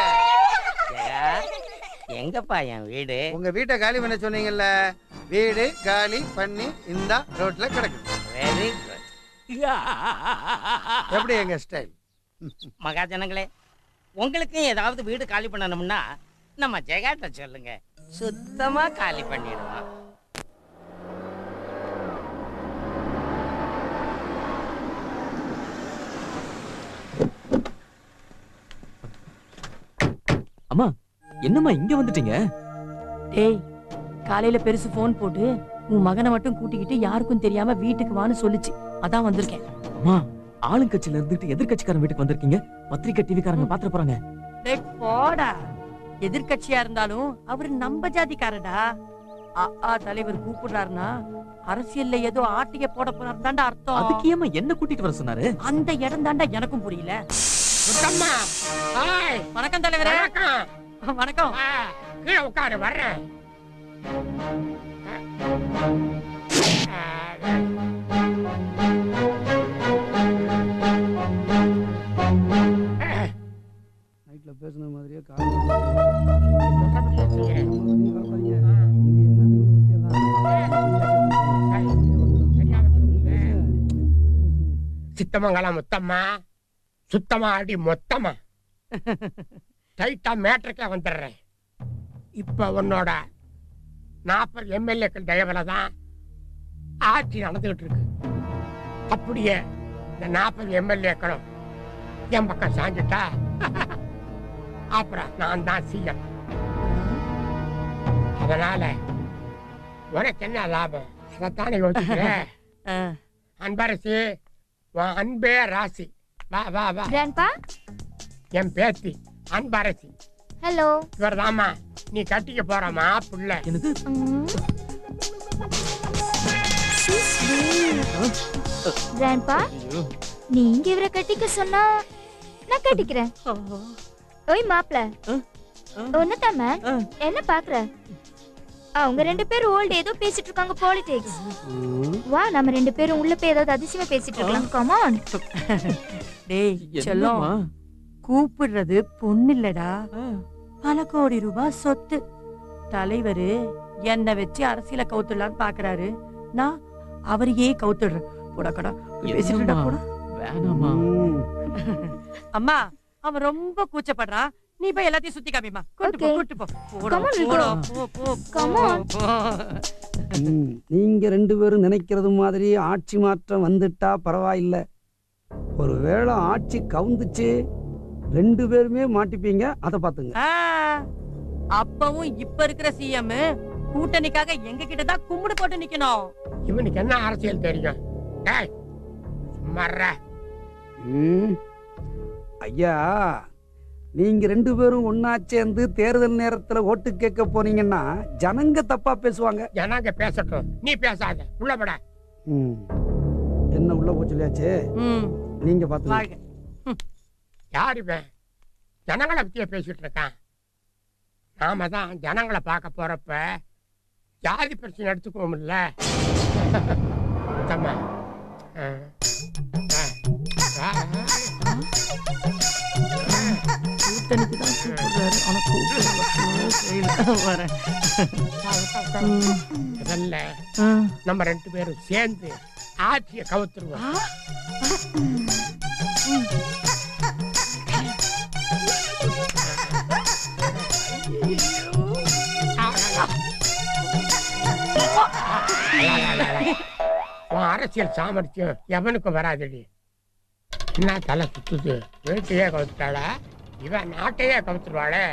எங்கப்பா என் வீடு உங்க வீட்டை காலி பண்ண சொன்னீங்கல்ல வீடு காலி பண்ணி இந்த ரோட்ல கிடக்கு வெரி எப்படி எங்க ஸ்டைல் மகாஜனங்களே உங்களுக்கும் ஏதாவது வீடு காலி பண்ணணும்னா நம்ம ஜெகாட்ட சொல்லுங்க சுத்தமா காலி பண்ணிடுவான் அம்மா என்னம்மா இங்க வந்துட்டீங்க டேய் காலையில பெருசு ஃபோன் போட்டு உன் மகனை மட்டும் கூட்டிக்கிட்டு யாருக்கும் தெரியாம வீட்டுக்கு வான்னு சொல்லுச்சு அதான் வந்திருக்கேன் அம்மா ஆளுங்கட்சியில இருந்துட்டு எதிர்க்கட்சிக்காரன் வீட்டுக்கு வந்திருக்கீங்க பத்திரிக்கை டிவிக்காரங்க பாத்துட்டு போறாங்க டேய் போடா எதிர்க்கட்சியா இருந்தாலும் அவர் நம்ம ஜாதிக்காரடா அ ஆ தலைவர் கூப்பிடுறாருன்னா அரசியல்ல ஏதோ ஆட்டிய போட போறாரு தாண்டா அர்த்தம் அதுக்கு ஏம்மா என்ன கூட்டிட்டு வர சொன்னாரு அந்த இடம் தாண்டா எனக்கும் புரியல முத்தம்மா ஹாய் வணக்கம் தலைவரே வணக்கம் வணக்கம் கீழே உட்காரு வர்றேன் நைட்ல பேசுன மாதிரியே காலையில சித்தமங்கலம் முத்தம்மா சுத்தமா அடி மொத்தமா டைட்டா மேட்ருக்கே வந்துடுறேன் இப்ப உன்னோட நாற்பது எம்எல்ஏக்கள் தயவுல தான் ஆட்சி நடந்துகிட்டு இருக்கு அப்படியே இந்த நாற்பது எம்எல்ஏக்களும் என் பக்கம் சாஞ்சிட்டா அப்புறம் நான் தான் சிஎம் அதனால உனக்கு என்ன லாபம் அதைத்தானே யோசிக்கிறேன் அன்பரசி உன் அன்பே ராசி வா வா வா கிராண்ட்பா என் பேத்தி அன்பரசி ஹலோ இவர்தாம்மா நீ கட்டிக்க போறமா புள்ள கிராண்ட்பா நீங்க இவரை கட்டிக்க சொன்னா நான் கட்டிக்கிறேன் ஓய் மாப்ள ஒன்னதான் மேம் என்ன பாக்குற அவங்க ரெண்டு பேரும் ஓல்டு ஏதோ பேசிட்டு இருக்காங்க பாலிடிக்ஸ் வா நம்ம ரெண்டு பேரும் உள்ள போய் ஏதாவது அதிசயமா பேசிட்டு இருக்கலாம் கமான் டேய் செல்லம் கூப்பிடுறது பொண்ணு இல்லடா பல கோடி ரூபாய் சொத்து தலைவரு என்ன வச்சு அரசியல கவுத்துடலான்னு பாக்குறாரு நான் அவரையே கவுத்துடுறேன் போடா கடா பேசிட்டு போடா வேணாமா அம்மா அவன் ரொம்ப கூச்சப்படுறான் நீ போய் எல்லாத்தையும் சுத்தி காமிமா கூட்டு போ Okay. கூட்டு போ போடா, Come on, we'll போடா, go. போ, போ, Come போ, on. போ. ம், நீங்க ரெண்டு பேரும் நினைக்கிறது மாதிரி ஆட்சி மாற்றம் வந்துட்டா பரவாயில்ல ஒருவேளை ஆட்சி கவுந்துச்சு ரெண்டு பேருமே மாட்டிப்பீங்க அதை பாத்துங்க ஆ, அப்பவும் இப்ப இருக்கிற சிஎம் கூட்டணிக்காக எங்க கிட்ட தான் கும்பிடு போட்டு நிக்கணும் இவனுக்கு என்ன அரசியல் தெரியும் டேய் சும்மாறா ம், ஐயா நீங்க ரெண்டு பேரும் ஒன்னா சேர்ந்து தேர்தல் நேரத்துல ஓட்டு கேட்க போனீங்கன்னா ஜனங்க தப்பா பேசுவாங்க ஜனங்க பேசட்டும் நீ பேசாத உள்ளபட ம், என்ன உள்ள போச்சு சொல்லியாச்சு நீங்க பாத்துங்க யார் இவன் ஜனங்களை பத்தியே பேசிட்டு இருக்கான் நாம தான் ஜனங்களை பார்க்க போறப்ப ஜாதி பிரச்சனை எடுத்துக்குவோம்ல தம்மா. ஆ. ஆ. ஆ. கூட்டணிக்கு தான் கூப்பிடுறாரு ஆனா கூப்பிடுறாரு செய்யல வரேன் முதல்ல நம்ம ரெண்டு பேரும் சேர்ந்து ஆட்சியை கவுத்துருவோம் உன் அரசியல் சாமர்த்தியம் எவனுக்கும் வராதடி என்ன தலை சுத்துது வீட்டையே கவுத்துட்டாளா இவன் நாட்டையே கவுத்துருவாளே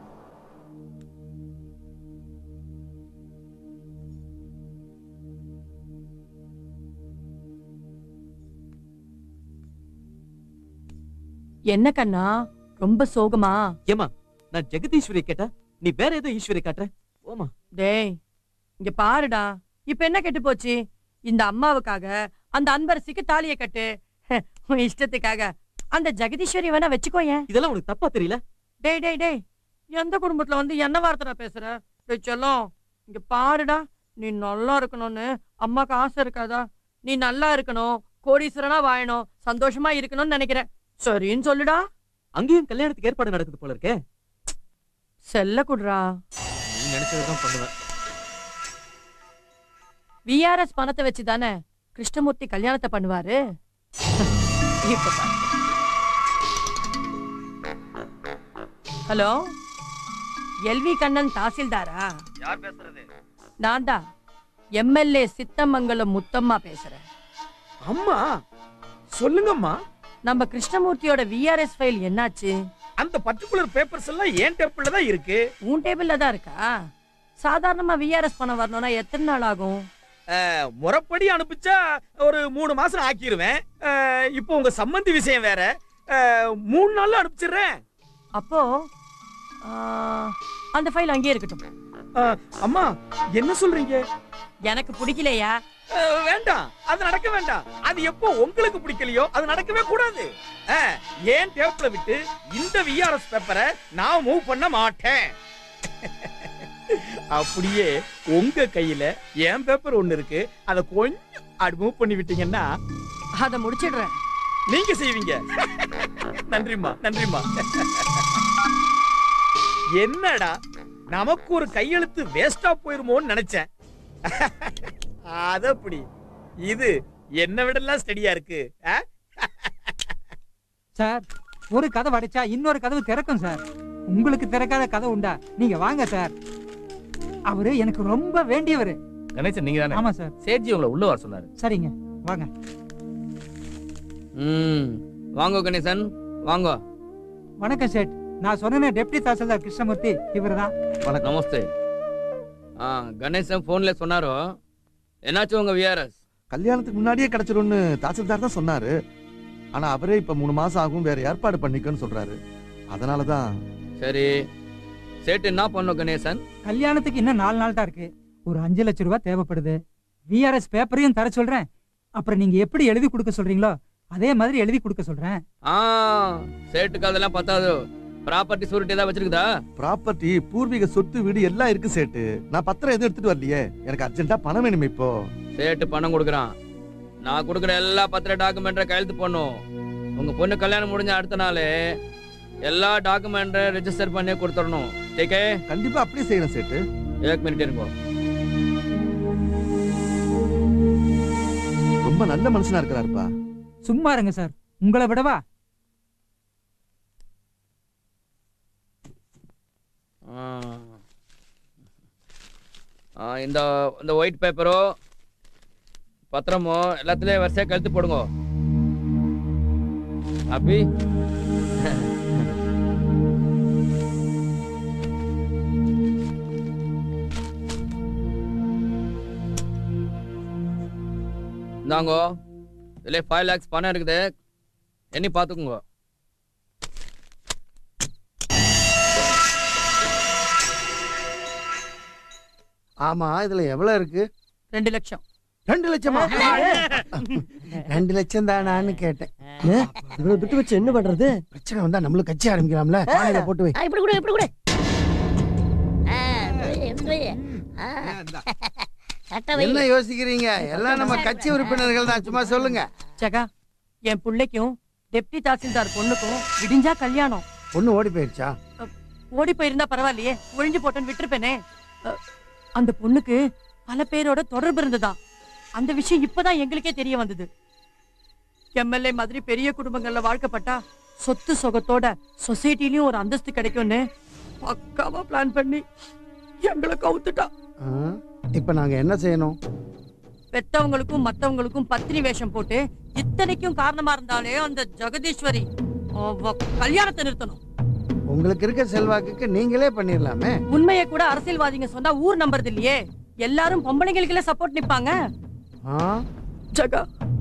என்ன கண்ணா ரொம்ப சோகமா ஏமா நான் ஜெகதீஸ்வரி கேட்டா நீ வேற ஏதோ ஈஸ்வரி காட்டுற ஓமா டேய் இங்க பாருடா இப்ப என்ன கெட்டு போச்சு இந்த அம்மாவுக்காக அந்த அன்பரசிக்கு தாலியை கட்டு உன் இஷ்டத்துக்காக அந்த ஜெகதீஸ்வரி வேணா வச்சுக்கோயேன் இதெல்லாம் உனக்கு தப்பா தெரியல டேய் டேய் டேய் எந்த குடும்பத்துல வந்து என்ன வார்த்தை பேசுற டேய் செல்லம் இங்க பாருடா நீ நல்லா இருக்கணும்னு அம்மாக்கு ஆசை இருக்காதா நீ நல்லா இருக்கணும் கோடீஸ்வரனா வாழணும் சந்தோஷமா இருக்கணும்னு நினைக்கிறேன் சரின்னு சொல்லுடா அங்கேயும் கல்யாணத்துக்கு ஏற்பாடு நடக்குது போல இருக்கே செல்ல குடுறா நீ நினைச்சதுதான் பண்ணுவேன் விஆர்எஸ் பணத்தை வச்சு தானே கிருஷ்ணமூர்த்தி கல்யாணத்தை பண்ணுவாரு இப்ப பாரு. ஹலோ எல்வி கண்ணன் தாசில்தாரா யார் பேசுறது நான் தான் எம்எல்ஏ சித்தமங்கலம் முத்தம்மா பேசுறேன் அம்மா சொல்லுங்கம்மா நம்ம கிருஷ்ணமூர்த்தியோட விஆர்எஸ் ஃபைல் என்னாச்சு அந்த பர்டிகுலர் பேப்பர்ஸ் எல்லாம் ஏன் டேபிள்ல தான் இருக்கு உன் டேபிள்ல தான் இருக்கா சாதாரணமா விஆர்எஸ் பணம் வரணும்னா எத்தனை நாள் ஆகும் அஹ், முறைப்படி அனுப்பிச்சா ஒரு மூணு மாசம் ஆக்கிருவேன் அஹ், இப்போ உங்க சம்மந்தி விஷயம் வேற அஹ், மூணு நாள்ல அனுப்பிச்சிடுறேன் அப்போ ஆ, அந்த ஃபைல் அங்கேயே இருக்கட்டும் அம்மா என்ன சொல்றீங்க எனக்கு பிடிக்கலையா அஹ், வேண்டாம் அது நடக்க வேண்டாம் அது எப்போ உங்களுக்கு பிடிக்கலையோ அது நடக்கவே கூடாது அஹ், ஏன் டேப்ல விட்டு இந்த விஆர்எஸ் பேப்பரை நான் மூவ் பண்ண மாட்டேன் அப்படியே உங்க கையில என் பேப்பர் ஒண்ணு இருக்கு அத கொஞ்சம் அப்படி மூவ் பண்ணி விட்டீங்கன்னா அதை முடிச்சிடுறேன் நீங்க செய்வீங்க நன்றிம்மா நன்றிம்மா என்னடா நமக்கு ஒரு கையெழுத்து வேஸ்டா போயிருமோன்னு நினைச்சேன் அது அப்படி இது என்ன விடலாம் ஸ்டடியா இருக்கு ஆ? சார் ஒரு கதவு அடைச்சா இன்னொரு கதவு திறக்கும் சார் உங்களுக்கு திறக்காத கதவு உண்டா நீங்க வாங்க சார் அவரு எனக்கு ரொம்ப வேண்டியவர் கணேசன் நீங்க தானே ஆமா சார் சேட்ஜி உங்களை உள்ள வர சொன்னாரு சரிங்க வாங்க ம் வாங்க கணேசன் வாங்க வணக்கம் சேட் நான் சொன்னேனே டெப்டி தாசில்தார் கிருஷ்ணமூர்த்தி இவர்தான் வணக்கம் நமஸ்தே ஆ கணேசன் ஃபோன்ல சொன்னாரோ என்னாச்சு உங்க விஆர்எஸ் கல்யாணத்துக்கு முன்னாடியே கிடைச்சிரும்னு தாசில்தார் தான் சொன்னாரு ஆனா அவரே இப்ப மூணு மாசம் ஆகும் வேற ஏற்பாடு பண்ணிக்கன்னு சொல்றாரு அதனாலதான் சரி சேட்டு என்ன பண்ணும் கணேசன் கல்யாணத்துக்கு இன்னும் நாலு நாள் தான் இருக்கு ஒரு அஞ்சு லட்சம் ரூபாய் தேவைப்படுது விஆர்எஸ் பேப்பரையும் தர சொல்றேன் அப்புறம் நீங்க எப்படி எழுதி கொடுக்க சொல்றீங்களோ அதே மாதிரி எழுதி கொடுக்க சொல்றேன் ஆ சேட்டுக்கு அதெல்லாம் பத்தாது ப்ராப்பர்ட்டி சூரிட்டி ஏதாவது வச்சிருக்குதா ப்ராப்பர்ட்டி பூர்வீக சொத்து வீடு எல்லாம் இருக்கு சேட்டு நான் பத்திரம் எதுவும் எடுத்துட்டு வரலையே எனக்கு அர்ஜென்ட்டா பணம் வேணும் இப்போ சேட்டு பணம் கொடுக்குறான் நான் கொடுக்குற எல்லா பத்திர டாக்குமெண்ட்டை கையெழுத்து பண்ணும் உங்க பொண்ணு கல்யாணம் முடிஞ்ச அடுத்த நாள் எல்லா டாக்குமெண்ட்டை ரெஜிஸ்டர் பண்ணி கொடுத்துடணும் டேக்கே கண்டிப்பா அப்படியே செய்யணும் சேட்டு ஏக் மினிட் இருக்கும் ரொம்ப நல்ல மனுஷனா இருக்கிறாருப்பா சும்மா இருங்க சார் உங்களை விடவா ஆ, இந்த இந்த ஒயிட் பேப்பரோ பத்திரமோ எல்லாத்துலயும் வரிசையா கழுத்து போடுங்க அப்பி இந்தாங்கோ இதுல ஃபைவ் லேக்ஸ் பணம் இருக்குது எண்ணி பார்த்துக்குங்க ஆமா இதுல எவ்வளவு இருக்கு ரெண்டு லட்சம் ரெண்டு லட்சமா ரெண்டு லட்சம் தானான்னு கேட்டேன் இவ்வளவு துட்டு வச்சு என்ன பண்றது பிரச்சனை வந்தா நம்மளும் கட்சி ஆரம்பிக்கலாம்ல பானையில போட்டு வை ஆ, இப்படி கூட இப்படி கூட ஆ, இப்படி, இப்படி. ஆ. சட்டை வை. என்ன யோசிக்கிறீங்க எல்லாம் நம்ம கட்சி உறுப்பினர்கள் தான் சும்மா சொல்லுங்க ஜகா என் பிள்ளைக்கும் டெப்டி தாசில்தார் பொண்ணுக்கும் விடிஞ்சா கல்யாணம் பொண்ணு ஓடி போயிருச்சா ஓடி போயிருந்தா பரவாயில்லையே ஒழிஞ்சு போட்டேன்னு விட்டுருப்பேனே அ, அந்த பொண்ணுக்கு பல பேரோட தொடர்பு இருந்ததா அந்த விஷயம் இப்பதான் எங்களுக்கே தெரிய வந்தது எம்எல்ஏ மாதிரி பெரிய குடும்பங்கள்ல வாழ்க்கப்பட்டா சொத்து சொகத்தோட சொசைட்டிலயும் ஒரு அந்தஸ்து கிடைக்கும்னு பக்காவா பிளான் பண்ணி எங்களை கவுத்துட்டா ஆ, இப்ப நாங்க என்ன செய்யணும் பெத்தவங்களுக்கும் மத்தவங்களுக்கும் பத்தினி வேஷம் போட்டு இத்தனைக்கும் காரணமா இருந்தாலே அந்த ஜெகதீஸ்வரி அவ கல்யாணத்தை நிறுத்தணும் உங்களுக்கு இருக்க செல்வாக்குக்கு நீங்களே பண்ணிடலாமே உண்மையை கூட அரசியல்வாதிங்க சொன்னா ஊர் நம்புறது இல்லையே எல்லாரும் பொம்பளைங்களுக்குள்ள சப்போர்ட் நிப்பாங்க ஆ ஜகா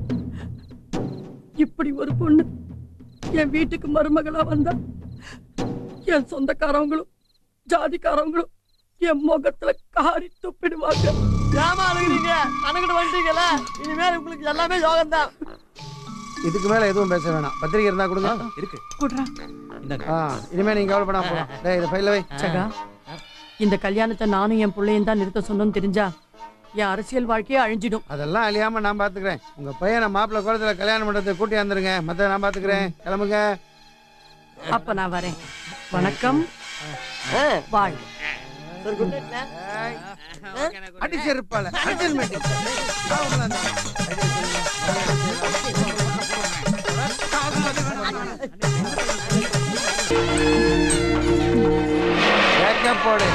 இப்படி ஒரு பொண்ணு என் வீட்டுக்கு மருமகளா வந்தா என் சொந்தக்காரவங்களும் ஜாதிக்காரவங்களும் என் முகத்துல காரி துப்பிடுவாங்க ஏமா அழுகிறீங்க கணக்கிட்டு வந்துட்டீங்களா இனிமேல் உங்களுக்கு எல்லாமே யோகம் தான் இதுக்கு மேல எதுவும் பேச வேணாம் பத்திரிக்கை இருந்தா கொடுங்க இருக்கு குட்ரா ஆ இனிமே நீங்க கவலைப்படாம போலாம் டேய் இதை ஃபைல்ல வை ஜகா இந்த கல்யாணத்தை நானும் என் பிள்ளையும் தான் நிறுத்த சொன்னோம்னு தெரிஞ்சா என் அரசியல் வாழ்க்கையே அழிஞ்சிடும் அதெல்லாம் அழியாம நான் பாத்துக்கிறேன் உங்க பையனை மாப்பிள்ளை குளத்துல கல்யாணம் பண்றதுக்கு கூட்டி வந்துருங்க மத்த நான் பாத்துக்கிறேன் கிளம்புங்க அப்ப நான் வரேன் வணக்கம் வாழ் சரி குட் நைட் அடி செருப்பால அட்ஜஸ்ட்மெண்ட் போடு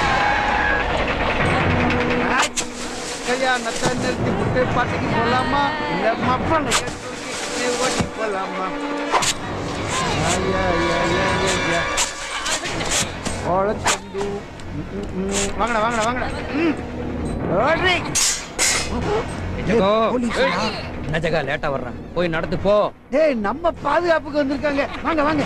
கல்யாணத்தை நிறுத்தி விட்டு பாட்டிக்கு போலாமா இல்ல மப்பனை ஓட்டி போலாமா ஐயா, ஐயா, ஐயா, ஐயா, ஐயா. ஓலச்சந்து. ம், ம், ம். வாங்கடா வாங்கடா வாங்கடா ம். ஓடி. ஜகோ போலீஸா? என்ன ஜகா லேட்டா வர்றேன் போய் நடந்து போ டேய் நம்ம பாதுகாப்புக்கு வந்திருக்காங்க வாங்க வாங்க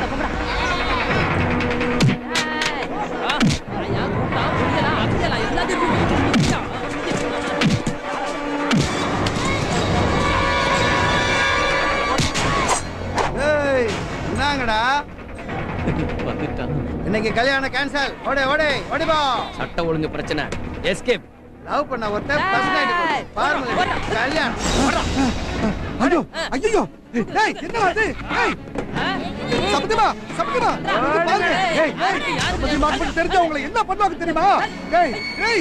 ஏய் என்னங்கடா வந்துட்டான் இன்னைக்கு கல்யாணம் கேன்சல் ஓடே ஓடே ஓடி போ சட்ட ஒழுங்கு பிரச்சனை எஸ்கேப் லவ் பண்ண ஒருத்தன் ஃபர்ஸ்ட் நைட் பாருங்க கல்யாணம் ஐயோ ஐயோ டேய் என்ன அது டேய் சப்திமா சப்திமா பாருங்க டேய் டேய் சப்தி மார்க் தெரிஞ்சா உங்களை என்ன பண்ணுவாங்க தெரியுமா டேய் டேய்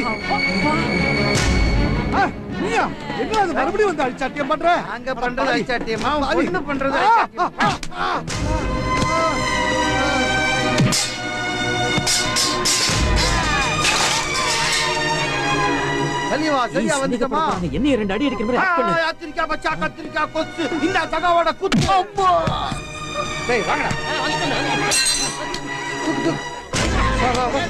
ஆ, நீயா என்ன அது மறுபடியும் வந்து அடிச்சாட்டியம் பண்ற அங்க பண்றது அடிச்சாட்டியமா உன் பாவி. பொண்ணு பண்றது ஆ, அடிச்சாட்டியமா? ஆ, ஆ, சலிவா சரியா வந்துட்டமா என்ன ரெண்டு அடி அடிக்கிற மாதிரி act பண்ணு. கத்திரிக்காய் பச்சா கத்திரிக்காய் கொத்து இந்த சகாவோட குத்து அப்போ டேய் வாங்கடா குத்து வா வா வா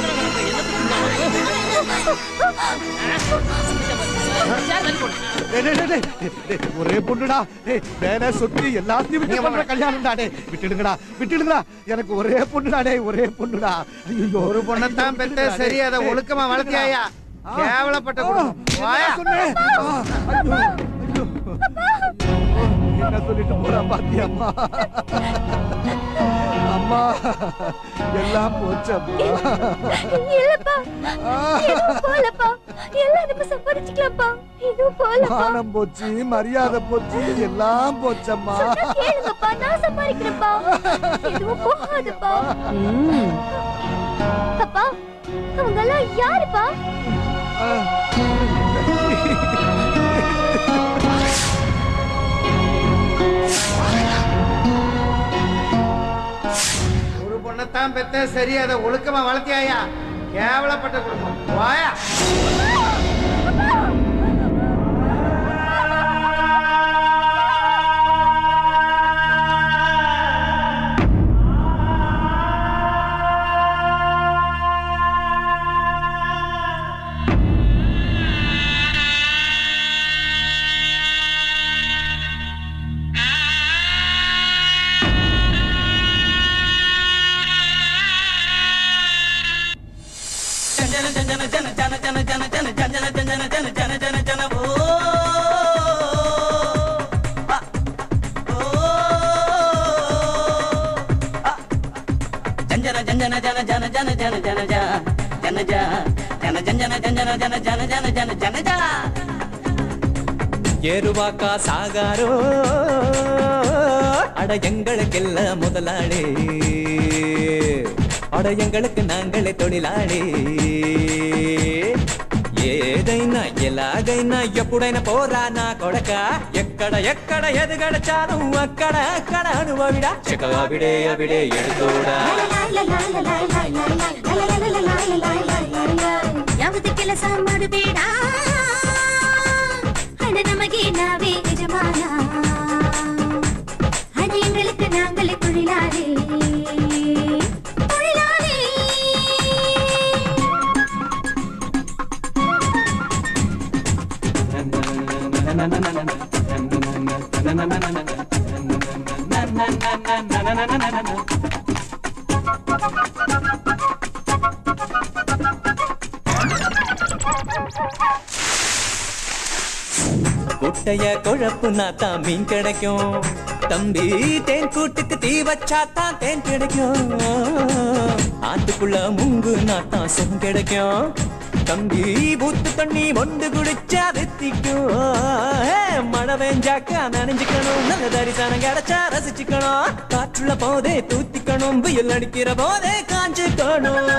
டேய், டேய், டேய், டேய், டேய், ஒரே பொண்ணுடா டேய், வேலை சொத்து எல்லாத்தையும் விட்டு பண்ற கல்யாணம் டே விட்டுடுங்கடா விட்டுடுங்கடா எனக்கு ஒரே பொண்ணுடா டேய் ஒரே பொண்ணுடா ஐயோ ஒரு பொண்ணத்தான் பெத்த சரி அதை ஒழுக்கமா வளர்த்தியாயா கேவலப்பட்ட குடும்பம் வாயா சொன்னேன் ஆ, ஐயோ, ஐயோ. என்ன சொல்லிட்டு போறா பாத்தியம்மா அம்மா எல்லாம் போச்சம்மா இல்லப்பா எதுவும் போலப்பா எல்லாம் நம்ம சம்பாதிச்சுக்கலாம்ப்பா எதுவும் போலப்பா மானம் போச்சு மரியாதை போச்சு எல்லாம் போச்சம்மா சொன்னா கேளுங்கப்பா நான் சம்பாதிக்கிறேன்ப்பா எதுவும் போகாதுப்பா அப்பா அவங்க எல்லாம் யாருப்பா ஒரு பொண்ணத்தான் பெத்த சரி அதை ஒழுக்கமா வளர்த்தியாயா கேவலப்பட்ட குடும்பம் வாயா జంజన జంజన జన జన జన జన జన జ జన జ జన జంజన జంజన జన జన జన జన జన జ ஏறுவாக்கா சாகாரோ அட எங்களுக்கெல்ல முதலாளி அட எங்களுக்கு நாங்களே தொழிலாளி ఏదైనా ఎలాగైనా ఎప్పుడైనా పోరా నా కొడక ఎక్కడ ఎక్కడ ఎది గడచాను అక్కడ అక్కడ అనుభవిడా చికవిడే అవిడే ఎడుతోడా ಯಾವುದು ಕೆಲಸ ಮಾಡಬೇಡ ಹಣ ನಮಗೆ ನಾವೇ ಯಜಮಾನ ಹಣ எங்களுக்கு நாங்களே தொழிலாளி தொழிலாளி குட்டைய குழப்புனா தான் மீன் கிடைக்கும் தம்பி தேன் கூட்டுக்கு தீ வச்சா தான் தேன் கிடைக்கும் ஆத்துக்குள்ள முங்கு தான் சுகம் கிடைக்கும் தம்பி ஊத்து தண்ணி மொண்டு குடிச்சா வெத்திக்கும் ஏ, மழை பெஞ்சாக்கா நனைஞ்சுக்கணும் நல்ல தரிசனம் கிடைச்சா ரசிச்சுக்கணும் காற்றுள்ள போதே தூத்திக்கணும் புயல் அடிக்கிற போதே காஞ்சுக்கணும்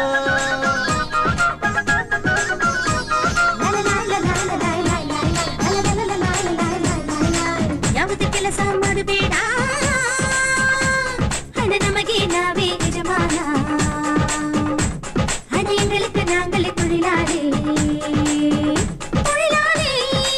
ಯಾವುದು ಕೆಲಸ ಮಾಡಬೇಡ ಹಣ ನಮಗೆ ನಾವೇ ಯಜಮಾನ ಹಣ எங்களுக்கு நாங்களே தொழிலாளி தொழிலாளி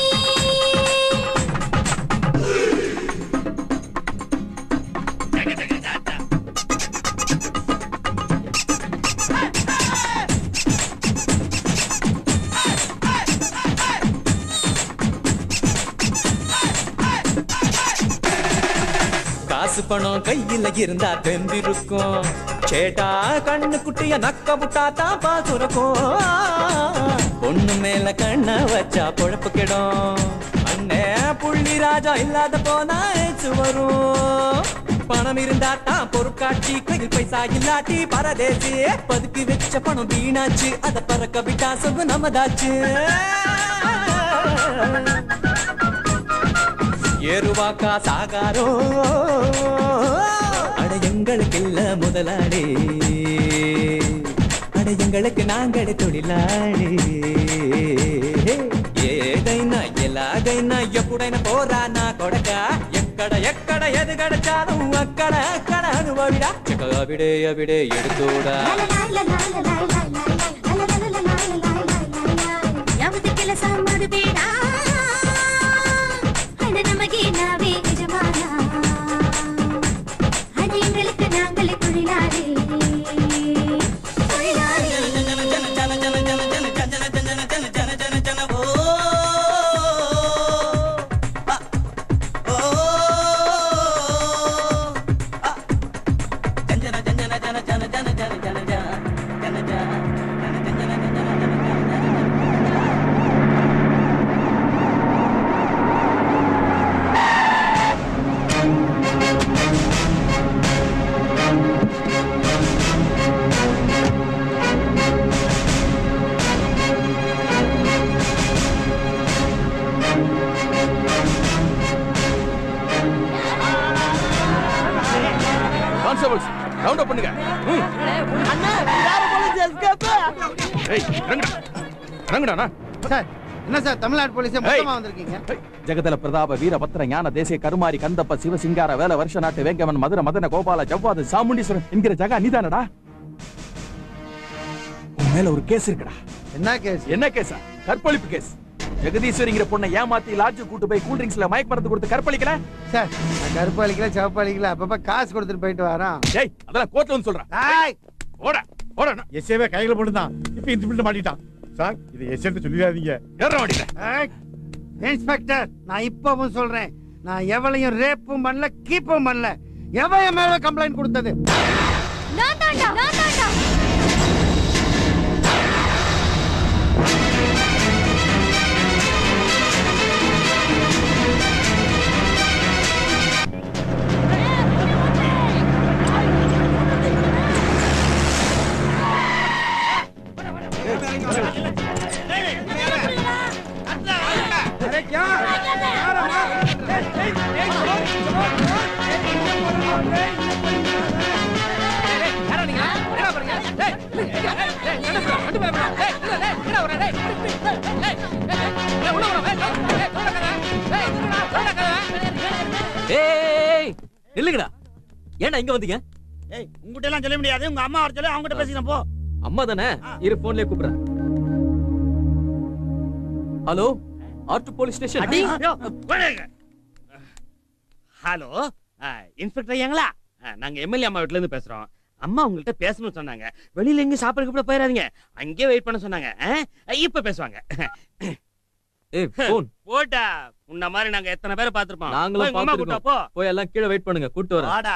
காசு பணம் கையில இருந்தா தெம்பிருக்கும் சேட்டா கண்ணு குட்டிய நக்க புட்டா தான் பாசுரக்கும் பொண்ணு மேல கண்ண வச்சா பொழப்பு கிடும் அண்ணே புள்ளி ராஜா இல்லாத போனா ஏச்சு வரும் பணம் இருந்தா தான் பொருட்காட்சி கையில் பைசா இல்லாட்டி பரதேசி பதுக்கி வச்ச பணம் வீணாச்சு அத பறக்க விட்டா சொகு நமதாச்சு ஏறுவாக்கா சாகாரோ அட எங்களுக்கு இல்ல முதலாளி அட எங்களுக்கு நாங்களே தொழிலாளி ఏదైనా ఎలాగైనా ఎప్పుడైనా పోరా నా కొడక ఎక్కడ ఎక్కడ ఎది గడచాను అక్కడ అక్కడ అనుభవిడా చికవిడే అవిడే ఎడుతోడా ಯಾವುದು ಕೆಲಸ ಮಾಡಬೇಡ ಹಣ ನಮಗೆ ನಾವೇ ಯಜಮಾನ ಹಣ எங்களுக்கு நாங்களே தொழிலாளி தொழிலாளி கான்ஸ்டபிள்ஸ் ரவுண்ட் அப் பண்ணுங்க ம். ஏய் இறங்குடா இறங்குடாண்ணா சார் என்ன சார் தமிழ்நாடு போலீஸே மொத்தமா வந்திருக்கீங்க ಜಗದಲ ಪ್ರತಾಪ ವೀರಭದ್ರ ஞான தேசிய கருமாரி கந்தப்ப சிவசிங்கார வேல வருஷ நாட்டு வேங்கவன் மதுர மதன கோபால ஜவ்வாது சாமுண்டீஸ்வரன் என்கிற ஜகா நீதானடா உன் மேல ஒரு கேஸ் இருக்குடா என்ன கேஸ் என்ன கேஸா கற்பழிப்பு கேஸ் ஜெகதீஸ்வரிங்கிற பொண்ணை ஏமாத்தி லாட்ஜு கூட்டு போய் கூல் ட்ரிங்க்ஸ்ல மயக்க மருந்து கொடுத்து கற்பழிக்கல சார் நான் கருப்பு அழிக்கல சிவப்பு அழிக்கல அப்பப்ப காசு கொடுத்துட்டு போயிட்டு வரோம் டேய் அதெல்லாம் கோர்ட்ல வந்து சொல்றேன் ஏய், ஓட ஓட எஸ்ஏவே கையில போட்டுதான் இப்ப இந்த பிள்ளை மாட்டிட்டான் சார் இது எஸ்ஏன்னு சொல்லிடாதீங்க ஏற மாட்டேன் ஏய், இன்ஸ்பெக்டர் நான் இப்பவும் சொல்றேன் நான் எவளையும் ரேப்பும் பண்ணல கீப்பும் பண்ணல எவன் என் மேல கம்ப்ளைண்ட் கொடுத்தது நான் தாண்டா நான் தாண்டா ஏய் நில்லுங்கடா ஏன்டா இங்க வந்தீங்க ஏய் உங்ககிட்ட எல்லாம் சொல்ல முடியாது உங்க அம்மா வர சொல்லி அவங்க கிட்ட பேசிக்கிறேன் போ அம்மா தானே இரு போன்லயே கூப்பிடுறேன் ஹலோ ஆர்ட் போலீஸ் ஸ்டேஷன் அடி ஹலோ இன்ஸ்பெக்டர் ஐயாங்களா ஆ, நாங்க எம்எல்ஏ அம்மா வீட்ல இருந்து பேசுறோம் அம்மா உங்கள்கிட்ட பேசணும்னு சொன்னாங்க வெளியில எங்க சாப்பிட கூட போயிடாதீங்க அங்கேயே வெயிட் பண்ண சொன்னாங்க ஆ, இப்ப பேசுவாங்க ஏய் போன் போட்டா உன்ன மாதிரி நாங்க எத்தனை பேரை பார்த்திருப்போம் நாங்களும் போய் உங்க அம்மா கூட்டா போ பாத்துருக்கோம் போய் எல்லாம் கீழே வெயிட் பண்ணுங்க கூட்டு வரேன் வாடா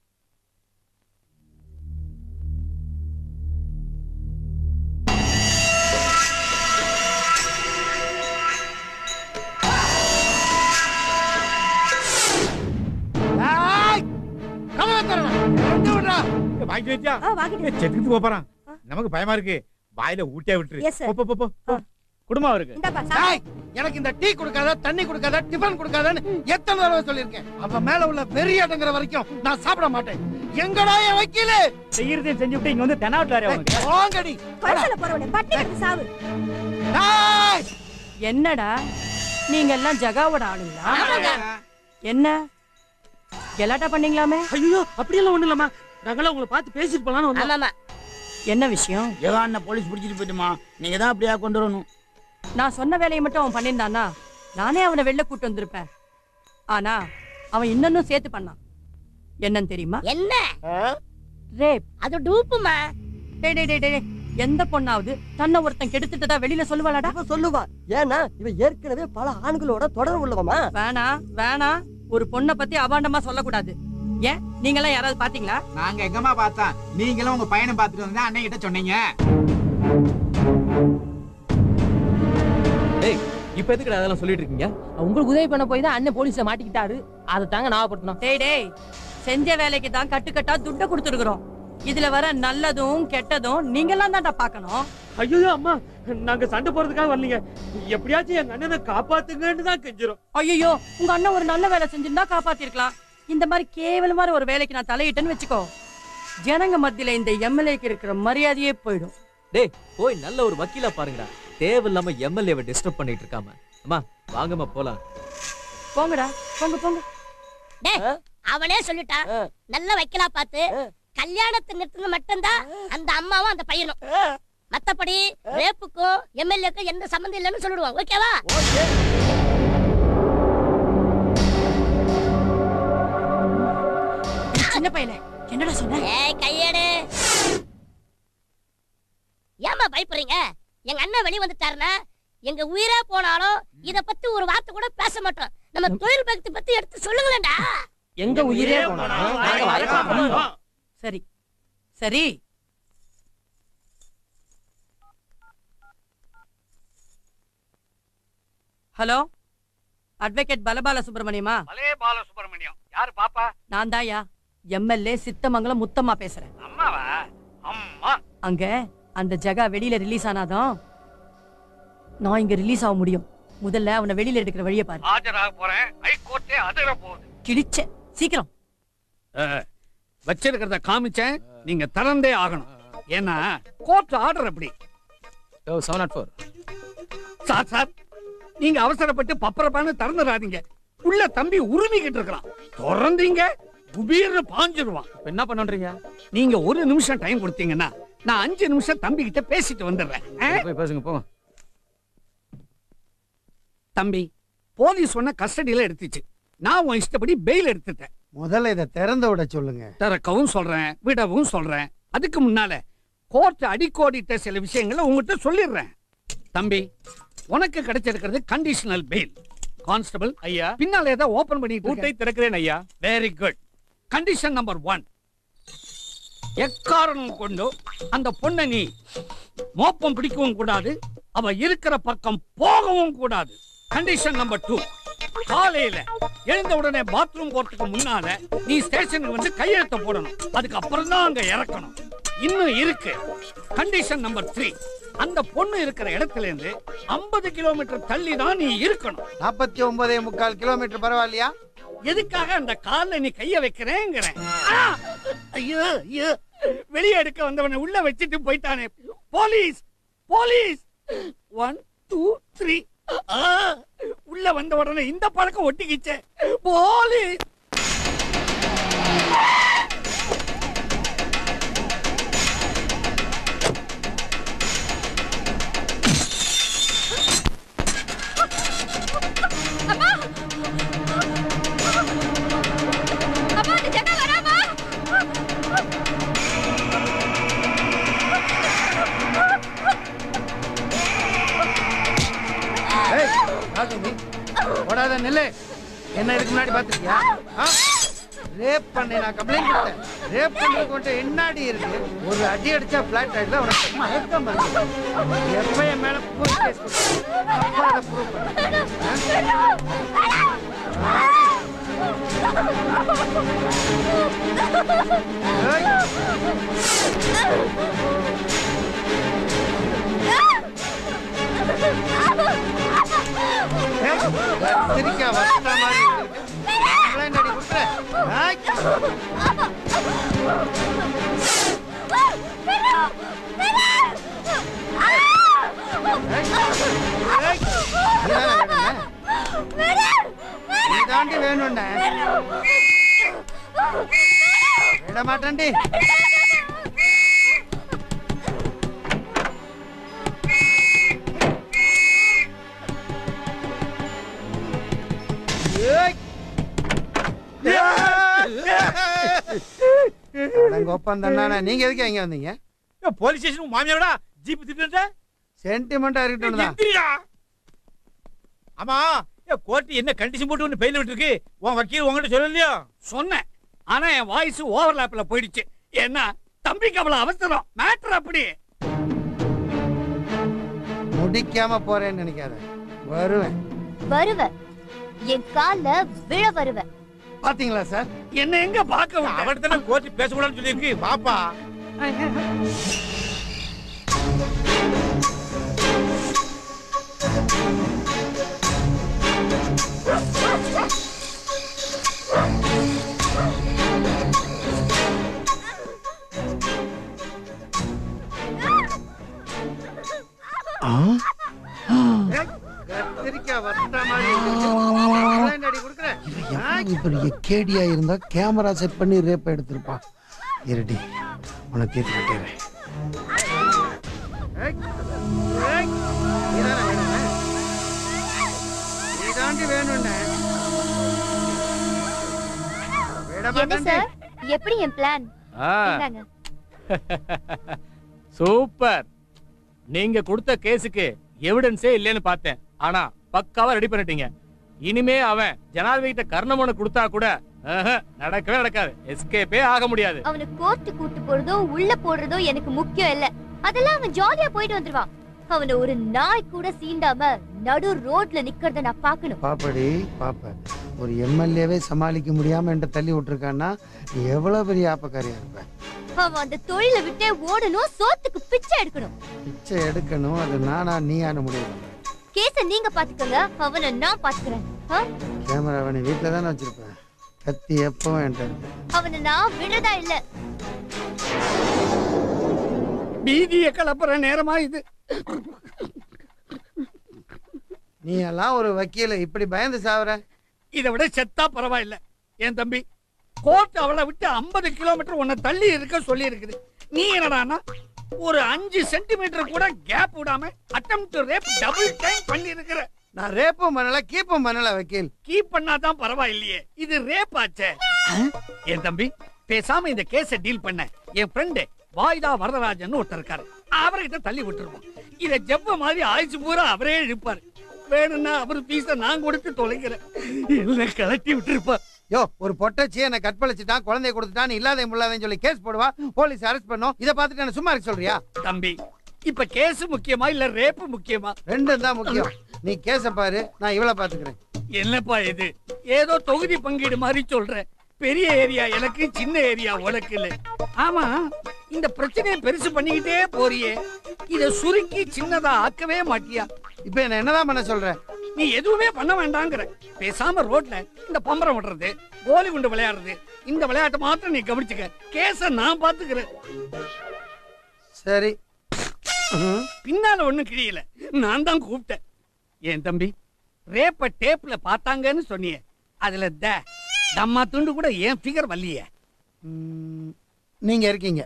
ஏய், கதவை திறடா. திறந்து விடுடா. வாங்கி வச்சா ஆ, வாங்கிட்டேன். செத்துக்கிட்டு போறான் நமக்கு பயமா இருக்கு வாயில ஊட்டியா விட்டுரு Yes, sir. போ, போ, போ, போ. குடும்பம் இருக்கு இந்தாப்பா சாப்பிடு. ஏய், எனக்கு இந்த டீ கொடுக்காத தண்ணி கொடுக்காத டிபன் கொடுக்காதன்னு எத்தனை தடவை சொல்லியிருக்கேன் அவன் மேல உள்ள வெறி அடங்குற வரைக்கும் நான் சாப்பிட மாட்டேன் எங்கடா என் வக்கீலு செய்யறதையும் செஞ்சுட்டு இங்க வந்து தெனாவட்டாரு ஏய், வாங்கடி கொலைசல போறவனே பட்டி கிடந்து சாவு ஏய், என்னடா நீங்க எல்லாம் ஜகாவோட ஆளுங்களா என்ன கெலாட்டா பண்ணீங்களாமே ஐயோ அப்படியெல்லாம் ஒண்ணு இல்லம்மா நாங்களாம் உங்களை பார்த்து பேசிட்டு போலான்னு வந்தோம் ஆமாமா என்ன விஷயம் ஏதா அண்ணன் போலீஸ் பிடிச்சிட்டு போயிட்டுமா நீங்க தான் அப்படியா கொண்டு வரணும் நான் சொன்ன வேலையை மட்டும் அவன் பண்ணியிருந்தானா நானே அவனை வெளில கூட்டு வந்திருப்பேன் ஆனா அவன் இன்னொன்னும் சேர்த்து பண்ணான் என்னன்னு தெரியுமா என்ன ரேப் அது டூப்புமா டேய் டேய் டேய் டேய் எந்த பொண்ணாவது தன்னை ஒருத்தன் கெடுத்துட்டதா வெளியில சொல்லுவாளாடா இப்ப சொல்லுவா ஏன்னா இவ ஏற்கனவே பல ஆண்களோட தொடர்பு உள்ளவமா வேணா வேணா ஒரு பொண்ணை பத்தி அபாண்டமா சொல்லக்கூடாது ஏன் நீங்க எல்லாம் யாராவது பாத்தீங்களா நாங்க எங்கம்மா பார்த்தோம் நீங்களும் உங்க பையனை பார்த்துட்டு வந்தா அண்ணன் கிட்ட சொன்னீங்க டேய் இப்போ எதுக்குடா அதெல்லாம் சொல்லிட்டு இருக்கீங்க உங்களுக்கு உதவி பண்ண போய் தான் அண்ணன் போலீஸ்ல மாட்டிக்கிட்டாரு அதை தாங்க ஞாபகப்படுத்தணும் டேய் டேய் செஞ்ச வேலைக்கு தான் கட்டுக்கட்டா துட்ட கொடுத்துருக்குறோம் இதுல வர நல்லதும் கெட்டதும் நீங்க எல்லாம் தான்டா பாக்கணும் ஐயோ அம்மா நாங்க சண்டை போறதுக்காக வரலீங்க எப்படியாச்சும் எங்க அண்ணனை காப்பாத்துங்கன்னு தான் கெஞ்சிரும் ஐயோ உங்க அண்ணன் ஒரு நல்ல வேலை செஞ்சிருந்தா காப்பாத்திருக்கலாம் இந்த மாதிரி கேவலமான ஒரு வேலைக்கு நான் தலையிட்டேன்னு வச்சுக்கோ ஜனங்க மத்தியில இந்த எம்எல்ஏக்கு இருக்கிற மரியாதையே போயிடும் டேய் போய் நல்ல ஒரு வக்கீலா பாருங்கடா தேவையில்லாம எம்எல்ஏவை டிஸ்டர்ப் பண்ணிட்டு இருக்காம அம்மா வாங்கம்மா போலாம் போங்கடா போங்க போங்க டேய் அவனே சொல்லிட்டான் நல்ல வைக்கலாம் பார்த்து கல்யாணத்தை நிறுத்துங்க மட்டும்தான் அந்த அம்மாவும் அந்த பையனும் மத்தபடி ரேப்புக்கும் எம்எல்ஏக்கும் எந்த சம்மந்தம் இல்லைன்னு சொல்லிடுவான் ஓகேவா சின்ன பையனே என்னடா சொன்ன ஏய் கையேடு ஏமா பயப்படுறீங்க எங்க அண்ணன் வெளிய வந்துட்டாருன்னா எங்க உயிரே போனாலும் இத பத்தி ஒரு வார்த்தை கூட பேச மாட்டோம் நம்ம தொழில் பக்தி பத்தி எடுத்து சொல்லுங்களேன்டா எங்க உயிரே போனாலும் நாங்க வரமாட்டோம். சரி சரி ஹலோ அட்வொகேட் பலபால சுப்பிரமணியமா பலே பாலசுப்ரமணியம் யாரு பாப்பா நான் தாயா எம்எல்ஏ சித்தமங்கலம் முத்தம்மா பேசுறேன் அம்மாவா அம்மா அங்க அந்த ஜகா வெளியில ரிலீஸ் ஆனாதான் நான் இங்க ரிலீஸ் ஆக முடியும் முதல்ல அவனை வெளியில எடுக்கிற வழியை பாரு ஆஜராக போறேன் ஹைகோர்ட்டே அதிர போகுது கிழிச்ச சீக்கிரம் வச்சிருக்கிறத காமிச்சேன் நீங்க திறந்தே ஆகணும் ஏன்னா கோர்ட் ஆர்டர் அப்படி seven naught four sir sir நீங்க அவசரப்பட்டு பப்பரப்பான்னு திறந்துடாதீங்க உள்ள தம்பி உரிமிக்கிட்டு இருக்கிறான் திறந்தீங்க குபீர்னு பாஞ்சிருவான் என்ன பண்ணுன்றீங்க நீங்க ஒரு நிமிஷம் டைம் கொடுத்தீங்கன்னா நான் அஞ்சு நிமிஷம் தம்பி கிட்ட பேசிட்டு வந்துடுறேன் ஆ? போய் பேசுங்க போங்க தம்பி போலீஸ் சொன்ன கஸ்டடியில எடுத்துச்சு நான் உன் இஷ்டப்படி பெயில் எடுத்துட்டேன் முதல்ல இதை திறந்து விட சொல்லுங்க திறக்கவும் சொல்றேன் விடவும் சொல்றேன் அதுக்கு முன்னால கோர்ட் அடிக்கோடிட்ட சில விஷயங்களை உங்ககிட்ட சொல்லிடுறேன் தம்பி உனக்கு கிடைச்சிருக்கிறது கண்டிஷனல் பெயில் கான்ஸ்டபிள் ஐயா பின்னால ஏதோ ஓபன் பண்ணிட்டு பூட்டை திறக்கிறேன் ஐயா very good condition number one எக்காரணம் கொண்டு அந்த பொண்ணை நீ மோப்பம் பிடிக்கவும் கூடாது அவ இருக்கிற பக்கம் போகவும் கூடாது கண்டிஷன் நம்பர் டூ காலையில எழுந்த உடனே பாத்ரூம் போறதுக்கு முன்னால நீ ஸ்டேஷனுக்கு வந்து கையெழுத்த போடணும் அதுக்கு அப்புறம் தான் அங்க இறக்கணும் இன்னும் இருக்கு கண்டிஷன் நம்பர் த்ரீ அந்த பொண்ணு இருக்கிற இடத்துல இருந்து 50 கிலோமீட்டர் தள்ளி தான் நீ இருக்கணும் நாற்பத்தி ஒன்பதே முக்கால் கிலோமீட்டர் பரவாயில்லையா எதுக்காக அந்த கால்ல நீ கைய வைக்கிறேங்கிறேன் ஆ! ஐயோ ஐயோ வெளியே எடுக்க வந்தவனை உள்ள வச்சுட்டு போயிட்டானே police police one two three உள்ள வந்த உடனே இந்த பழக்கம் ஒட்டிக்கிச்சே போலீஸ் அம்மா அந்த ஜனா வராமா ஏய், ராஜு நீ ஓடாத நெல்லு என்ன இதுக்கு முன்னாடி பார்த்திருக்கியா ரேப் பண்ணி நான் கம்ப்ளைண்ட் கொடுத்தேன் ரேப் பண்றதுக்கு மட்டும் என்னாடி இருக்கு ஒரு அடி அடிச்சா பிளாட் ஆயிடுது உனக்கு மயக்கம் வருது எப்ப என் மேல போய் கேஸ் கொடுத்த? அப்ப அதை ப்ரூவ் சிரிக்கா வசந்த மாதிரி இருக்கு கம்ப்ளைண்ட் அடி கொடுக்குறேன் ஆய். நீ தாண்டி வேணும்னே விட மாட்டேன்டி ஏய். அடங்கொப்பம் தானே நீங்க எதுக்கு எங்க வந்தீங்க போலீஸ் ஸ்டேஷன் மாமியாரடா ஜீப் திட்டு சென்டிமெண்டா இருக்கட்டும் தான் எந்திரிடா. ஆமா கோர்ட் என்ன கண்டிஷன் போட்டு ஒன்று பெயில் விட்டுருக்கு உன் வக்கீல் உங்ககிட்ட சொல்லலையோ சொன்னேன் ஆனா என் வாய்ஸ் ஓவர்லாப்ல போயிடுச்சு என்ன தம்பிக்கு அவ்வளவு அவசரம் மேட்டர் அப்படி முடிக்காம போறேன்னு நினைக்காத வருவேன் வருவ என் கால்ல விழ வருவ பாத்தீங்களா சார் என்ன எங்க பார்க்க அவர்கிட்ட தானே கோர்ட் பேசக்கூடாதுன்னு சொல்லியிருக்கு பாப்பா கத்திரிக்காய் வறுத்த மாதிரி இருக்கு. கம்ப்ளைண்ட் அடி கொடுக்குறேன் எவ்வளவு பெரிய கேடியா இருந்தா கேமரா செட் பண்ணி ரேப் எடுத்திருப்பான் இருடி உன்னை தீர்த்து கட்டிடுறேன் ஏய், ஏய், நீதானே வேணும்னே? நீ தாண்டி வேணும்னே விட என்ன மாட்டேன்டி. சார் எப்படி என் பிளான் ஆ. இந்தாங்க சூப்பர் நீங்க கொடுத்த கேஸுக்கு எவிடன்ஸே இல்லைன்னு பார்த்தேன் ஆனா பக்காவா ரெடி பண்ணிட்டீங்க இனிமே அவன் ஜனாதிபதிட்ட கர்ணமனு கொடுத்தா கூட ஆஹா, நடக்கவே நடக்காது எஸ்கேப்பே ஆக முடியாது அவனை கோர்ட்டு கூட்டு போறதோ உள்ள போடுறதோ எனக்கு முக்கியம் இல்ல அதெல்லாம் அவன் ஜாலியா போயிட்டு வந்துருவான் அவனை ஒரு நாய் கூட சீண்டாம நடு ரோட்ல நிக்கிறத நான் பார்க்கணும் பாப்படி பாப்ப ஒரு எம்எல்ஏவே சமாளிக்க முடியாம என்கிட்ட தள்ளி விட்டுருக்கான்னா நீ எவ்வளவு பெரிய ஆப்பக்காரியா இருப்ப அவன் அந்த தொழிலை விட்டே ஓடணும் சோத்துக்கு பிச்சை எடுக்கணும் பிச்சை எடுக்கணும் அது நானா நீயான முடியும் கேஸ நீங்க பாத்துக்கோங்க அவனை நான் பாத்துக்கிறேன் ஆ? கேமராவை நீ வீட்டில் தானே வச்சிருப்பேன் கத்தி எப்பவும் என்கிட்ட இருக்கு அவனை நான் விடுறதா இல்ல பீதிய கலப்புற நேரமா இது நீ எல்லாம் ஒரு வக்கீல இப்படி பயந்து சாவற இதை விட செத்தா பரவாயில்ல என் தம்பி கோர்ட் அவளை விட்டு 50 கிலோமீட்டர் உன்னை தள்ளி இருக்க சொல்லி இருக்குது நீ என்னடான்னா ஒரு அஞ்சு சென்டிமீட்டர் கூட கேப் விடாம attempt to rape double time பண்ணி இருக்கிற நான் ரேப்பும் பண்ணல கீப்பும் பண்ணல வக்கீல் கீப் பண்ணாதான் பரவாயில்லையே இது ரேப் ஆச்சே என் தம்பி பேசாம இந்த கேஸ டீல் பண்ண என் ஃப்ரெண்டு வாய்தா வரதராஜன் ஒருத்தர் இருக்காரு அவர்கிட்ட தள்ளி விட்டுருவோம் இத ஜெப்ப மாதிரி ஆயுசு பூரா அவரே இழுப்பாரு வேணும்னா அவர் பீஸ நான் கொடுத்து தொலைக்கிறேன் என்ன கலட்டி விட்டுருப்பார் யோ ஒரு பொட்டச்சி என்ன கற்பழிச்சிட்டான் குழந்தைய கொடுத்துட்டான் இல்லாத முள்ளாதேன்னு சொல்லி கேஸ் போடுவா போலீஸ் அரெஸ்ட் பண்ணும் இதை பார்த்துட்டு என்ன சும்மா இருக்க சொல்றியா தம்பி இப்ப கேஸ் முக்கியமா இல்ல ரேப் முக்கியமா ரெண்டும் தான் முக்கியம் நீ கேஸ பாரு நான் இவளை பாத்துக்கிறேன் என்னப்பா இது ஏதோ தொகுதி பங்கீடு மாதிரி சொல்ற பெரிய ஏரியா எனக்கு சின்ன ஏரியா உனக்கு இல்ல ஆமா இந்த பிரச்சனையை பெருசு பண்ணிக்கிட்டே போறியே இத சுருக்கி சின்னதா ஆக்கவே மாட்டியா இப்ப என்ன என்னதான் பண்ண சொல்ற நீ எதுவுமே பண்ண வேண்டாங்கிற பேசாம ரோட்ல இந்த பம்பரம் விடுறது கோலி குண்டு விளையாடுறது இந்த விளையாட்டை மாத்திரம் நீ கவனிச்சுக்க கேஸ நான் பாத்துக்கிறேன் சரி பின்னால ஒண்ணும் கிழியல நான் தான் கூப்பிட்டேன் ஏன் தம்பி ரேப்ப டேப்ல பார்த்தாங்கன்னு சொன்னியே அதுல த தம்மா துண்டு கூட ஏன் ஃபிகர் வரலையே நீங்க இருக்கீங்க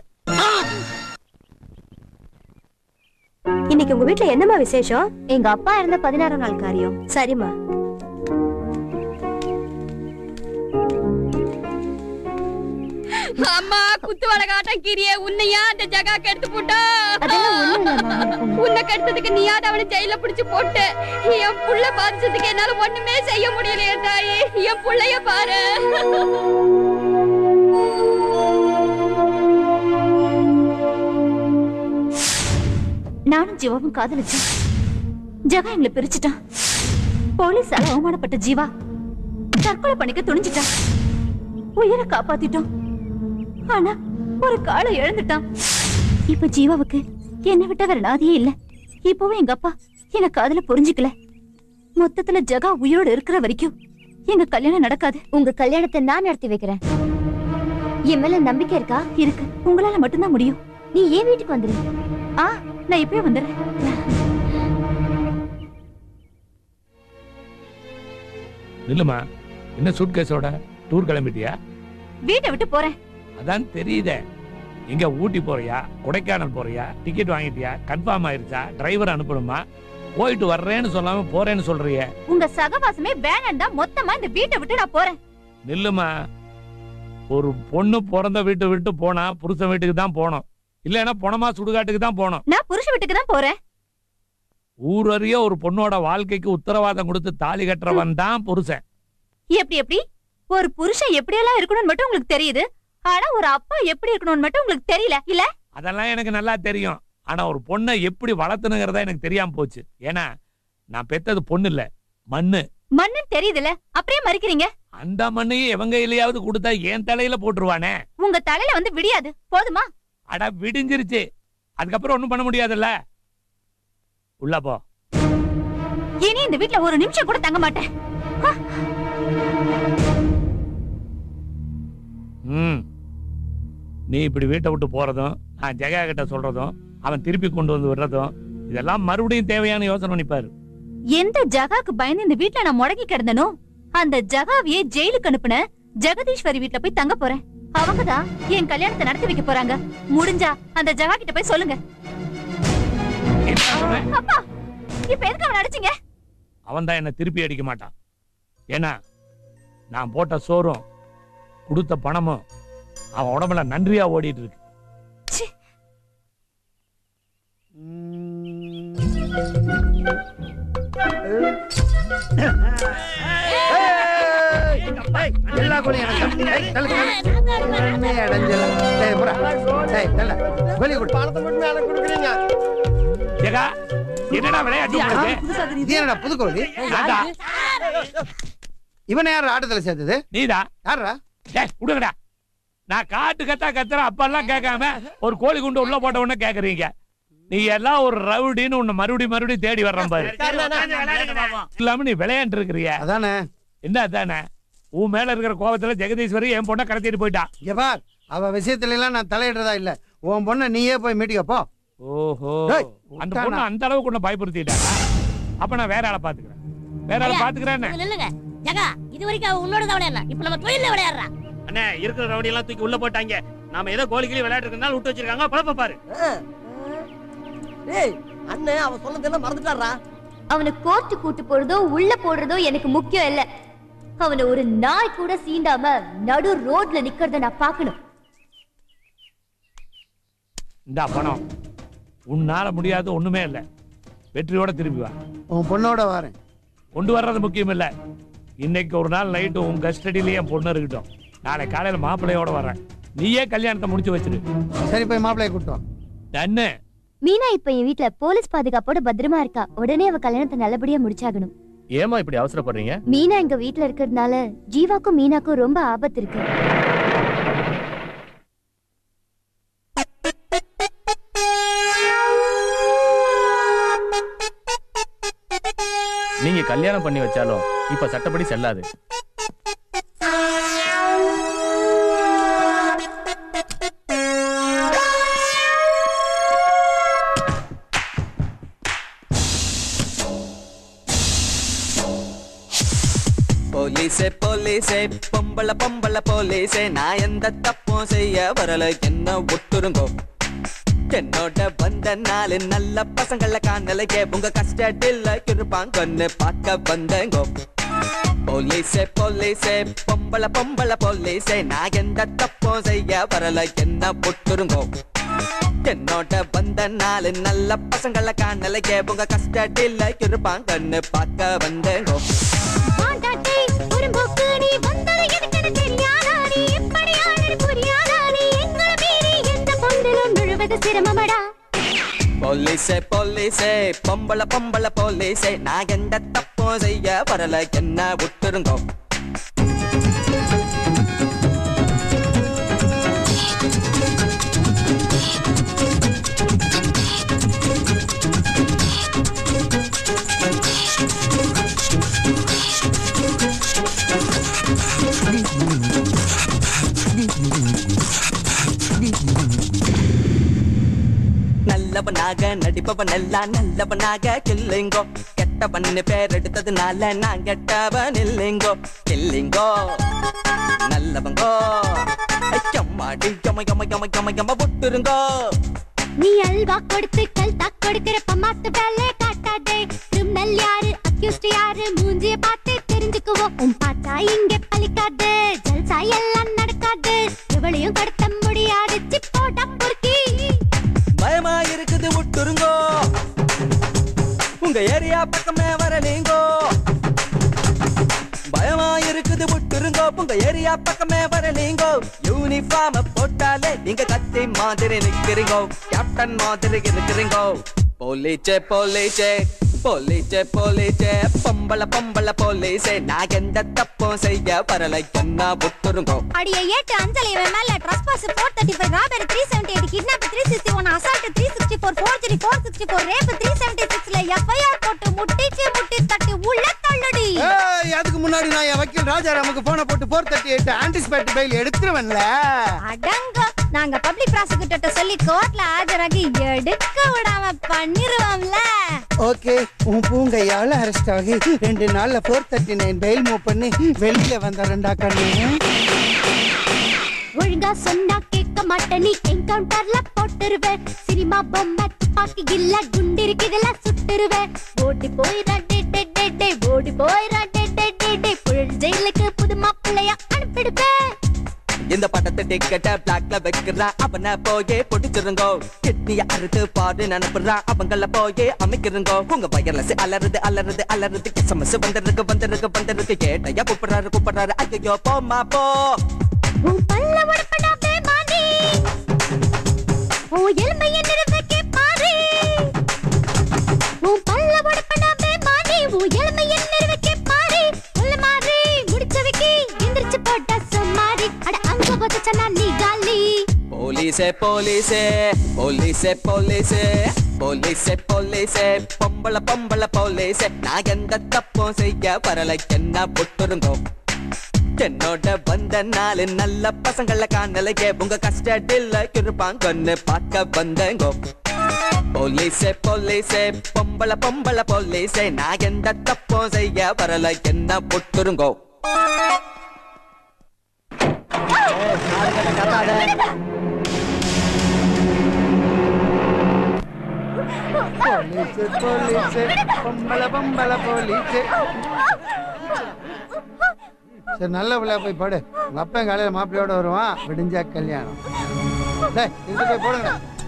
இன்னைக்கு உங்க வீட்ல என்னம்மா விசேஷம் எங்க அப்பா இறந்த பதினாறாம் நாள் காரியம் சரிம்மா அம்மா குத்து வழக்காட்டம் கிரிய உன்னையா அந்த ஜகாக்கு எடுத்து போட்டா உன்னை கெடுத்ததுக்கு நீயாவது அவனை ஜெயில பிடிச்சு போட்டு என் புள்ள பாதிச்சதுக்கு என்னால ஒண்ணுமே செய்ய முடியலையே தாயே என் புள்ளைய பாரு நானும் ஜீவாவும் காதலிச்சோம் ஜகா எங்களை பிரிச்சுட்டான் போலீஸால அவமானப்பட்ட ஜீவா தற்கொலை பண்ணிக்க துணிஞ்சிட்டான் உயிரை காப்பாத்திட்டோம் ஆனா ஒரு காலை இழந்துட்டான் இப்ப ஜீவாவுக்கு என்னை விட்ட வேற நாதியே இல்ல இப்பவும் எங்க அப்பா எங்க காதல புரிஞ்சுக்கல மொத்தத்துல ஜகா உயிரோட இருக்கிற வரைக்கும் எங்க கல்யாணம் நடக்காது உங்க கல்யாணத்தை நான் நடத்தி வைக்கிறேன் என் மேல நம்பிக்கை இருக்கா இருக்கு உங்களால மட்டும்தான் முடியும் நீ ஏன் வீட்டுக்கு வந்துரு ஆ நான் இப்பவே வந்துடுறேன் நில்லுமா என்ன சூட் கேஸோட டூர் கிளம்பிட்டியா வீட்டை விட்டு போறேன் அதான் தெரியுதே எங்க ஊட்டி போறியா கொடைக்கானல் போறியா டிக்கெட் வாங்கிட்டியா கன்ஃபார்ம் ஆயிருச்சா டிரைவர் அனுப்பணுமா போயிட்டு வர்றேன்னு சொல்லாம போறேன்னு சொல்றியே உங்க சகவாசமே வேணாம் தான் மொத்தமா இந்த வீட்டை விட்டு நான் போறேன் நில்லுமா ஒரு பொண்ணு பிறந்த வீட்டை விட்டு போனா புருஷன் வீட்டுக்கு தான் போகணும் இல்லைன்னா பொணமா சுடுகாட்டுக்கு தான் போகணும் நான் புருஷ வீட்டுக்கு தான் போறேன் ஊரறிய ஒரு பொண்ணோட வாழ்க்கைக்கு உத்தரவாதம் கொடுத்து தாலி கட்டுறவன் தான் புருஷன் எப்படி எப்படி ஒரு புருஷன் எப்படியெல்லாம் இருக்கணும்னு மட்டும் உங்களுக்கு தெரியுது ஆனா ஒரு அப்பா எப்படி இருக்கணும்னு மட்டும் உங்களுக்கு தெரியல இல்ல அதெல்லாம் எனக்கு நல்லா தெரியும் ஆனா ஒரு பொண்ணை எப்படி வளர்த்துனுங்கிறதா எனக்கு தெரியாம போச்சு ஏன்னா நான் பெத்தது பொண்ணு இல்ல மண்ணு மண்ணுன்னு தெரியுதுல அப்படியே மறிக்கிறீங்க அந்த மண்ணையும் எவங்க இல்லையாவது கொடுத்தா என் தலையில போட்டுருவானே உங்க தலையில வந்து விடியாது போதுமா அட விடிஞ்சிருச்சு அதுக்கப்புறம் ஒண்ணும் பண்ண முடியாதுல்ல உள்ள போ இனி இந்த வீட்ல ஒரு நிமிஷம் கூட தங்க மாட்டேன் ம் நீ இப்படி வீட்டை விட்டு போறதும் நான் ஜெகா கிட்ட சொல்றதும் அவன் திருப்பி கொண்டு வந்து விடுறதும் இதெல்லாம் மறுபடியும் தேவையான யோசனை பண்ணிப்பாரு எந்த ஜகாக்கு பயந்து இந்த வீட்ல நான் முடங்கி கிடந்தனோ அந்த ஜகாவியே ஜெயிலுக்கு அனுப்புன ஜெகதீஸ்வரி வீட்ல போய் தங்க போறேன் அவங்கதான் என் கல்யாணத்தை நடத்தி வைக்க போறாங்க முடிஞ்சா அந்த ஜகா கிட்ட போய் சொல்லுங்க அப்பா இப்ப எதுக்கு அவன் அடிச்சீங்க அவன் தான் என்ன திருப்பி அடிக்க மாட்டான் ஏன்னா நான் போட்ட சோறும் கொடுத்த பணமும் அவன் உடம்புல நன்றியா ஓடிட்டு இருக்கு எல்லா கோழியும் எனக்கு ஏய், தள்ளு, தள்ளு. நன்மை அடைஞ்சல. ஏய், புறா. ஏய், தள்ளு. கோழி கொடு. ஜெகா என்னடா விளையாட்டு உங்களுக்கு? இது என்னடா புது கோழி நான்டா. இவனை யார் ஆட்டத்துல சேர்த்தது நீதா யாரா டேய் விடுங்கடா நான் காட்டு கத்தா கத்துற அப்பெல்லாம் கேட்காம ஒரு கோழி குண்டு உள்ள போட்ட உடனே கேக்குறீங்க நீ எல்லாம் ஒரு ரவுடின்னு உன்னை மறுபடியும் மறுபடியும் தேடி வர்றேன் பாரு இல்லாம நீ விளையாண்டு இருக்கிறிய அதானே என்ன அதானே உன் மேல இருக்கிற கோபத்துல ஜெகதீஸ்வரி என் பொண்ணை கடத்திட்டு போயிட்டா இங்க பார் அவ விஷயத்துல எல்லாம் நான் தலையிடுறதா இல்ல உன் பொண்ணை நீயே போய் மீட்டிக்க போ ஓஹோ டேய், அந்த விட்டானா? பொண்ணு அந்த அளவுக்கு உன்னை பயப்படுத்திட்டா அப்ப நான் வேற ஆளை பாத்துக்கிறேன் வேற ஆளை பாத்துக்கிறேன் இங்க நில்லுங்க ஜகா இது வரைக்கும் அவ உன்னோட தான் விளையாடுறா இப்ப நம்ம தொழில விளையாடுறா அண்ணே இருக்கிற ரவுடி எல்லாம் தூக்கி உள்ள போட்டாங்க நாம ஏதோ கோழி கிளி விளையாட்டு இருக்கனால விட்டு வச்சிருக்காங்க பழப்ப பாரு டேய் அண்ணன் அவன் சொன்னதெல்லாம் மறந்துட்டாரா அவனை கோர்ட்டு கூட்டு போறதோ உள்ள போடுறதோ எனக்கு முக்கியம் இல்ல அவனை ஒரு நாய் கூட சீண்டாம நடு ரோட்ல நிக்கிறத நான் பார்க்கணும் இந்தா பணம் உன்னால முடியாது ஒண்ணுமே இல்ல வெற்றியோட திரும்பி வா உன் பொண்ணோட வரேன் கொண்டு வர்றது முக்கியம் இல்ல இன்னைக்கு ஒரு நாள் நைட்டு உன் கஸ்டடியிலேயே என் பொண்ணு இருக்கட்டும் நாளை காலையில மாப்பிள்ளையோட வரேன் நீயே கல்யாணத்தை முடிச்சு வச்சிரு சரி போய் மாப்பிள்ளைய கூட்டம் தன்னு மீனா இப்ப என் வீட்ல போலீஸ் பாதுகாப்போட பத்திரமா இருக்கா உடனே அவ கல்யாணத்தை நல்லபடியா முடிச்சாகணும் ஏமா இப்படி அவசரப்படுறீங்க மீனா எங்க வீட்ல இருக்கிறதுனால ஜீவாக்கும் மீனாக்கும் ரொம்ப ஆபத்து இருக்கு நீங்க கல்யாணம் பண்ணி வச்சாலும் இப்ப சட்டப்படி செல்லாது போலீஸே போலீஸே பொம்பள பொம்பள போலீஸே நான் எந்த தப்பும் செய்ய வரல என்ன விட்டுருங்கோ என்னோட வந்த நாலு நல்ல பசங்கள காணலையே உங்க கஷ்டத்தில் இருப்பாங்கன்னு பார்க்க வந்தேங்கோ போலீஸே போலீஸே பொம்பள பொம்பள போலீஸே நான் எந்த தப்பும் செய்ய வரல என்ன விட்டுருங்கோ என்னோட வந்த நாலு நல்ல பசங்கள காணலையே உங்க கஷ்டத்தில் இருப்பாங்கன்னு பார்க்க வந்தேங்கோ மாண்டாட்டே புறம்போக்கு நீ வந்தது எனக்கென தெரியாதா நீ எப்படி ஆளு புரியாதா நீ எங்களை மீறி எந்த பொண்ணிலும் நுழுவது சிரமமடா போலீஸே போலீஸே பொம்பள பொம்பள போலீஸே நான் எந்த தப்பும் செய்ய வரல என்ன விட்டுருங்கோ நல்லவனாக நடிப்பவன் எல்லாம் நல்லவனாக கில்லிங்கோ கெட்டவன் பேர் எடுத்ததுனால நான் கெட்டவன் இல்லைங்கோ கில்லிங்கோ நல்லவங்கோ எம்மாடி எம எம எம எம எம விட்டுருங்கோ நீ அல்வா கொடுத்து கல் தாக் கொடுக்கிற பமாத்து வேலை காட்டாதே கிரிமினல் யாரு அக்யூஸ்ட் யாரு மூஞ்சிய பார்த்து தெரிஞ்சுக்குவோம் உன் பாட்டா இங்க பலிக்காது ஜல்சா எல்லாம் நடக்காது எவளையும் கடத்த முடியாது சிப்போட பொறுக்கி பயமா இருக்குது விட்டுருங்கோ உங்க ஏரியா பக்கமே வரலீங்கோ பயமா இருக்குது விட்டுருங்கோ உங்க ஏரியா பக்கமே வரலீங்கோ யூனிஃபார்ம் போட்டாலே நீங்க கத்தி மாதிரி நிக்கிறீங்கோ கேப்டன் மாதிரி இருக்கிறீங்கோ போலீச்சே போலீச்சே போலீச்சே போலீச்சே பொம்பள பொம்பள போலீஸே நான் எந்த தப்பும் செய்ய வரல என்ன விட்டுருங்கோ அடிய ஏட்டு அஞ்சலி இவன் மேல trespass four thirty five robbery three seventy eight kidnap three sixty one assault three sixty four forgery four sixty four rape three seventy சிக்ஸ்ல எஃப்ஐஆர் போட்டு முட்டிச்சு முட்டி தட்டி உள்ள தள்ளுடி ஏய், அதுக்கு முன்னாடி நான் என் வக்கீல் ராஜாராமுக்கு போனை போட்டு four thirty eight anticipatory bail எடுத்துருவேன்ல அடங்க நாங்க பப்ளிக் ப்ராசிக்யூட்டர்ட்ட சொல்லி கோர்ட்ல ஆஜராகி எடுக்க விடாம பண்ணிருவோம்ல ஓகே உன் பூங்கையால அரெஸ்ட் ஆகி ரெண்டு நாள்ல four thirty nine bail move பண்ணி வெளியில வந்தாரண்டா கண்ணு ஒழுங்கா சொன்னா கேட்க மாட்ட நீ என்கவுண்டர்ல போட்டுருவேன் சினிமா பொம்மை துப்பாக்கி இல்ல குண்டு இருக்குதுல சுட்டுருவேன் ஓடி போயிரா டே டே டே டே ஓடி போயிரா டே டே டே டே புழல் ஜெயிலுக்கு புது மாப்பிள்ளைய அனுப்பிடுவேன் இந்த படத்தை டிக்கெட்ட பிளாக்ல வைக்கிறான் அவனை போயே பொடிச்சிருங்கோ கிட்னிய அறுத்து பாடு நினைப்புறான் அவங்கள போயே அமைக்கிறங்கோ உங்க வயர்லஸ் அலறுது அலறுது அலறுது எஸ்எம்எஸ் வந்திருக்கு வந்திருக்கு வந்திருக்கு கேட்டையா கூப்பிடுறாரு கூப்பிடுறாரு ஐயோ போமா போ உன் பல்ல உடப்படா பேமானி உன் எலும்பைய நிறுவக்கே பாரு உன் பல்ல உடப்படா பேமானி உன் எலும்பைய நிறுவக்கே பாரு உள்ள மாறி முடிச்ச வைக்கி எந்திரிச்சு போட்ட சும்மாரி அட அங்க போச்சுன்னா நீ காலி போலீஸே போலீஸே போலீஸே போலீஸே போலீஸே போலீஸே பொம்பள பொம்பள போலீஸே நான் எந்த தப்பும் செய்ய வரல என்ன விட்டுருங்கோ என்னோட வந்த நாலு நல்ல பசங்கள காணலையே உங்க கஷ்டத்தில் இருப்பாங்கன்னு பார்க்க வந்தேங்கோ போலீஸே போலீஸே பொம்பள பொம்பள போலீஸே நான் எந்த தப்பும் செய்ய வரல என்ன விட்டுருங்கோ போலீஸ் போலீஸ் பொம்பள பொம்பள போலீஸ் சரி நல்ல பிள்ளையா போய் படு உங்க அப்பா காலையில மாப்பிள்ளையோட வருவான் விடிஞ்சா கல்யாணம் டேய் இங்க போய் போடுங்க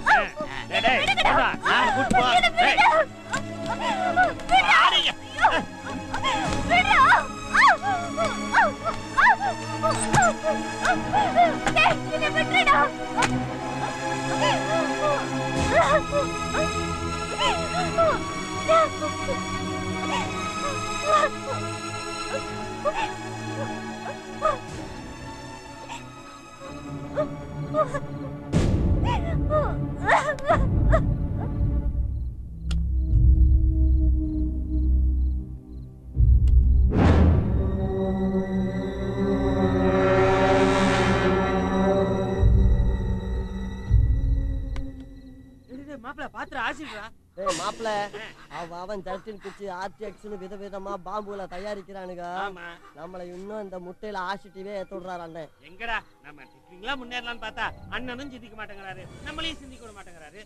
மாப்பிள்ள பாத்திர ஆசிடுறா டேய் மாப்ள அவ அவன் தர்டின் குச்சி ஆர்டிஎக்ஸ்னு விதவிதமா பாம்புல தயாரிக்கிறானுங்க நம்மள இன்னும் இந்த முட்டையில ஆசிட்டிவே ஏத்துடுறாரு அண்ணன் எங்கடா நம்ம டிப்பிங்களா முன்னேறலாம்னு பார்த்தா அண்ணனும் சிந்திக்க மாட்டேங்கிறாரு நம்மளையும் சிந்திக்க விட மாட்டேங்கிறாரு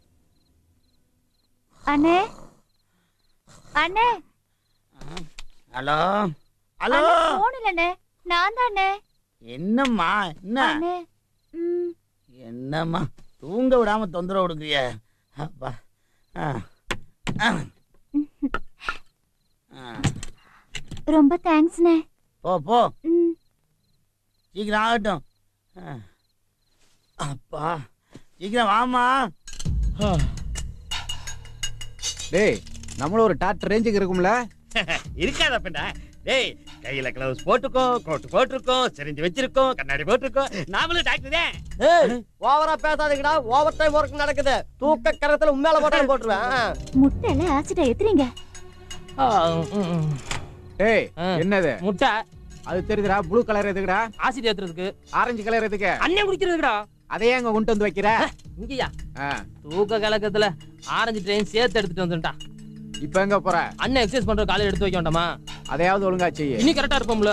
அண்ணே அண்ணே ஹலோ ஹலோ போன் இல்லண்ணே நான் தானே என்னம்மா என்ன அண்ணே ம், என்னம்மா தூங்க விடாம தொந்தரவு கொடுக்குறிய அப்பா ஆ. ஆ. ஆ. ரொம்ப தேங்க்ஸ்ண்ணே போ போ ம் சீக்கிரம் ஆகட்டும் ஆ. அப்பா சீக்கிரம் வாமா டேய் நம்மளும் ஒரு டாக்டர் ரேஞ்சுக்கு இருக்கும்ல இருக்காத பெண்டா டேய் கையில கிளவுஸ் போட்டுக்கோ கோட்டு போட்டிருக்கோம் சிரிஞ்சு வச்சிருக்கோம் கண்ணாடி போட்டிருக்கோம் நாமளும் டாக்டர் தான் ஏய் ஓவரா பேசாதீங்கடா ஓவர் டைம் ஒர்க் நடக்குது தூக்க கரத்துல உண்மையில போட்டாலும் போட்டுருவேன் முட்டையில ஆசிட்ட ஏத்துறீங்க டேய் என்னது முட்டை அது தெரியுதுடா ப்ளூ கலர் எதுக்குடா ஆசிட் ஏத்துறதுக்கு ஆரஞ்சு கலர் எதுக்கு அண்ணன் குடிக்கிறதுக்குடா அதையே அங்க கொண்டு வந்து வைக்கிற இங்கயா ஆ. தூக்க கலக்கத்துல ஆரஞ்சு ட்ரெயின் சேர்த்து எடுத்துட்டு வந்துட்டான் இப்ப எங்க போற அண்ணன் எக்ஸசைஸ் பண்ற காலையில எடுத்து வைக்க வேண்டாமா அதையாவது ஒழுங்கா செய்ய இன்னி கரெக்டா இருப்போம்ல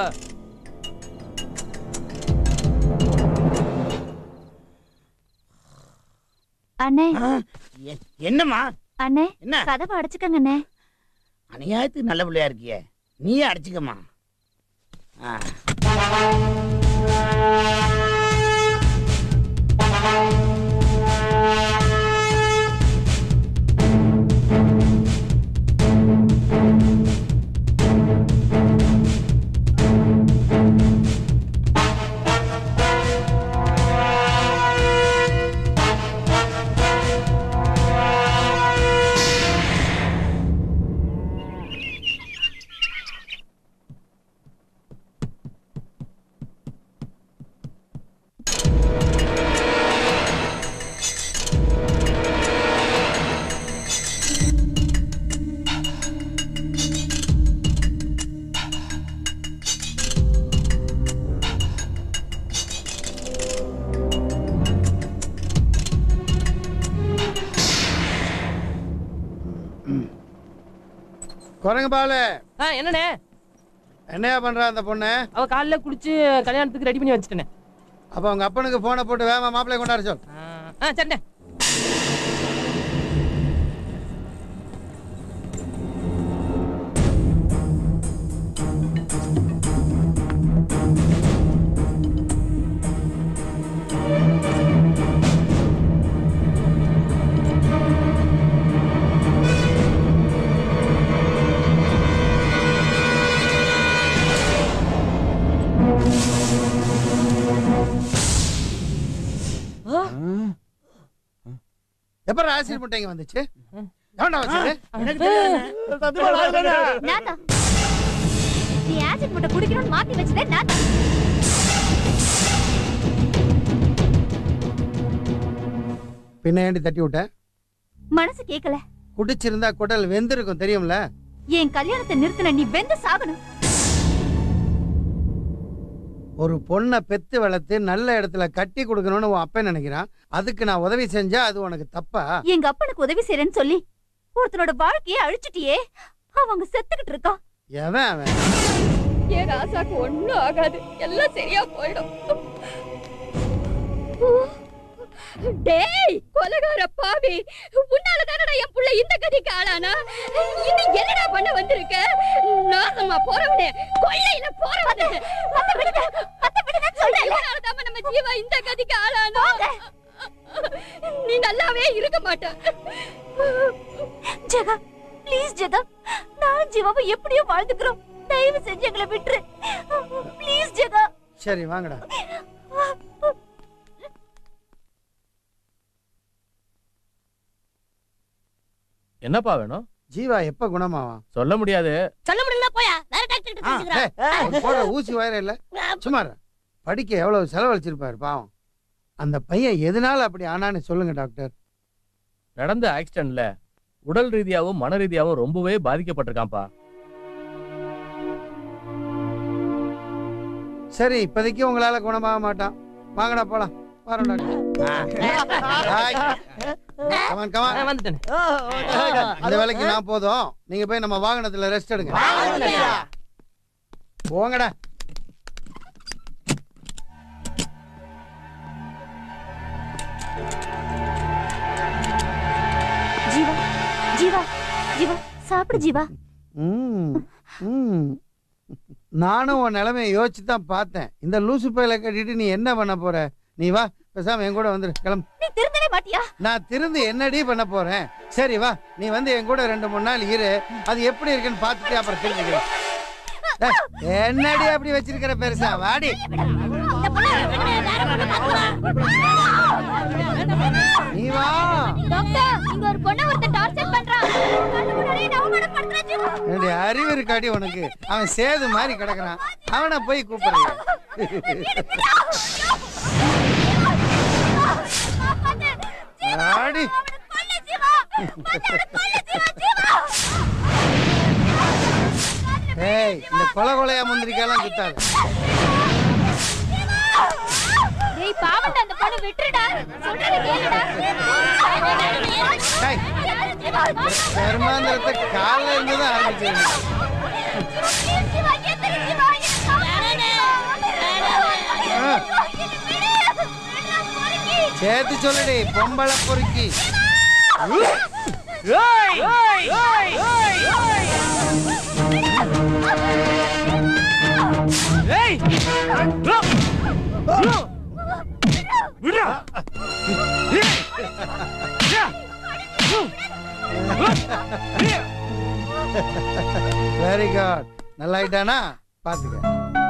அண்ணே எ- என்னம்மா அண்ணே என்ன? கதவை அடைச்சுக்கங்க அண்ணே அநியாயத்துக்கு நல்ல பிள்ளையா இருக்கியே நீயே அடிச்சுக்கம்மா ஆ. குரங்கு பாலு என்னண்ணே என்னையா பண்றா அந்த பொண்ணு அவ காலைல குடிச்சு கல்யாணத்துக்கு ரெடி பண்ணி வச்சுட்டேனே அப்ப உங்க அப்பனுக்கு போனை போட்டு வேகமா மாப்பிள்ளை கொண்டாட சொல் ஆ சரிண்ணே எப்ப ஆசிரியர் முட்டை இங்க வந்துச்சு எவன்டா வச்சது நான் தான் நீ ஆசிட் முட்டை குடிக்கணும்னு மாத்தி வச்சதே நான் தான் பின்ன ஏண்டி தட்டி விட்ட மனசு கேட்கல குடிச்சிருந்தா குடல் வெந்திருக்கும் தெரியும்ல என் கல்யாணத்தை நிறுத்தின நீ வெந்து சாகணும் ஒரு பொண்ணை பெத்து வளர்த்து நல்ல இடத்துல கட்டி கொடுக்கணும்னு உன் அப்பன் நினைக்கிறான் அதுக்கு நான் உதவி செஞ்சா அது உனக்கு தப்பா எங்க அப்பனுக்கு உதவி செய்றேன்னு சொல்லி ஒருத்தனோட வாழ்க்கையை அழிச்சிட்டியே அவங்க செத்துக்கிட்டு இருக்கான் எவன் அவன் என் ராசாக்கு ஒண்ணும் ஆகாது எல்லாம் சரியா போயிடும் டேய் கொலகார பாவி உன்னால தானடா என் புள்ள புள்ள இந்த கதிக்கு ஆளானா இன்னும் என்னடா பண்ண வந்திருக்க நாசமா போறவனே கொள்ளையில போறவனே மத்த விடுங்க மத்த விடுங்க சொல்றேன் நம்ம ஜீவா இந்த கதிக்கு ஆளானா நீ நல்லாவே இருக்க மாட்ட ஜெகா ப்ளீஸ் ஜெகா நான் ஜீவாவை எப்படியோ வாழ்ந்துக்கிறோம் தயவு செஞ்சு எங்களை விட்டுரு ப்ளீஸ் ஜெகா சரி வாங்கடா என்னப்பா வேணும் ஜீவா எப்ப குணமாவான் சொல்ல முடியாது சொல்ல முடியல போயா வேற டாக்டர் கிட்ட பேசிக்கிறேன் அவன் போடுற ஊசி வயிறு இல்ல சும்மா இரு. படிக்க எவ்வளவு செலவழிச்சிருப்பாரு பாவம் அந்த பையன் எதனால அப்படி ஆனான்னு சொல்லுங்க டாக்டர் நடந்த ஆக்சிடென்ட்ல உடல் ரீதியாவும் மன ரீதியாவும் ரொம்பவே பாதிக்கப்பட்டிருக்கான்ப்பா சரி இப்போதைக்கு உங்களால குணமாக மாட்டான் வாங்கடா போலாம் வரோம் டாக்டர் கமான் கமான் வந்துட்டேன் அந்த வேலைக்கு நான் போதும் நீங்க போய் நம்ம வாகனத்துல ரெஸ்ட் எடுங்க போங்கடா ஜீவா ஜீவா ஜீவா சாப்பிடு ஜீவா ம், ம். நானும் உன் நிலைமையை யோசிச்சு தான் பார்த்தேன் இந்த லூசு பையில கட்டிட்டு நீ என்ன பண்ண போற நீ வா பேசாம என் கூட வந்துரு கிளம்பு நீ திருந்தவே மாட்டியா நான் திருந்து என்னடி பண்ண போறேன் சரி வா நீ வந்து என் கூட ரெண்டு மூணு நாள் இரு அது எப்படி இருக்குன்னு பார்த்துட்டு அப்புறம் தெரிஞ்சுக்கிறேன் ஏய், என்னடி அப்படி வச்சிருக்கிற பெருசா வாடி நீ வா டாக்டர் இங்க ஒரு பொண்ணை ஒருத்தன் டார்ச்சர் பண்றான் கண்ணு முன்னாடியே நான் அவமானப்படுத்துறேன் ஜீவா என்னுடைய அறிவு இருக்காடி உனக்கு அவன் சேது மாதிரி கிடக்குறான் அவனை போய் கூப்பிடுறீங்க ஆடி ஏய் இந்த கொலை கொலையா முந்திரிக்காலாம் குத்தாது டேய் பாவண்ட அந்த பொண்ணு விட்டுடுடா சொல்றத கேளுடா டேய், கர்மாந்திரத்தை காலைல இருந்து தான் ஆரம்பிச்சிருந்தேன் சேர்த்து சொல்லுடி பொம்பளை பொறுக்கி வெரி குட் நல்லா ஆயிட்டானா பாத்துக்க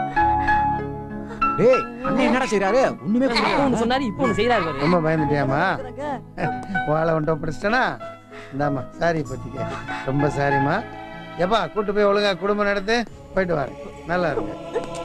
டேய் அண்ணன் என்னடா செய்றாரு ஒண்ணுமே ஒண்ணு சொன்னாரு இப்போ ஒண்ணு செய்யறாரு பாரு ரொம்ப பயந்துட்டியாமா வாழை ஒன்றை பிடிச்சிட்டனா இந்தாம்மா சாரி பத்திக்க ரொம்ப சாரிம்மா எப்பா கூட்டு போய் ஒழுங்கா குடும்பம் நடத்து போயிட்டு வரேன் நல்லா இருக்கு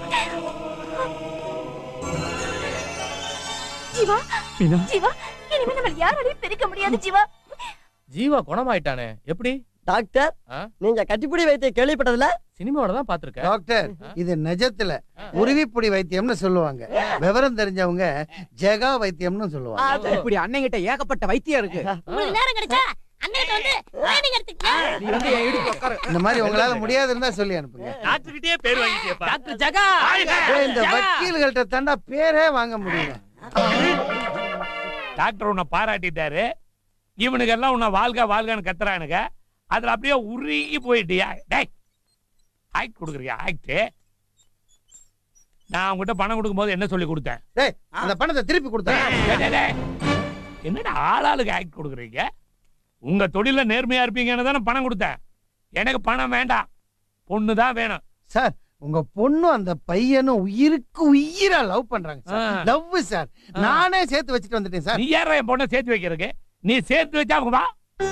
ஜீவா மீனா. ஜீவா இனிமே நம்ம யாராலையும் பிரிக்க முடியாது ஜீவா ஜீவா குணமாயிட்டானே எப்படி டாக்டர் நீங்க கட்டிப்பிடி வைத்திய கேள்விப்பட்டதுல சினிமாவோட தான் பாத்திருக்கேன் டாக்டர் இது நிஜத்துல உருவிப்புடி வைத்தியம்னு சொல்லுவாங்க விவரம் தெரிஞ்சவங்க ஜெகா வைத்தியம்னு சொல்லுவாங்க இப்படி அண்ணன் கிட்ட ஏகப்பட்ட வைத்தியம் இருக்கு உங்களுக்கு நேரம் கிடைச்சா அண்ணன் வந்து ட்ரைனிங் எடுத்துக்கலாம் நீ வந்து என் இடுப்பு உட்காரு இந்த மாதிரி உங்களால முடியாது இருந்தா சொல்லி அனுப்புங்க டாக்டர் கிட்டே பேர் வாங்கிட்டியப்பா டாக்டர் ஜகா ஏய், இந்த வக்கீல்கள்ட்ட தாண்டா பேரே வாங்க முடியல டாக்டர் உன்னை பாராட்டிட்டாரு இவனுக்கு எல்லாம் உன்னை வாழ்க வாழ்கன்னு கத்துறானுங்க அதுல அப்படியே உருகி போயிட்டியா டேய் ஆக்ட் கொடுக்குறியா ஆக்ட் நான் உங்ககிட்ட பணம் கொடுக்கும்போது என்ன சொல்லி கொடுத்தேன் டேய் அந்த பணத்தை திருப்பி கொடுத்தேன் டேய், டேய், டேய். என்னடா ஆளாளுக்கு ஆக்ட் கொடுக்குறீங்க உங்க தொழில நேர்மையா இருப்பீங்கன்னு தானே பணம் கொடுத்தேன் எனக்கு பணம் வேண்டாம் பொண்ணு தான் வேணும் சார் உங்க பொண்ணும் அந்த பையனும் உயிருக்கு உயிரா லவ் பண்றாங்க சார் ஆ. லவ் சார் நானே சேர்த்து வச்சுட்டு வந்துட்டேன் சார் நீ யாரா என் பொண்ணை சேர்த்து வைக்கிறதுக்கு நீ சேர்த்து வச்சா அவங்க வா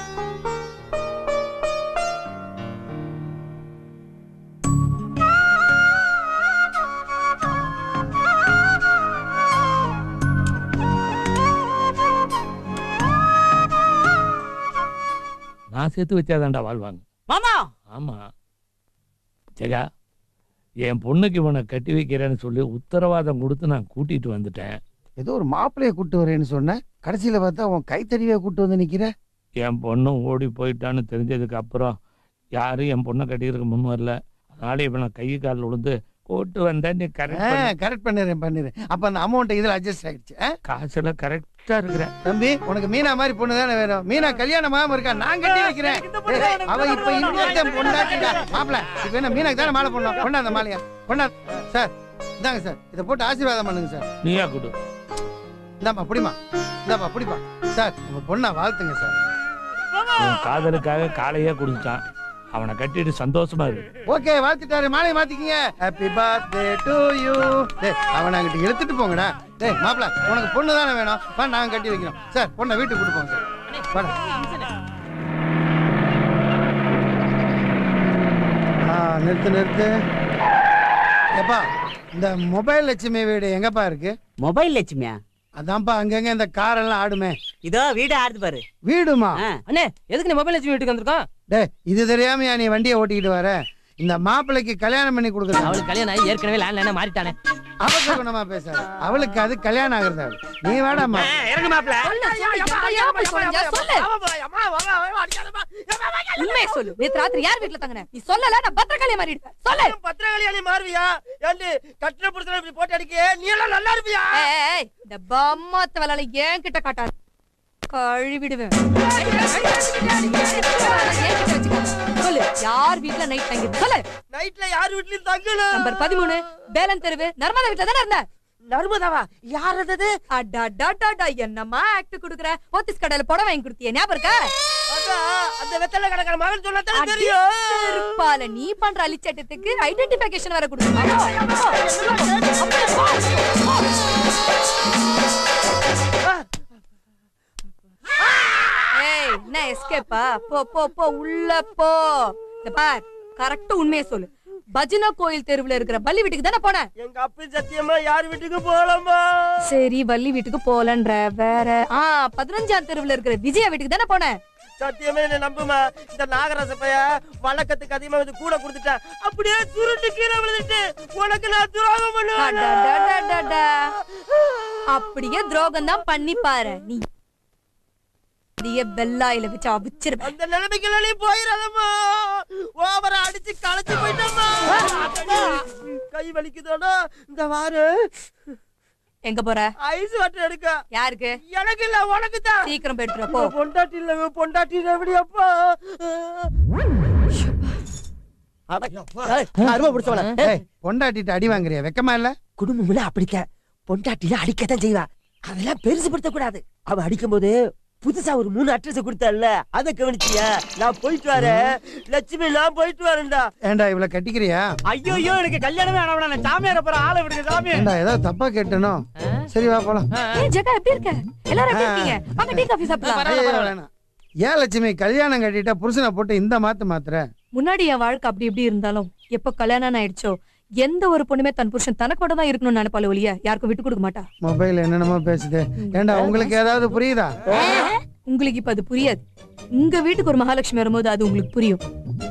நான் சேர்த்து வச்சாதான்டா வாழ்வாங்க மாமா ஆமா ஜெகா என் பொண்ணுக்கு இவனை கட்டி வைக்கிறேன்னு சொல்லி உத்தரவாதம் கொடுத்து நான் கூட்டிட்டு வந்துட்டேன் ஏதோ ஒரு மாப்பிள்ளைய கூட்டு வரேன்னு சொன்னேன் கடைசியில பார்த்தா உன் கைத்தறிவே கூட்டு வந்து நிக்கிற என் பொண்ணும் ஓடி போயிட்டான்னு தெரிஞ்சதுக்கு அப்புறம் யாரும் என் பொண்ணை கட்டிக்கிறதுக்கு முன் வரல அதனால இவனை கை காலில் விழுந்து கூட்டு வந்தா நீ கரெக்ட் கரெக்ட் பண்ணிடுறேன் பண்ணிடுறேன் அப்ப அந்த அமௌண்ட் இதுல அட்ஜஸ்ட் ஆயிடுச்சு ஆ? காசுல கரெக்டா இருக்கிற தம்பி உனக்கு மீனா மாதிரி பொண்ணு தானே வேணும் மீனா கல்யாணம் ஆகாம இருக்கா நான் கட்டி வைக்கிறேன் ஏய், அவ இப்ப இன்னொருத்தன் பொண்டாட்டிடா மாப்பிள இப்ப என்ன மீனாக்கு தானே மாலை போடணும் கொண்டா அந்த மாலையா கொண்டா சார் இந்தாங்க சார் இதை போட்டு ஆசீர்வாதம் பண்ணுங்க சார் நீயா கொடு இந்தாப்பா புடிமா இந்தாப்பா புடிப்பா சார் உங்க பொண்ணை வாழ்த்துங்க சார் உன் காதலுக்காக காலையே கொடுத்துட்டான் அவனை கட்டிட்டு சந்தோஷமா இரு ஓகே வாழ்த்துட்டாரு மாலையை மாத்திக்கிங்க ஹாப்பி பர்த்டே டு யூ டேய் அவனை அங்கிட்டு இழுத்துட்டு போங்கடா டேய் மாப்பிள உனக்கு பொண்ணு தானே வேணும் வா நாங்க கட்டி வைக்கிறோம் சார் பொண்ணை வீட்டுக்கு கூட்டு போங்க சார் வாடா ஆ நிறுத்து நிறுத்து ஏப்பா இந்த மொபைல் லட்சுமி வீடு எங்கப்பா இருக்கு மொபைல் லட்சுமியா அதான்ப்பா அங்கங்க இந்த கார் எல்லாம் ஆடுமே இதோ வீடு ஆடுது பாரு வீடுமா அண்ணே எதுக்கு நீ மொபைல் லட்சுமி வீட்டுக்கு வந்திருக்கோம் டேய் இது தெரியாமையா நீ வண்டியை ஓட்டிக்கிட்டு வர இந்த மாப்பிள்ளைக்கு கல்யாணம் பண்ணி கொடுக்குறது அவளுக்கு கல்யாணம் ஆகி ஏற்கனவே லேண்ட்லைனா மாறிட்டானே அவசகுணமா பேசாத அவளுக்கு அது கல்யாணம் ஆகுறது அவள். நீ வாடாமா இறங்கு மாப்பிள உண்மையை சொல்லு நேத்து ராத்திரி யார் வீட்டுல தங்கின நீ சொல்லல நான் பத்திரகாளிய மாறிடுவேன் சொல்லு பத்திரகாளியா மாறுவியா ஏண்டி கட்டின புடிச்சல இப்படி போட்டு அடிக்க நீ எல்லாம் நல்லா இருப்பியா ஏய், ஏய், இந்த பம்மாத்த வேலை ஏன் கிட்ட காட்டாது கழுவிடுவேன் சொல்லு யார் வீட்ல நைட் தங்கி சொல்லு நைட்ல யார் வீட்லயும் தங்கல நம்பர் பதிமூணு பேலன் தெருவு நர்மதா வீட்ல தானே இருந்த நர்மதாவா யார் அது அடாடாடாடா என்னம்மா ஆக்ட் குடுக்குற போத்திஸ் கடையில புடவை வாங்கி கொடுத்தியே ஞாபகம் இருக்கா அந்த வெத்தல கடைக்கார மகன் சொன்னா அடி தெரியும் செருப்பால நீ பண்ற அலிச்சட்டத்துக்கு ஐடென்டிபிகேஷன் வேற கொடுக்கணும் ஏய் என்ன எஸ்கேப்பா போ போ போ உள்ள போ இந்த பார் கரெக்டா உண்மையை சொல்லு பஜனை கோயில் தெருவுல இருக்கிற பள்ளி வீட்டுக்கு தானே போன எங்க அப்பா சத்தியமா யார் வீட்டுக்கு போலாமா சரி வள்ளி வீட்டுக்கு போலன்ற வேற ஆ பதினஞ்சாம் தெருவுல இருக்கிற விஜயா வீட்டுக்கு தானே போன சத்தியமே என்ன நம்புமா இந்த நாகராச பைய வழக்கத்துக்கு அதிகமா வந்து கூட கொடுத்துட்டேன் அப்படியே சுருட்டு கீழே விழுந்துட்டு உனக்கு நான் துரோகம் பண்ணுவேன் அடடடடடா. அப்படியே துரோகம் தான் பண்ணி பாரு நீ இதையே வெள்ளாயில வச்சு அவிச்சிருப்ப அந்த நிலைமைக்கு நீ போயிடாதம்மா ஓவரா அடிச்சு களைச்சு போயிட்டம்மா கை வலிக்குதோடா இந்த வாரு எங்க போற ஐஸ் வாட்டர் எடுக்க யாருக்கு எனக்கு இல்ல உனக்கு தான் சீக்கிரம் போயிட்டு வா, போ பொண்டாட்டி இல்ல பொண்டாட்டி எப்படி அப்பா அருமை பிடிச்சவன பொண்டாட்டிட்டு அடி வாங்குறியா வெக்கமா இல்ல குடும்பம்ல அப்படித்தான் பொண்டாட்டில அடிக்கத்தான் செய்வா அதெல்லாம் பெருசுபடுத்த கூடாது அவ அடிக்கும்போது புதுசா ஒரு மூணு அட்ரஸ் கொடுத்தால அத கவனிச்சியா நான் போயிட்டு வரேன் லட்சுமி நான் போயிட்டு வரேன்டா ஏண்டா இவளை கட்டிக்கிறியா ஐயோ எனக்கு கல்யாணமே ஆனவனா நான் சாமியார போற ஆளை விடுங்க சாமி ஏண்டா ஏதோ தப்பா கேட்டனோ சரி வா போலாம் ஏய் ஜெகா எப்படி இருக்க எல்லாரும் எப்படி இருக்கீங்க வாங்க டீ காஃபி சாப்பிடலாம் ஐயோ, வேணாம். ஏன் லட்சுமி கல்யாணம் கட்டிட்டா புருஷனை போட்டு இந்த மாத்து மாத்துற முன்னாடி என் வாழ்க்கை அப்படி இப்படி இருந்தாலும் எப்ப கல்யாணம் ஆயிடுச்சோ எந்த ஒரு பொண்ணுமே தன் புருஷன் தனக்கோட தான் இருக்கணும்னு நினைப்பாள் ஒழிய யாருக்கும் விட்டு கொடுக்க மாட்டா மொபைல் என்னென்னமோ பேசுது ஏண்டா உங்களுக்கு ஏதாவது புரியுதா உங்களுக்கு இப்ப அது புரியாது உங்க வீட்டுக்கு ஒரு மகாலட்சுமி வரும்போது அது உங்களுக்கு புரியும்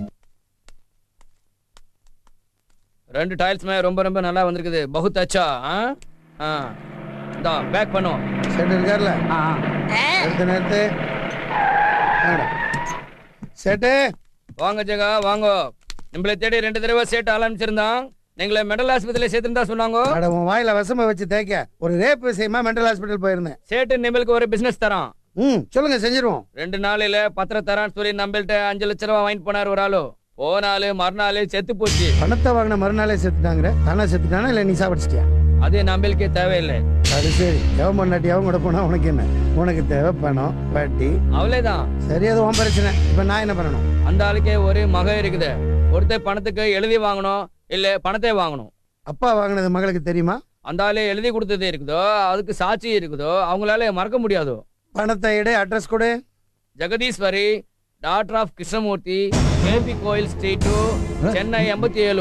ரெண்டு டைல்ஸ்மே ரொம்ப ரொம்ப நல்லா வந்திருக்குது பகுத் அச்சா ஆ ஆ இந்தா பேக் பண்ணுவோம் செட் இருக்கார்ல நிறுத்து நிறுத்து வாங்கடா. செட்டு வாங்க ஜெகா வாங்க நம்மளை தேடி ரெண்டு தடவை சேட்டு ஆரம்பிச்சிருந்தான் நீங்களே மெண்டல் ஆஸ்பத்திரியில சேர்த்துருந்தா சொன்னாங்க அட உன் வாயில விஷம வச்சு தேய்க்க ஒரு ரேப் விஷயமா மென்டல் ஹாஸ்பிட்டல் போயிருந்தேன் சேட்டு நம்மளுக்கு ஒரு பிசினஸ் தரான் ம் சொல்லுங்க செஞ்சிருவோம் ரெண்டு நாளையில பத்திரம் தரான்னு சொல்லி நம்மள்ட்ட அஞ்சு லட்ச ரூபா வாங்கிட்டு போனார் ஒரு ஆளு போனாலு மறுநாள் செத்து போச்சு பணத்தை வாங்கின மறுநாளே செத்துட்டாங்கிற தானே செத்துட்டானா இல்ல நீ சாப்பிடுச்சிட்டியா அது நம்மளுக்கே தேவையில்லை அது சரி எவன் பண்ணாட்டி அவன் கூட போனா உனக்கு என்ன உனக்கு தேவை பணம் வட்டி அவ்வளவுதான் சரி அது உன் பிரச்சனை இப்ப நான் என்ன பண்ணணும் அந்த ஆளுக்கே ஒரு மக இருக்குது ஒருத்தர் பணத்துக்கு எழுதி வாங்கணும் இல்ல பணத்தை வாங்கணும் அப்பா வாங்கினது மகளுக்கு தெரியுமா அந்த ஆளு எழுதி கொடுத்தது இருக்குதோ அதுக்கு சாட்சி இருக்குதோ அவங்களால மறக்க முடியாதோ பணத்தை எடு அட்ரஸ் கொடு Jegadeeswari doctor of Krishnamurthy KP கோயில் ஸ்ட்ரீட்டு சென்னை எண்பத்தி ஏழு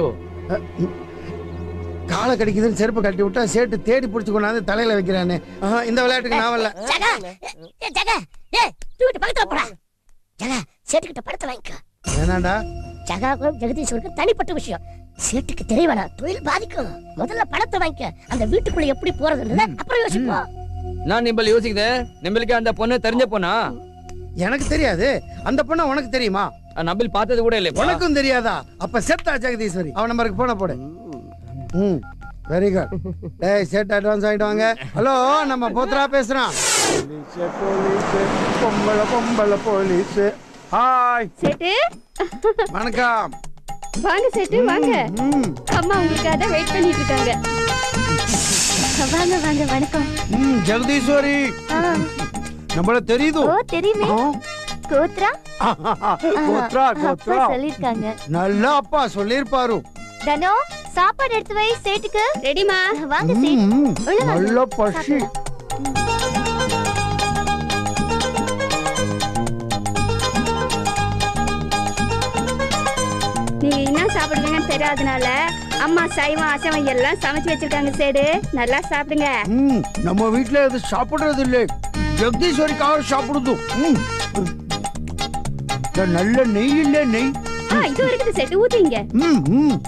காலை கடிக்குதுன்னு செருப்பு கட்டி விட்டா சேட்டு தேடி பிடிச்சு கொண்டாந்து தலையில வைக்கிறானே ஆஹா, இந்த விளையாட்டுக்கு நான் வரல ஜகா ஏ ஜகா ஏ தூக்கிட்டு பக்கத்துல போடா ஜகா சேட்டுக்கிட்ட படத்தை வாங்கிக்கோ வேணாண்டா ஜகாவுக்கும் ஜெகதீஸ்வருக்கும் தனிப்பட்ட விஷயம் சேட்டுக்கு தெரிய வேணாம் தொழில் பாதிக்கும் முதல்ல பணத்தை வாங்கிக்க அந்த வீட்டுக்குள்ள எப்படி போறதுன்றத அப்புறம் யோசிப்போம் நான் நிம்பல் யோசிக்குது நிம்பலுக்கு அந்த பொண்ணு தெரிஞ்ச பொண்ணா எனக்கு தெரியாது அந்த பொண்ணு உனக்கு தெரியுமா நம்பில் பார்த்தது கூட இல்லை உனக்கும் தெரியாதா அப்ப செத்தா ஜெகதீஸ்வரி அவன் நம்பருக்கு போன போடு ம் வெரி குட் டேய் செட் அட்வான்ஸ் ஆகிட்டு வாங்க ஹலோ நம்ம போத்ரா பேசுறோம் போலீஸ் போலீஸ் பொம்பளை பொம்பளை போலீஸ் ஹாய் சேட்டு வணக்கம் வாங்க சேட்டு வாங்க அம்மா உங்களுக்காக தான் வெயிட் பண்ணிட்டு இருக்காங்க வாங்க வாங்க வணக்கம் ம் ஜெகதீஸ்வரி ஆ, நம்மள தெரியுது ஓ தெரியுமே கோத்ரா கோத்ரா அப்பா கோத்ரா சொல்லிருக்காங்க நல்ல அப்பா சொல்லிருப்பாரு தனோ சாப்பாடு எடுத்து வை சேட்டுக்கு ரெடிமா வாங்க சேட் ம், உள்ள வாங்க. நல்ல பசி நீங்க என்ன சாப்பிடுவீங்கன்னு தெரியாதனால அம்மா சைவம் அசைவம் எல்லாம் சமைச்சு வச்சிருக்காங்க சேடு நல்லா சாப்பிடுங்க ம், நம்ம வீட்ல இது சாப்பிடுறது இல்லை ஜெகதீஸ்வரிக்காக சாப்பிடுது ம். இந்த நல்ல நெய் இல்ல நெய் ஆ இது இருக்குது சேட்டு ஊத்துவீங்க ம், ம்.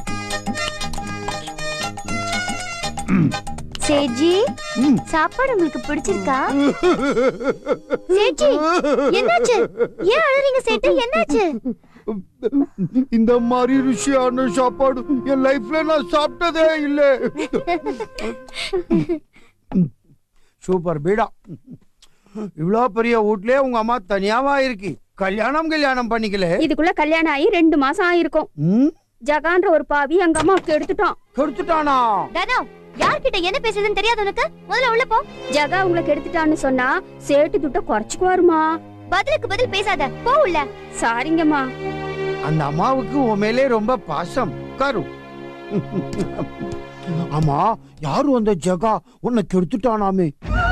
சேட்ஜி சாப்பாடு உங்களுக்கு பிடிச்சிருக்கா சேட்ஜி என்னாச்சு ஏன் அழுறீங்க சேட்டு என்னாச்சு இந்த மாதிரி ருசியான சாப்பாடு என் லைஃப்ல நான் சாப்பிட்டதே இல்ல சூப்பர் பீடா இவ்வளோ பெரிய வீட்லயே உங்க அம்மா தனியாவா இருக்கு கல்யாணம் கல்யாணம் பண்ணிக்கல இதுக்குள்ள கல்யாணம் ஆகி ரெண்டு மாசம் ஆயிருக்கும் ம் ஜகான்ற ஒரு பாவி எங்க அம்மாவுக்கு எடுத்துட்டான் கெடுத்துட்டானா தனோ யார்கிட்ட என்ன பேசுறதுன்னு தெரியாது உனக்கு முதல்ல உள்ள போ ஜகா உங்களுக்கு எடுத்துட்டான்னு சொன்னா சேட்டு துட்ட குறைச்சுக்குவாருமா பதிலுக்கு பதில் பேசாத போ உள்ள சாரிங்கம்மா அந்த அம்மாவுக்கு உன் மேலே ரொம்ப பாசம் கரு ஆமா யாரு அந்த ஜகா உன்னை கெடுத்துட்டானாமே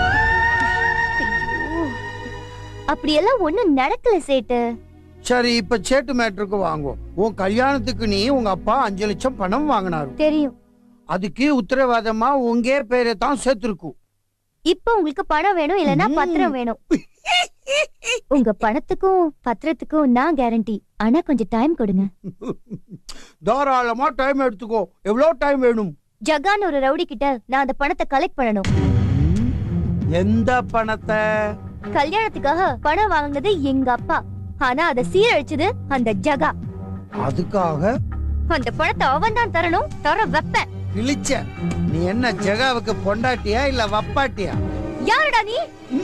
அப்படியெல்லாம் ஒண்ணும் நடக்கல சேட்டு சரி இப்ப சேட்டு மேட்ருக்கு வாங்குவோம் உன் கல்யாணத்துக்கு நீ உங்க அப்பா அஞ்சு லட்சம் பணம் வாங்கினாரு தெரியும் அதுக்கு உத்தரவாதமா உங்க பேரை தான் சேர்த்திருக்கும் இப்ப உங்களுக்கு பணம் வேணும் இல்லனா பத்திரம் வேணும் உங்க பணத்துக்கும் பத்திரத்துக்கும் நான் கேரண்டி ஆனா கொஞ்சம் டைம் கொடுங்க தாராளமா டைம் எடுத்துக்கோ எவ்வளவு டைம் வேணும் ஜகான் ஒரு ரவுடி கிட்ட நான் அந்த பணத்தை கலெக்ட் பண்ணணும் எந்த பணத்தை கல்யாணத்துக்காக பணம் வாங்குனது எங்க அப்பா ஆனா அதை சீரழிச்சது அந்த ஜகா அதுக்காக அந்த பணத்தை அவன் தான் தரணும் தர வைப்பேன் கிழிச்ச நீ என்ன ஜெகாவுக்கு பொண்டாட்டியா இல்ல வப்பாட்டியா யாருடா நீ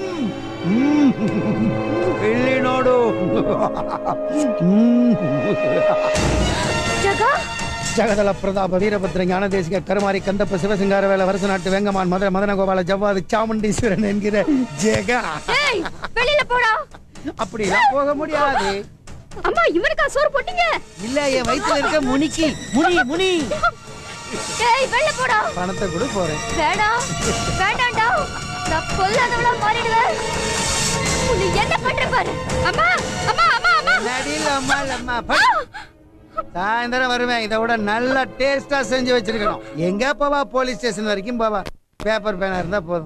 கிள்ளி நோடு ஜகா ஜகதல பிரதாப வீரபத்ர ஞானதேசிக கருமாரி கந்தப்ப சிவசிங்கார வேல வருஷ நாட்டு வெங்கமான் மதுர மதன கோபால ஜவ்வாது சாமுண்டீஸ்வரன் என்கிற ஜெகா ஏய் வெளியில போடா அப்படிலாம் போக முடியாது அம்மா இவனுக்கா சோறு போட்டீங்க இல்ல என் வயித்துல இருக்க முனிக்கு முனி முனி ஏய் வெளில போடா பணத்தை கூட போறேன் வேணாம் வேண்டாம்டா நான் பொல்லாதவளா மாறிடுவேன் உன்னை என்ன பண்ற பாரு அம்மா அம்மா அம்மா அம்மா நடில அம்மா அம்மா சாயந்தரம் வருவேன் இதை விட நல்லா டேஸ்டா செஞ்சு வச்சிருக்கணும் எங்க போவா போலீஸ் ஸ்டேஷன் வரைக்கும் போவா பேப்பர் பேனா இருந்தா போதும்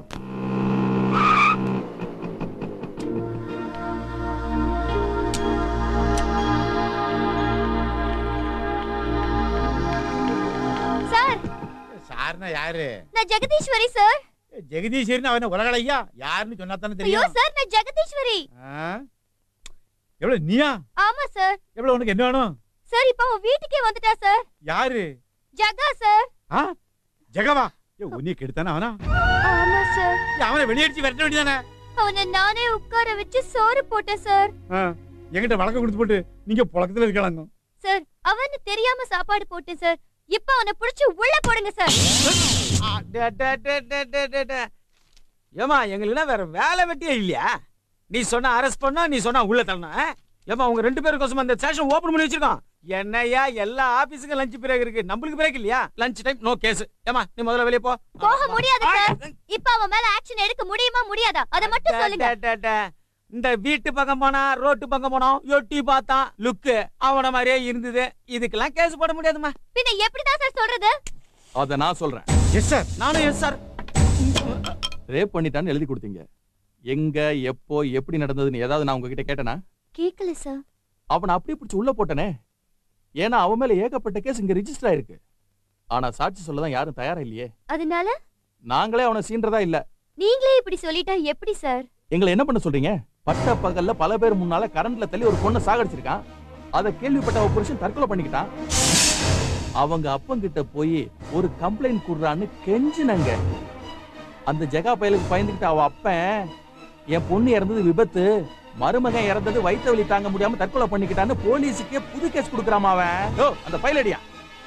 சார் சார்னா யாரு நான் ஜெகதீஸ்வரி சார் ஜெகதீஸ்வரன் அவன உலகலையா யாருன்னு சொன்னா தானே ஐயோ தெரியும் சார் நான் ஜெகதீஸ்வரி ஆ? எவ்வளவு நீயா ஆமா சார் எவ்வளவு உனக்கு என்ன வேணும் சார் இப்போ அவன் வீட்டுக்கே வந்துட்டா சார் யாரு ஜகா சார் ஆ ஜெகவா ஏ உன்னைய கெடுத்தானே அவனா ஆமா சார் ஏய், அவனை வெளியடிச்சு விரட்ட வேண்டியதானே அவனை நானே உட்கார வச்சு சோறு போட்டேன் சார் ஆ, என்கிட்ட வழக்கம் கொடுத்து போட்டு நீங்க புழக்கத்துல இருக்கலாங்க சார் அவனு தெரியாம சாப்பாடு போட்டேன் சார் இப்போ அவனை புடிச்சு உள்ள போடுங்க சார் டே, டே, டே, டே, டே, டே, டே. ஏம்மா எங்களுக்குன்னா வேற வேலை வெட்டியே இல்லையா நீ சொன்னா அரெஸ்ட் பண்ணா நீ சொன்னா உள்ள தள்ளணும் ஆ? ஏம்மா உங்க ரெண்டு பேருக்கோசம் அந்த ஸ்டேஷன் ஓபன் பண்ணி வச்சிருக்கோம் என்னய்யா எல்லா ஆபீஸுக்கும் லஞ்ச் பிரேக் இருக்கு நம்மளுக்கு பிரேக் இல்லையா லஞ்ச் டைம் நோ கேஸ் ஏம்மா நீ முதல்ல வெளியே போ போக முடியாது சார் இப்போ அவன் மேல ஆக்ஷன் எடுக்க முடியுமா முடியாதா அத மட்டும் சொல்லுங்க டே, டே, டே. இந்த வீட்டு பக்கம் போனா ரோட்டு பக்கம் போனோம் எட்டி பார்த்தான் லுக்கு அவன மாதிரியே இருந்தது இதுக்கெல்லாம் கேஸ் போட முடியாதுமா பின்ன எப்படிதான் சார் சொல்றது அத நான் சொல்றேன் எஸ் சார் நானும் எஸ் சார் ரேப் பண்ணிட்டான்னு எழுதி கொடுத்தீங்க எங்க எப்போ எப்படி நடந்ததுன்னு ஏதாவது நான் உங்ககிட்ட கேட்டேனா கேக்கல சார் அவனை அப்படியே பிடிச்சி உள்ள போட்டனே ஏன்னா அவன் மேல ஏகப்பட்ட கேஸ் இங்க ரிஜிஸ்டர் ஆயிருக்கு ஆனா சாட்சி சொல்லதான் யாரும் தயாரா இல்லையே அதனால நாங்களே அவனை சீன்றதா இல்ல நீங்களே இப்படி சொல்லிட்டா எப்படி சார் எங்களை என்ன பண்ண சொல்றீங்க பட்ட பகல்ல பல பேர் முன்னால கரண்ட்ல தள்ளி ஒரு பொண்ணை சாகடிச்சிருக்கான் அதை கேள்விப்பட்ட அவ புருஷன் தற்கொலை பண்ணிக்கிட்டான் அவங்க அப்பங்கிட்ட போய் ஒரு கம்ப்ளைண்ட் குடுறான்னு கெஞ்சினங்க அந்த ஜெகா பயலுக்கு பயந்துகிட்டு அவ அப்பன் என் பொண்ணு இறந்தது விபத்து மருமகன் இறந்தது வயிற்று வலி தாங்க முடியாம தற்கொலை பண்ணிக்கிட்டான்னு போலீஸுக்கே புது கேஸ் கொடுக்குறாமா அவன் யோ அந்த ஃபைல் அடியா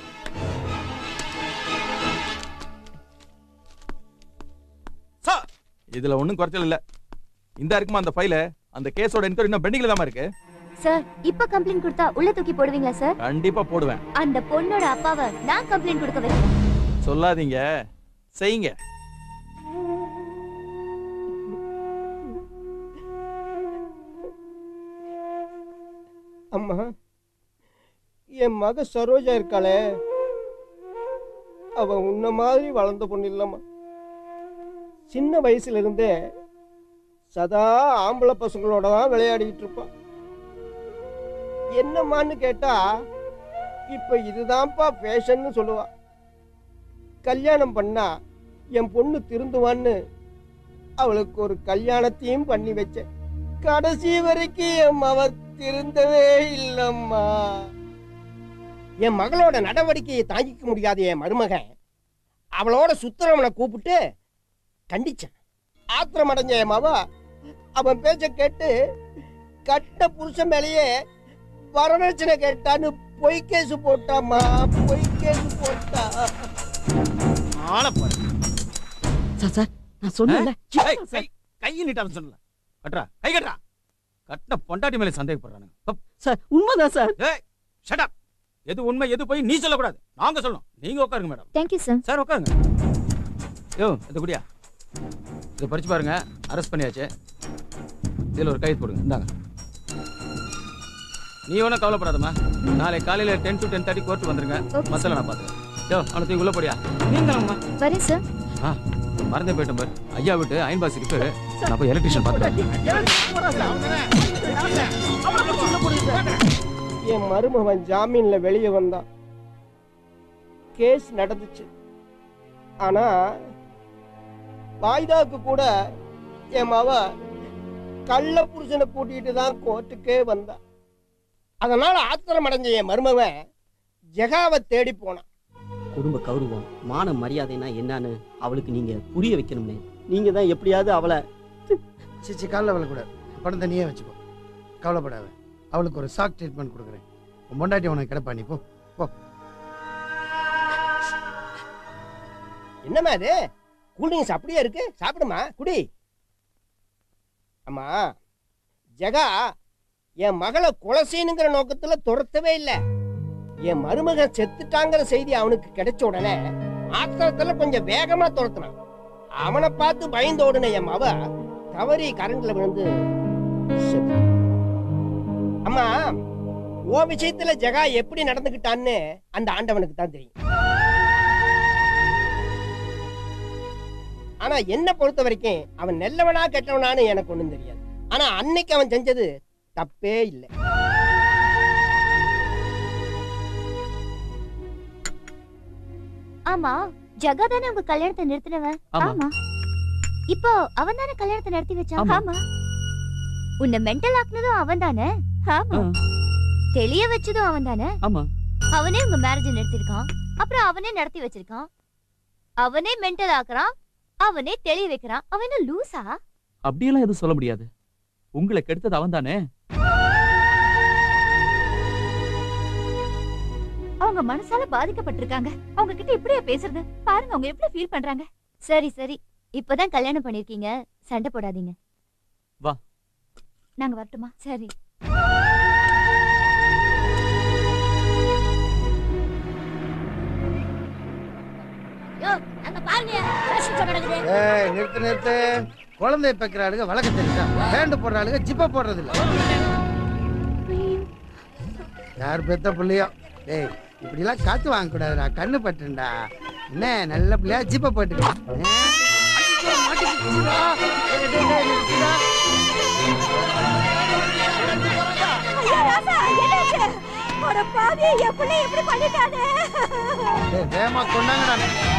சார் இதுல ஒண்ணும் குறைச்சல் இல்ல இந்த இருக்குமா அந்த ஃபைல அந்த கேஸோட என்கொயரி இன்னும் பெண்டிங்ல தான் இருக்கு சார் இப்ப கம்ப்ளைண்ட் கொடுத்தா உள்ள தூக்கி போடுவீங்களா சார் கண்டிப்பா போடுவேன் அந்த பொண்ணோட அப்பாவை நான் கம்ப்ளைண்ட் கொடுக்க வைக்கிறேன் சொல்லாதீங்க செய்யுங்க அம்மா என் மக சரோஜா இருக்காளே அவ உன்ன மாதிரி வளர்ந்த பொண்ணு இல்லம்மா சின்ன வயசுல இருந்தே சதா ஆம்பளை பசங்களோட தான் விளையாடிட்டு இருப்பான் என்னம்மான்னு கேட்டா இப்ப இதுதான்ப்பா ஃபேஷன்னு சொல்லுவா கல்யாணம் பண்ணா என் பொண்ணு திருந்துவான்னு அவளுக்கு ஒரு கல்யாணத்தையும் பண்ணி வச்சேன் கடைசி வரைக்கும் என் மவ திருந்தவே இல்லம்மா என் மகளோட நடவடிக்கையை தாங்கிக்க முடியாத என் மருமகன் அவளோட சுத்துறவனை கூப்பிட்டு கண்டிச்சான் ஆத்திரம் அடைஞ்ச என் மவ அவன் பேச்ச கேட்டு கட்ட புருஷன் மேலேயே வரதட்சணை கேட்டான்னு பொய் கேஸ் போட்டாமா பொய் கேஸ் போட்டா ஆளை பாரு சார் சார் நான் சொன்னேன்ல ஏய், கை கை நீட்டான்னு சொல்லல கட்டுறா கை கட்டுறா கட்டின பொண்டாட்டி மேல சந்தேகப்படுறானுங்க சார் உண்மைதான் சார் ஏய் ஷட் அப் எது உண்மை எது போய் நீ சொல்லக்கூடாது நாங்க சொல்லணும் நீங்க உட்காருங்க மேடம் தேங்க்யூ சார் சார் உட்காருங்க யோ இது குடியா இதை படிச்சு பாருங்க அரெஸ்ட் பண்ணியாச்சு இதுல ஒரு கைது போடுங்க இந்தாங்க நீ ஒன்றும் கவலைப்படாதம்மா நாளை காலையில ten to ten thirty court வந்துருங்க மசாலா நான் பார்த்துக்கிறேன் யோ அவனுக்கு உள்ள போடியா நீங்களம்மா வரேன் சார் ஆ மறந்தே போயிட்டேன் பாரு ஐயா விட்டு அயன் பாஸ் இருக்கு நான் போய் எலக்ட்ரிஷியன் பார்த்துக்கிறேன் என் மருமகன் ஜாமீன்ல வெளியே வந்தான் கேஸ் நடந்துச்சு ஆனா வாய்தாக்கு கூட என் மவ கள்ள புருஷனை கூட்டிட்டு தான் கோர்ட்டுக்கே வந்தா அதனால ஆத்திரம் அடைஞ்ச என் மருமகன் ஜெகாவை தேடி போனான் குடும்ப கௌரவம் மான மரியாதைனா என்னன்னு அவளுக்கு நீங்க புரிய வைக்கணும்னே நீங்க தான் எப்படியாவது அவளை சிச்சி காலில் விழக்கூடாது பணத்தை நீயே வச்சுக்கோ கவலைப்படாத அவளுக்கு ஒரு ஷாக் ட்ரீட்மெண்ட் கொடுக்குறேன் உன் பொண்டாட்டி உனக்கு கிடப்பா நீ போ போ என்னம்மா இது கூல்ட்ரிங்க்ஸ் அப்படியே இருக்கு சாப்பிடுமா குடி அம்மா ஜெகா என் மகளை கொலை செய்யணுங்கிற நோக்கத்துல துரத்தவே இல்லை என் மருமகன் செத்துட்டாங்கிற செய்தி அவனுக்கு கிடைச்ச உடனே ஆத்திரத்துல கொஞ்சம் வேகமா துரத்துனான் அவனை பார்த்து பயந்து ஓடுன என் மவ தவறி கரண்ட்ல விழுந்து செத்துட்டா. அம்மா ஓ விஷயத்துல ஜெகா எப்படி நடந்துகிட்டான்னு அந்த ஆண்டவனுக்கு தான் தெரியும் ஆனா என்ன பொறுத்த வரைக்கும் அவன் நல்லவனா கெட்டவனான்னு எனக்கு ஒண்ணும் தெரியாது ஆனா அன்னைக்கு அவன் செஞ்சது தப்பே இல்லை ஆமா ஜகா தானே உங்க கல்யாணத்தை நிறுத்தினவன் ஆமா. ஆமா இப்போ அவன் தானே கல்யாணத்தை நடத்தி வச்சான் ஆமா. ஆமா உன்னை மென்டல் ஆக்குனதும் அவன் தானே ஆமா தெளிய வச்சதும் அவன் தானே ஆமா அவனே உங்க மேரேஜ் நிறுத்திருக்கான் அப்புறம் அவனே நடத்தி வச்சிருக்கான் அவனே மென்டல் ஆக்குறான் அவனே தெளிய வைக்கிறான் அவன் என்ன லூசா அப்படியெல்லாம் எதுவும் சொல்ல முடியாது உங்களை கெடுத்தது அவன் தானே அவங்க மனசால பாதிக்கப்பட்டிருக்காங்க அவங்க கிட்ட இப்படியே பேசுறது பாருங்க அவங்க எப்படி ஃபீல் பண்றாங்க சரி சரி இப்பதான் கல்யாணம் பண்ணிருக்கீங்க சண்டை போடாதீங்க வா நாங்க வரட்டுமா சரி யோ அங்க பாருங்க ஃபேஷன் ஷோ நடக்குது ஏய் நிறுத்து நிறுத்து குழந்தை பெக்கிற ஆளுங்க வழக்க தெரியுதா பேண்ட் போடுற ஆளுங்க ஜிப்பா போடுறது இல்ல யார் பெத்த பிள்ளையோ டேய் இப்படிலாம் காத்து வாங்க கூடாதுடா கண்ணு பட்டுண்டா என்ன நல்ல பிள்ளையா ஜிப்பா போட்டுக்க வேமா கொண்டாங்கடா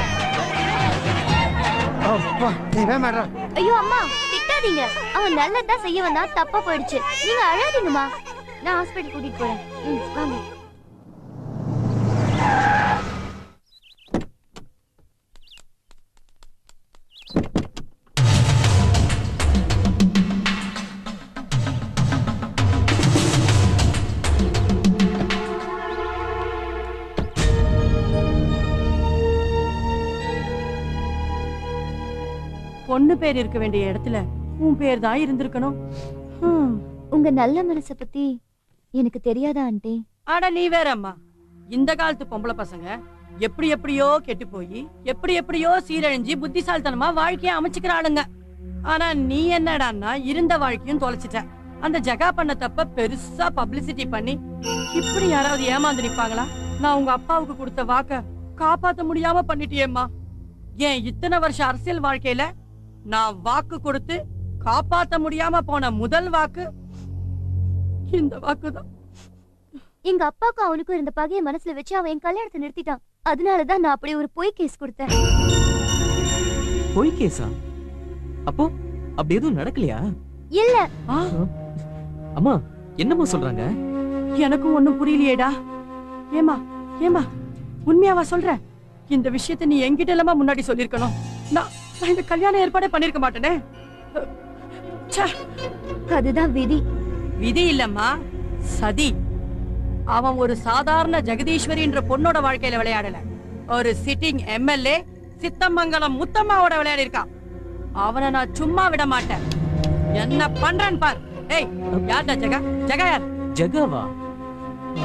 அப்பா டேய் வேமாடா ஐயோ அம்மா திட்டாதீங்க அவன் நல்லதா செய்ய வந்தா தப்பா போயிடுச்சு நீங்க அழாதீங்கம்மா நான் ஹாஸ்பிட்டல் கூட்டிட்டு போறேன் ம், வாங்க பொண்ணு பேர் இருக்க வேண்டிய இடத்துல உன் பேர் தான் இருந்திருக்கணும் ஹம். உங்க நல்ல மனச பத்தி எனக்கு தெரியாதா ஆண்டி ஆனா நீ வேற அம்மா இந்த காலத்து பொம்பளை பசங்க எப்படி எப்படியோ கெட்டு போய் எப்படி எப்படியோ சீரழிஞ்சு புத்திசாலித்தனமா வாழ்க்கைய அமைச்சுக்கிற ஆளுங்க ஆனா நீ என்னடான்னா இருந்த வாழ்க்கையும் தொலைச்சிட்ட அந்த ஜகா பண்ண தப்ப பெருசா பப்ளிசிட்டி பண்ணி இப்படி யாராவது ஏமாந்து நிப்பாங்களா நான் உங்க அப்பாவுக்கு கொடுத்த வாக்க காப்பாத்த முடியாம பண்ணிட்டியேம்மா ஏன் இத்தனை வருஷம் அரசியல் வாழ்க்கையில நான் வாக்கு கொடுத்து காப்பாத்த முடியாம போன முதல் வாக்கு இந்த வாக்குதான் எங்க அப்பாக்கும் அவனுக்கும் இருந்த பகைய மனசுல வச்சு அவன் என் கல்யாணத்தை நிறுத்திட்டான் அதனாலதான் நான் அப்படி ஒரு பொய் கேஸ் கொடுத்தேன் பொய் கேஸா அப்போ அப்படி எதுவும் நடக்கலையா இல்ல அம்மா என்னம்மா சொல்றாங்க எனக்கும் ஒண்ணும் புரியலையேடா ஏமா ஏமா உண்மையாவா சொல்ற இந்த விஷயத்தை நீ என்கிட்ட இல்லாம முன்னாடி சொல்லிருக்கணும் நான் நான் இந்த கல்யாண ஏற்பாடே பண்ணிருக்க மாட்டேனே ச்சே. அதுதான் விதி விதி இல்லம்மா சதி அவன் ஒரு சாதாரண ஜெகதீஸ்வரின்ற பொண்ணோட வாழ்க்கையில விளையாடல ஒரு சிட்டிங் எம்எல்ஏ சித்தமங்கலம் முத்தம்மாவோட விளையாடி இருக்கான் அவனை நான் சும்மா விட மாட்டேன் என்ன பண்றேன் பார் ஏய் யார்டா ஜெகா ஜெகா யார் ஜெகாவா ஆ,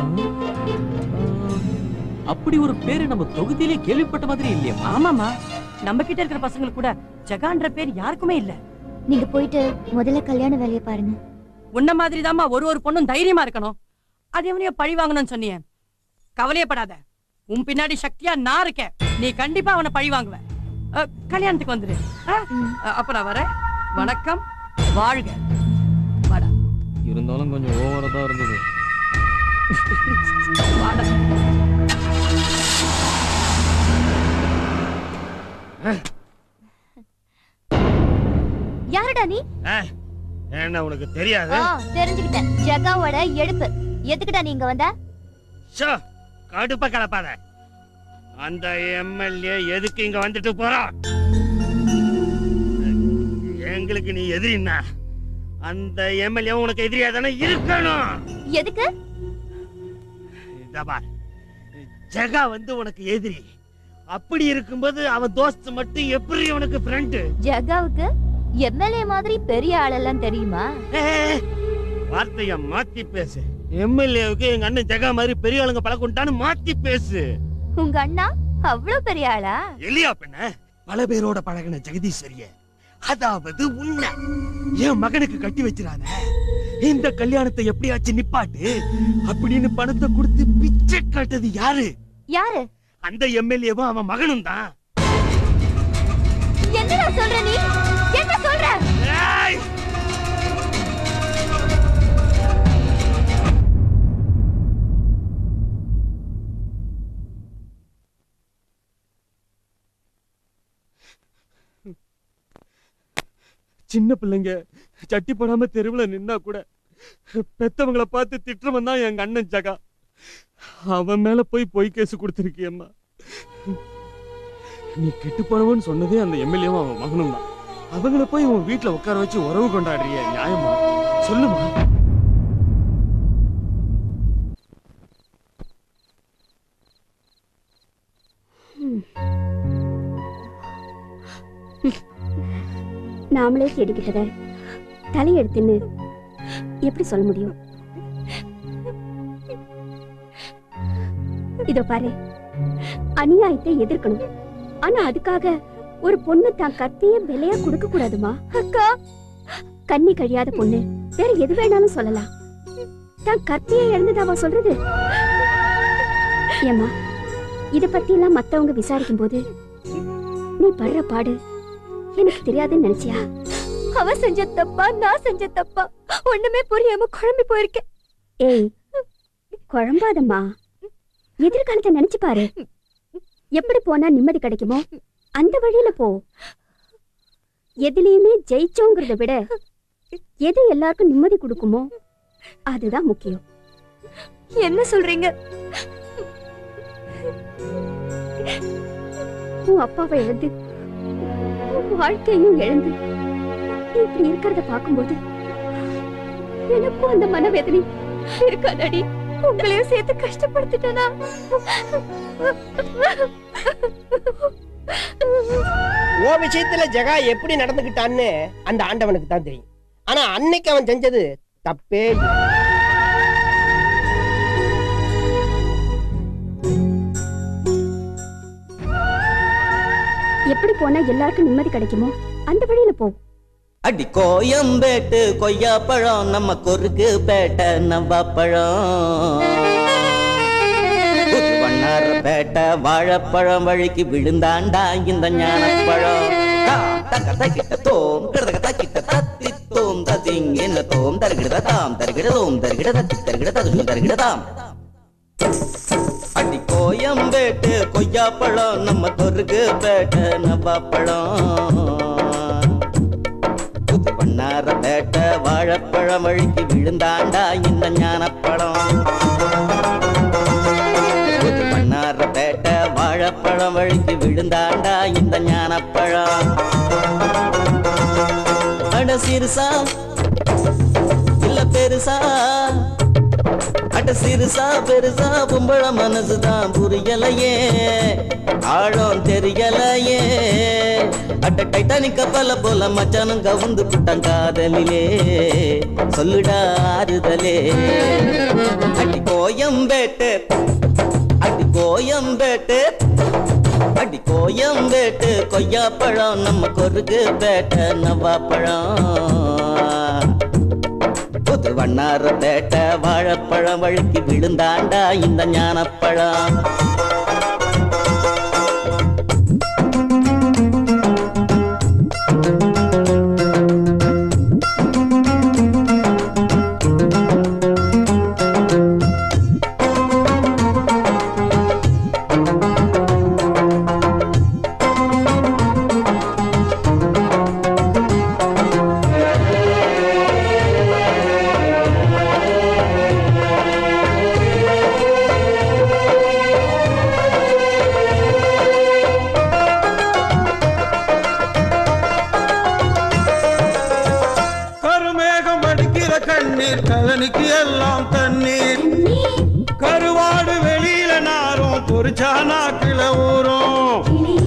அப்படி ஒரு பேரு நம்ம தொகுதியிலே கேள்விப்பட்ட மாதிரி இல்லையம்மா ஆமாமா நம்ம கிட்ட இருக்கிற பசங்களுக்கு கூட ஜெகான்ற பேர் யாருக்குமே இல்ல நீங்க போயிட்டு முதல்ல கல்யாண வேலையை பாருங்க உன்ன மாதிரி ஒரு ஒரு பொண்ணும் தைரியமா இருக்கணும் அது எவனையோ பழி வாங்கணும்னு சொன்னியே கவலையப்படாத உன் பின்னாடி சக்தியா நான் இருக்கேன் நீ கண்டிப்பா அவனை பழி வாங்குவ அஹ், கல்யாணத்துக்கு வந்துரு ஆ? அஹ், அப்ப நான் வரேன் வணக்கம் வாழ்க வாடா இருந்தாலும் கொஞ்சம் ஓவரா தான் இருந்தது வாடா யாருடா நீ என்ன உனக்கு தெரியாது ஆ, தெரிஞ்சுக்கிட்டேன் ஜகாவோட எடுப்பு எதுக்குடா நீங்க வந்த ஷோ கடுப்ப கலப்பாத அந்த எம்எல்ஏ எதுக்கு இங்க வந்துட்டு போறான் எங்களுக்கு நீ எதிரின்னா அந்த எம்எல்ஏ உனக்கு எதிரியா தானே இருக்கணும் எதுக்கு இதா பார் ஜெகா வந்து உனக்கு எதிரி அப்படி இருக்கும்போது அவன் தோஸ்த் மட்டும் எப்படி உனக்கு ஃப்ரெண்டு ஜகாவுக்கு எம்எல்ஏ மாதிரி பெரிய ஆளெல்லாம் தெரியுமா வார்த்தைய மாத்தி பேசு எம்எல்ஏவுக்கு எங்க அண்ணன் ஜெகா மாதிரி பெரிய ஆளுங்க பழக்கொண்டான்னு மாத்தி பேசு உங்க அண்ணா அவ்வளவு பெரிய ஆளா எலியா பெண்ண பல பேரோட பழகின ஜெகதீஸ்வரிய அதாவது உன்னை என் மகனுக்கு கட்டி வச்சிடாத இந்த கல்யாணத்தை எப்படியாச்சும் நிப்பாட்டு அப்படின்னு பணத்தை கொடுத்து பிச்சை காட்டது யாரு யாரு அந்த எம்எல்ஏவும் அவன் மகனும் தான் என்னடா சொல்ற நீ என்ன சொல்ற சின்ன பிள்ளைங்க சட்டி போடாம தெருவுல நின்னா கூட பெத்தவங்கள பார்த்து திட்டுறவன் தான் எங்க அண்ணன் ஜகா அவன் மேல போய் பொய் கேஸ் கொடுத்துருக்கியம்மா நீ கெட்டு போனவன்னு சொன்னதே அந்த எம்எல்ஏவும் அவன் மகனும் தான் அவங்கள போய் உன் வீட்டுல உட்கார வச்சு உறவு கொண்டாடுறிய நியாயமா சொல்லுமா நாமளே தேடிக்கிட்டத தலையெடுத்துன்னு எப்படி சொல்ல முடியும் இதோ பாரு அநியாயத்தை எதிர்க்கணும் ஆனா அதுக்காக ஒரு பொண்ணு தான் கத்திய விலையா கொடுக்க கூடாதுமா அக்கா கண்ணி கழியாத பொண்ணு வேற எது வேணாலும் சொல்லலாம் தான் கத்தியை இழந்ததாவா சொல்றது ஏமா இத பத்தி எல்லாம் மத்தவங்க விசாரிக்கும் போது நீ படுற பாடு எனக்கு தெரியாதுன்னு நினைச்சியா அவ செஞ்ச தப்பா நான் செஞ்ச தப்பா ஒண்ணுமே புரியாம குழம்பி போயிருக்கேன் ஏய் குழம்பாதம்மா எதிர்காலத்தை நினைச்சு பாரு எப்படி போனா நிம்மதி கிடைக்குமோ அந்த வழியில போ எதுலயுமே ஜெயிச்சோங்கிறத விட எது எல்லாருக்கும் நிம்மதி கொடுக்குமோ அதுதான் முக்கியம் என்ன சொல்றீங்க உன் அப்பாவை இழந்து உன் வாழ்க்கையும் இழந்து நீ இப்படி இருக்கிறத பார்க்கும்போது எனக்கும் அந்த மனவேதனை இருக்காதடி உங்களையும் சேர்த்து கஷ்டப்படுத்திட்டனா ஓ விஷயத்துல ஜெகா எப்படி நடந்துகிட்டான்னு அந்த ஆண்டவனுக்கு தான் தெரியும் ஆனா அன்னைக்கு அவன் செஞ்சது தப்பே இல்ல. எப்படி போனா எல்லாருக்கும் நிம்மதி கிடைக்குமோ அந்த வழியில போ அடி கோயம்பேட்டு கொய்யாப்பழம் நம்ம கொருக்கு பேட்டை நவ்வாப்பழம் வண்ணார பேட்டை வாழைப்பழம் வழிக்கு விழுந்தாண்டா இந்த ஞானப்பழம் தாம் தக தகிட்ட தோம் கிடதக தகிட்ட தத்தி தோம் ததிங்கின தோம் தருகிட தாம் தருகிட தோம் தருகிட தத்தி தருகிட ததும் தருகிட தாம் அடி கோயம்பேட்டு கொய்யாப்பழம் நம்ம கொருக்கு பேட்டை நவ்வாப்பழம் புது பண்ணார பேட்ட வாழைப்பழம் வழிக்கு விழுந்தாண்டா இந்த ஞானப்பழம் புது பண்ணார பேட்ட வாழைப்பழம் வழிக்கு விழுந்தாண்டா இந்த ஞானப்பழம் அட சிறுசா இல்ல பெருசா அட சிறுசா பெருசா பொம்பள மனசுதான் புரியலையே ஆழம் தெரியலையே அட்ட டைட்டானிக் கப்பல போல மச்சானும் கவுந்து புட்டான் காதலிலே சொல்லுடா ஆறுதலே அடி கோயம்பேட்டு அடி கோயம்பேட்டு அடி கோயம்பேட்டு கொய்யாப்பழம் நம்ம கொருக்கு பேட்டை நவாப்பழம் புது வண்ணார பேட்டை வாழைப்பழம் வழுக்கி விழுந்தாண்டா இந்த ஞானப்பழம் கருமேகம் வடிக்கிற கண்ணீர் கதனிக்கு எல்லாம் தண்ணீர் கருவாடு வெளியில நாரும் பொறிச்சா நாக்கில ஊரும்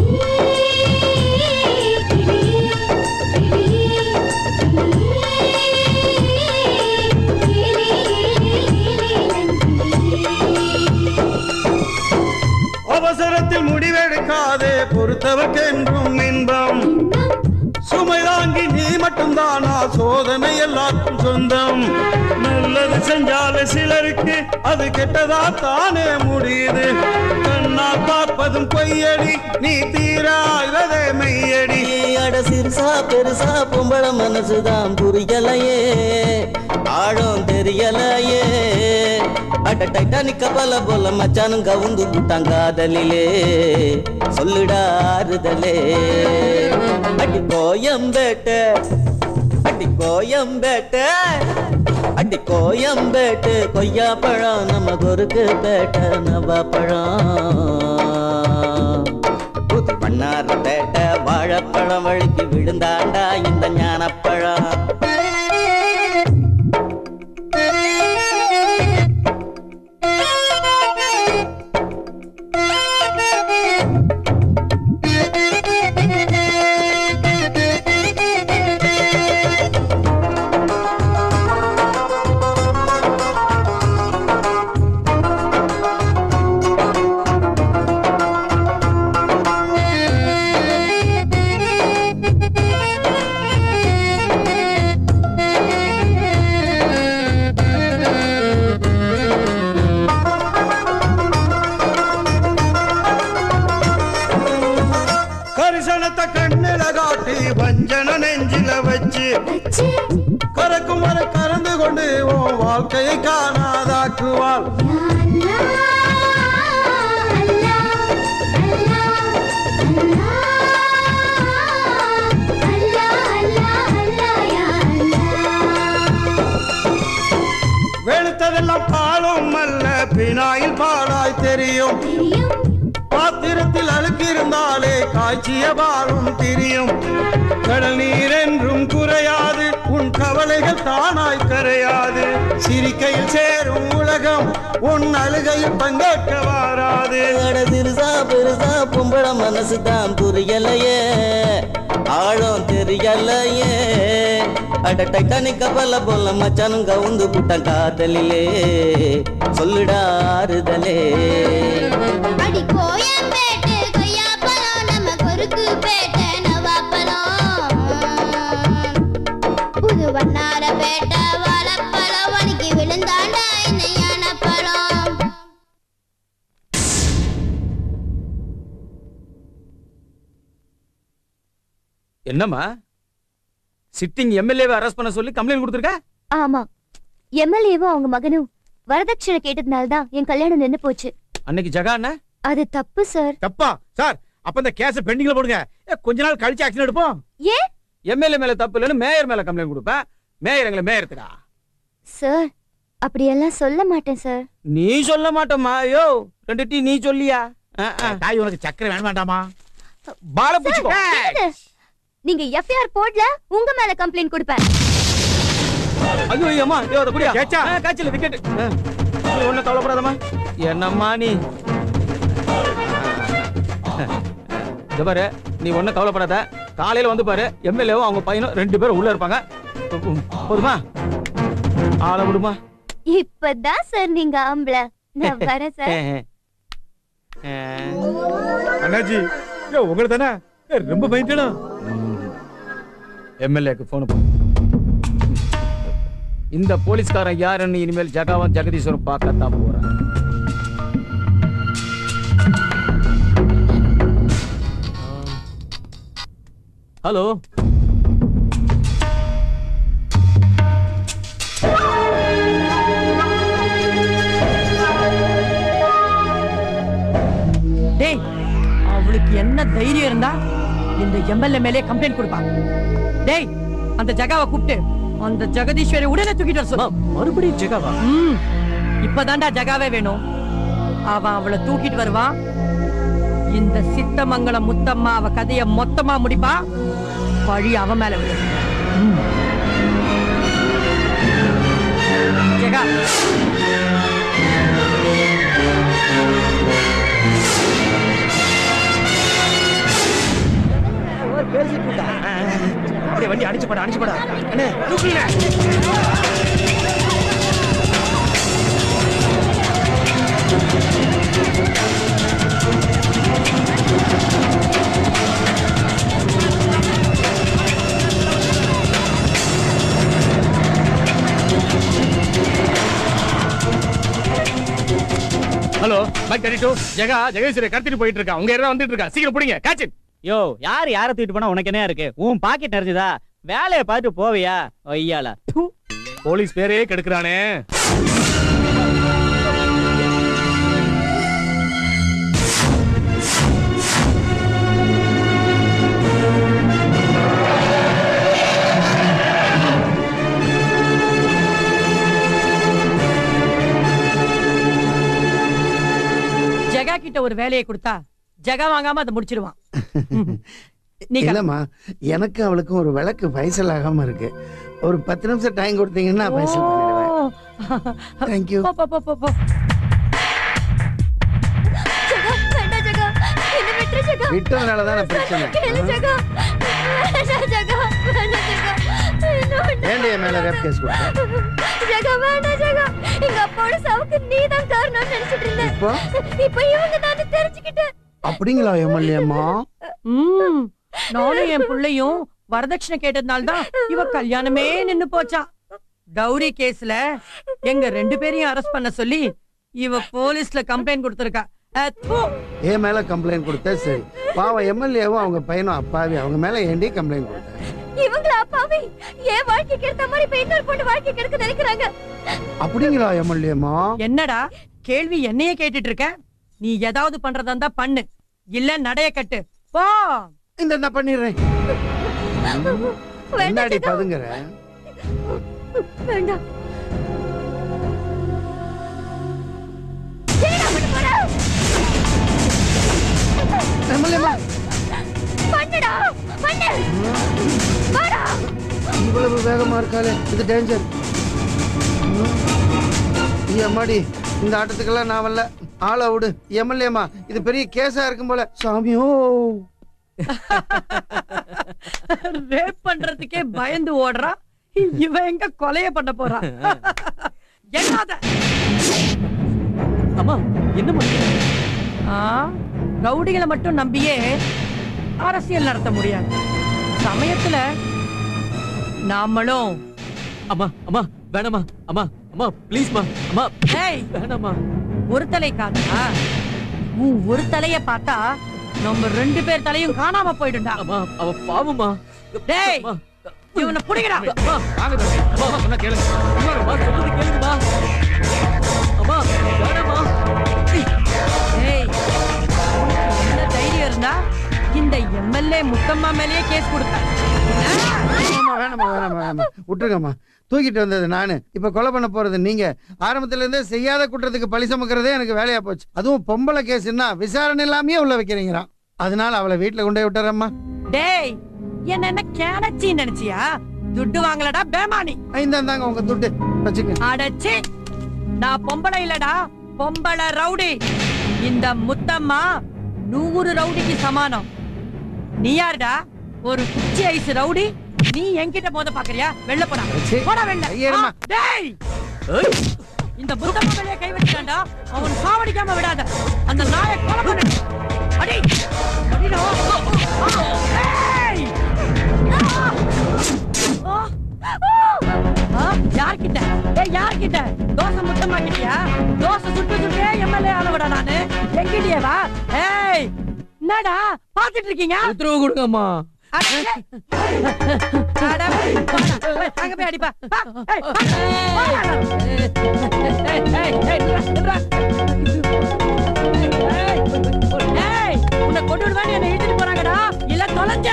அவசரத்தில் முடிவெடுக்காதே பொறுத்தவர்க்கென்றும் இன்பம் சுமை தாங்கி நீ மட்டும்தானா சோதனை எல்லாருக்கும் சொந்தம் நல்லது செஞ்சாலே சிலருக்கு அது கெட்டதா தானே முடியுது கண்ணால் பார்ப்பதும் பொய்யடி நீ தீராததே மெய்யடி அட சிறுசா பெருசா பொம்பள மனசுதான் புரியலையே ஆழம் தெரியலையே அட டைட்டானிக் கப்பல போல மச்சானும் கவுந்து விட்டாங்க காதலிலே சொல்லுடா ஆறுதலே அடி கோயம்பேட்டு அடி கோயம்பேட்டு அடி கோயம்பேட்டு கொய்யா பழம் நம்ம கொருக்கு பேட்டை நவாப்பழம் புது பண்ணார பேட்டை வாழைப்பழம் வழுக்கி விழுந்தாண்டா இந்த ஞானப்பழம் கரிசனத்தை கண்ணில காட்டி வஞ்சன நெஞ்சில வச்சு கறக்கும் வரை கறந்து கொண்டு உன் வாழ்க்கையை காணாதாக்குவாள் வெளுத்ததெல்லாம் பாலும் அல்ல பினாயில் பாலாய் தெரியும் பாத்திரத்தில் அழுக்கிருந்தாலே காய்ச்சிய பாலும் திரியும் கடல் நீர் என்றும் குறையாது உன் கவலைகள் தானாய் கரையாது சிரிக்கையில் சேரும் உலகம் உன் அழுகையில் பங்கேற்க வாராது அட சிறுசா பெருசா பொம்பள மனசு தான் புரியலையே ஆழம் தெரியலையே அட டைட்டானிக் கப்பல போல மச்சானும் கவுந்து புட்டான் காதலிலே சொல்லுடா ஆறுதலே அடி கோயம்பேட்டு கொய்யாப்பழம் நம்ம கொருக்கு பேட்டை நவாப்பழம் புது வண்ணார பேட்டை வாழைப்பழம் வணிக்கு விழுந்தாண்டா இன்னையான பழம் என்னம்மா சிட்டிங் எம்எல்ஏவை அரெஸ்ட் பண்ண சொல்லி கம்ப்ளைண்ட் கொடுத்துருக்க ஆமா எம்எல்ஏவும் அவங்க மகனும் வரதட்சணை கேட்டதுனால தான் என் கல்யாணம் நின்னு போச்சு அன்னைக்கு ஜகா என்ன அது தப்பு சார் தப்பா சார் அப்ப இந்த கேஸ பெண்டிங்ல போடுங்க ஏ, கொஞ்ச நாள் கழிச்சு ஆக்ஷன் எடுப்போம் ஏன் எம்எல்ஏ மேல தப்பு இல்லைன்னு மேயர் மேல கம்ப்ளைண்ட் கொடுப்பேன் மேயர் எங்களை மேயறதுக்கா சார் அப்படியெல்லாம் சொல்ல மாட்டேன் சார் நீ சொல்ல மாட்டோமா ஐயோ ரெண்டு டீ நீ சொல்லியா தாய் உனக்கு சக்கரை வேணும் வேண்டாமா பால பிடிச்சுக்கோ என்னது? நீங்க எஃப்ஐஆர் போடல உங்க மேல கம்ப்ளைண்ட் கொடுப்பேன் ஐயோ அம்மா ஐயோ அதை குடியா கேச்சா காய்ச்சல் விக்கெட் ஒன்னும் கவலைப்படாதம்மா என்னம்மா நீ இது பாரு நீ ஒன்னும் கவலைப்படாத காலையில வந்து பாரு எம்எல்ஏவும் அவங்க பையனும் ரெண்டு பேரும் உள்ள இருப்பாங்க போதுமா ஆள விடுமா இப்பதான் சார் நீங்க ஆம்பளை நான் வரேன் சார் அண்ணாஜி ஏ, உங்களை தானே ஏ, ரொம்ப பயந்துடா எம்எல்ஏக்கு போன் இந்த போலீஸ்காரன் யாருன்னு இனிமேல் ஜகாவன் ஜெகதீஸ்வரம் பார்க்கத்தான் போறான் ஹலோ டேய் அவளுக்கு என்ன தைரியம் இருந்தா இந்த எம்எல்ஏ மேலே கம்ப்ளைண்ட் கொடுப்பா டேய் அந்த ஜகாவை கூப்பிட்டு அந்த ஜெகதீஸ்வரி உடனே தூக்கிட்டு வர சொல்லு மறுபடியும் ஜெகாவா ம் இப்பதான்டா ஜகாவே வேணும் அவன் அவளை தூக்கிட்டு வருவான் இந்த சித்தமங்கலம் முத்தம்மா அவ கதைய மொத்தமா முடிப்பா பழி அவன் மேல விடும் ம். ஜெகா பேசிட்டு இருக்கா அப்படியே வண்டி அடிச்சு போடா அடிச்சு போடா அண்ணே தூக்குங்க ஹலோ பைக் தேர்ட்டி டூ ஜெகா ஜெகதீஸ்வரி கடத்திட்டு போயிட்டு இருக்கா உங்க ஏரியா வந்துட்டு இருக்கா சீக்கிரம் பிடிங்க காச்சு யோ யார் யாரை தூக்கிட்டு போனா உனக்கு என்ன இருக்கு உன் பாக்கெட் நிறைஞ்சதா வேலையை பார்த்துட்டு போவியா ஐயால போலீஸ் பேரே கெடுக்கிறானே ஜெகா கிட்ட ஒரு வேலையை கொடுத்தா ஜெகா வாங்காம அதை முடிச்சிருவான் நீ கிளம்பு. இல்லம்மா எனக்கு அவளுக்கும் ஒரு விளக்கு பைசல் ஆகாம இருக்கு ஒரு பத்து நிமிஷம் டைம் கொடுத்தீங்கன்னா பைசல் பண்ணிடுவேன் தேங்க்யூ போ, போ, போ, போ, போ. ஜெகா வேண்டாம் ஜெகா என்ன விட்டுரு ஜெகா விட்டதுனால தானே பிரச்சனை கேளு ஜெகா வேண்டாம் ஜெகா வேண்டாம் ஜெகா இன்னும் ஏண்டி என் மேல ரேப் கேஸ் கொடுத்தேன் ஜெகா வேண்டாம் ஜெகா எங்க அப்பாவோட சாவுக்கு நீ தான் காரணம்னு நினைச்சிட்டு இருந்தேன் இப்போ இப்போ இவங்க தான் தெரிஞ்சுக்கிட்டேன் அப்படிங்களா எம்எல்ஏம்மா ம், நானும் என் புள்ளையும் வரதட்சணை கேட்டதுனால தான் இவ கல்யாணமே நின்னு போச்சான் டவுரி கேஸ்ல எங்க ரெண்டு பேரையும் அரெஸ்ட் பண்ண சொல்லி இவ போலீஸ்ல கம்ப்ளைண்ட் கொடுத்திருக்கா அஹ், தூ. என் மேல கம்ப்ளைண்ட் கொடுத்தா சரி பாவம் எம்எல்ஏவும் அவங்க பையனும் அப்பாவி அவங்க மேல ஏண்டி கம்ப்ளைண்ட் கொடுத்தேன் இவங்கள அப்பாவி என் வாழ்க்கை கெடுத்த மாதிரி இப்ப இன்னொரு பொண்ணு வாழ்க்கை கெடுக்க நினைக்கிறாங்க அப்படிங்களா எம்எல்ஏம்மா என்னடா கேள்வி என்னையே கேட்டுட்டு இருக்க நீ ஏதாவது பண்றதா இருந்தா பண்ணு இல்ல நடைய கட்டு போ இந்த நான் பண்ணிடுறேன் என்னடி பதுங்குற வேண்டாம் இருக்காளே இது டேஞ்சர் அம்மாடி இந்த ஆட்டத்துக்கெல்லாம் நான் வரல ஆளை விடு எம்எல்ஏமா இது பெரிய கேஸா இருக்கும் போல சாமியோ ரேப் பண்றதுக்கே பயந்து ஓடுறா இவன் எங்க கொலைய பண்ண போறான் என்னாத அம்மா என்ன பண்ணுங்க ஆ, ரவுடிகளை மட்டும் நம்பியே அரசியல் நடத்த முடியாது சமயத்துல நாமளும் அம்மா அம்மா வேணாமா அம்மா அம்மா ப்ளீஸ்மா அம்மா ஏய் வேணாமா ஒரு தலை காதா உன் ஒரு தலைய பார்த்தா நம்ம ரெண்டு பேர் தலையும் காணாம போயிடும்டா அம்மா அவ பாவமா டேய் இவனை புடிங்கடா வாங்க தம்பி அம்மா சொன்னா கேளுங்க சும்மா இருங்க. அம்மா சொல்றது கேளுங்கம்மா அம்மா வேணாமா ஏய் உனக்கு என்ன தைரியம் இருந்தா இந்த எம்எல்ஏ முத்தம்மா மேலேயே கேஸ் கொடுத்த வேணாமா வேணாமா வேணாமா வேணாமா விட்டுருங்கம்மா தூக்கிட்டு வந்தது நானு இப்ப கொலை பண்ண போறது நீங்க ஆரம்பத்துல இருந்தே செய்யாத குற்றத்துக்கு பழி சுமக்கிறதே எனக்கு வேலையா போச்சு அதுவும் பொம்பளை கேஸ்னா விசாரணை இல்லாமயே உள்ள வைக்கிறீங்களாம் அதனால அவளை வீட்டுல கொண்டு போய் விட்டுறம்மா டேய் என்ன என்ன கேனச்சி நினைச்சியா துட்டு வாங்கலடா பேமானி இந்தாங்க உங்க துட்டு வச்சுக்க அடச்சி நான் பொம்பளை இல்லடா பொம்பளை ரவுடி இந்த முத்தம்மா நூறு ரவுடிக்கு சமானம் நீ யாருடா ஒரு குச்சி ஐஸ் ரவுடி நீ என்கிட்ட மோத பாக்குறியா வெளில போடா சீ. போடா வெளில ஐயேம்மா. ஆ, டேய் இந்த முத்தம்மா மேலே கை வச்சுட்டான்டா அவன் சாவடிக்காம விடாத அந்த நாயை கொலை பண்ணு அடி அடிடா ஆ, ஏய்! ஆ! ஆ, யார்கிட்ட ஏய் யார்கிட்ட தோசை முத்தமா கிட்டியா தோசை சுட்டு சுட்டே எம்எல்ஏ ஆளவிடா நானு எங்கிட்டயே வா ஏய் என்னடா பாத்துட்டு இருக்கீங்க உத்தரவு கொடுங்கம்மா அடே. அட, வாடா, போய் அங்க போய் அடிப்பா வா, ஏய், வா, வாடா. ஏய், ஏய், ஏய், நில்றா, நில்றா. ஏய், ஏய், உன்னை கொண்டு விடுவான்னு என்னை இழுத்துட்டு போறாங்கடா இல்ல தொலைஞ்ச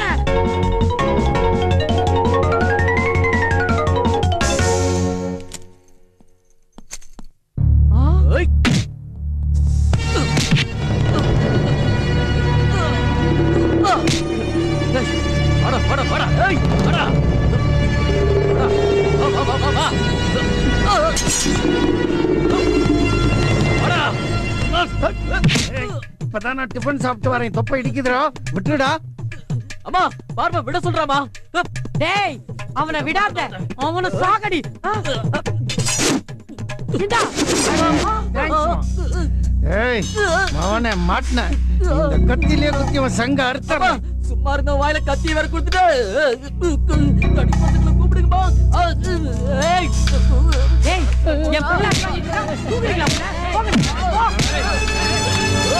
ஏய் வாடா வாடா வாடா ஏய் வாடா வாடா. வா வா வா வா வா வாடா இப்பதான் நான் டிஃபன் சாப்பிட்டு வரேன் தொப்பை இடிக்குதுடா விட்டுடா அம்மா பார்மா விட சொல்றாமா டேய் அவனை விடாத அவனை சாகடி ஆ, ஆ. இந்தா. ஏய் அவனை மாட்டின இந்த கத்திலே குத்தி அவன் சங்க அறுத்தறேன் சும்மா இருந்த வாயில கத்தி வேற கொடுத்துட்டு கடிப்பத்துக்குள்ள கூப்பிடுங்கம்மா ஆ, ஏய் ஏய் என் பிள்ளை தூக்குறீங்களா உன்னை? போங்க. போ.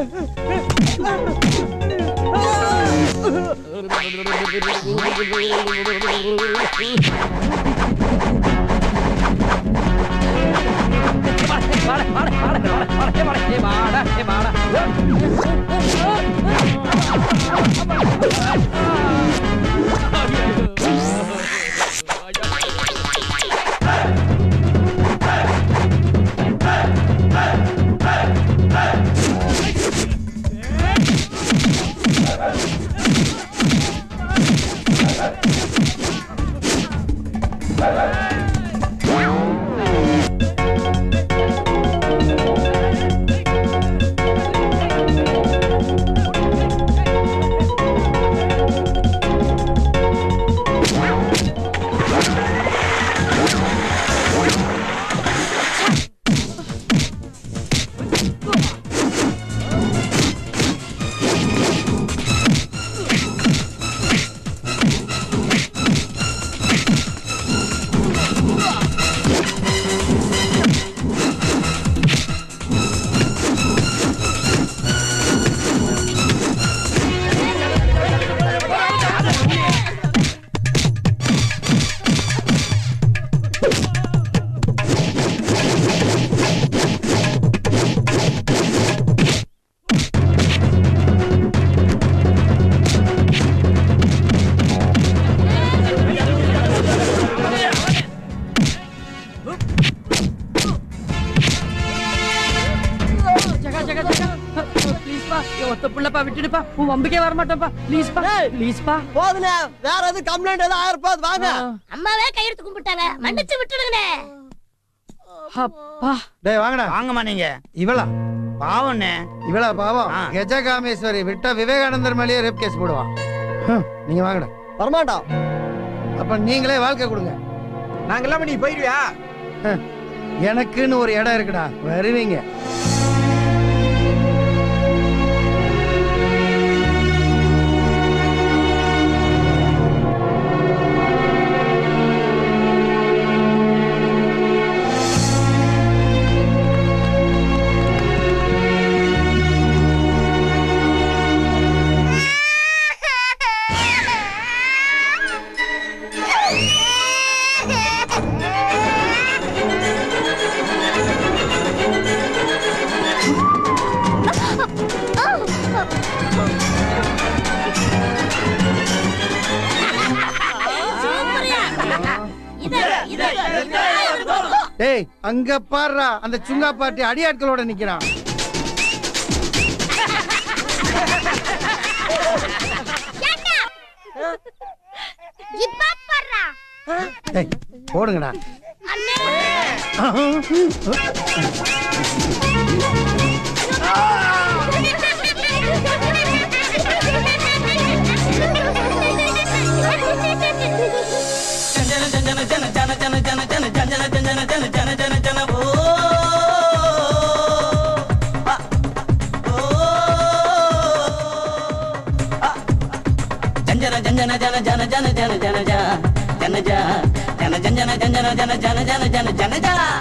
ஜகா ஜகா ஜகா ப்ளீஸ் பா என் ஒத்த புள்ளப்பா விட்டுடுப்பா உன் வம்பிக்கே வர மாட்டேன்ப்பா ப்ளீஸ் பா ப்ளீஸ் பா போதுண்ணே வேற எதுவும் கம்ப்ளைண்ட் எதுவும் ஆயிருப்போது வாங்க அம்மாவே கையெடுத்து கும்பிட்டாங்க மன்னிச்சு விட்டுடுங்கண்ணே அப்பா டேய் வாங்கடா வாங்கம்மா நீங்க இவளா பாவண்ணே இவளா பாவம் கஜகாமேஸ்வரி விட்டா விவேகானந்தர் மேலேயே ரேப் கேஸ் போடுவான் ஹம், நீங்க வாங்கடா வரமாட்டோம் அப்ப நீங்களே வாழ்க்கை கொடுங்க நாங்கெல்லாம் நீ போயிடுவியா ஹம், எனக்குன்னு ஒரு இடம் இருக்குடா வருவீங்க டேய் அங்க பாருடா அந்த சுங்கா பாட்டி அடியாட்களோட நிக்கிறான் இப்ப பாடுறா டேய் போடுங்கடா జంజన జంజన జన జన జన జన జన జన జన జన జన జన జన జన జన జన జన జన జన జన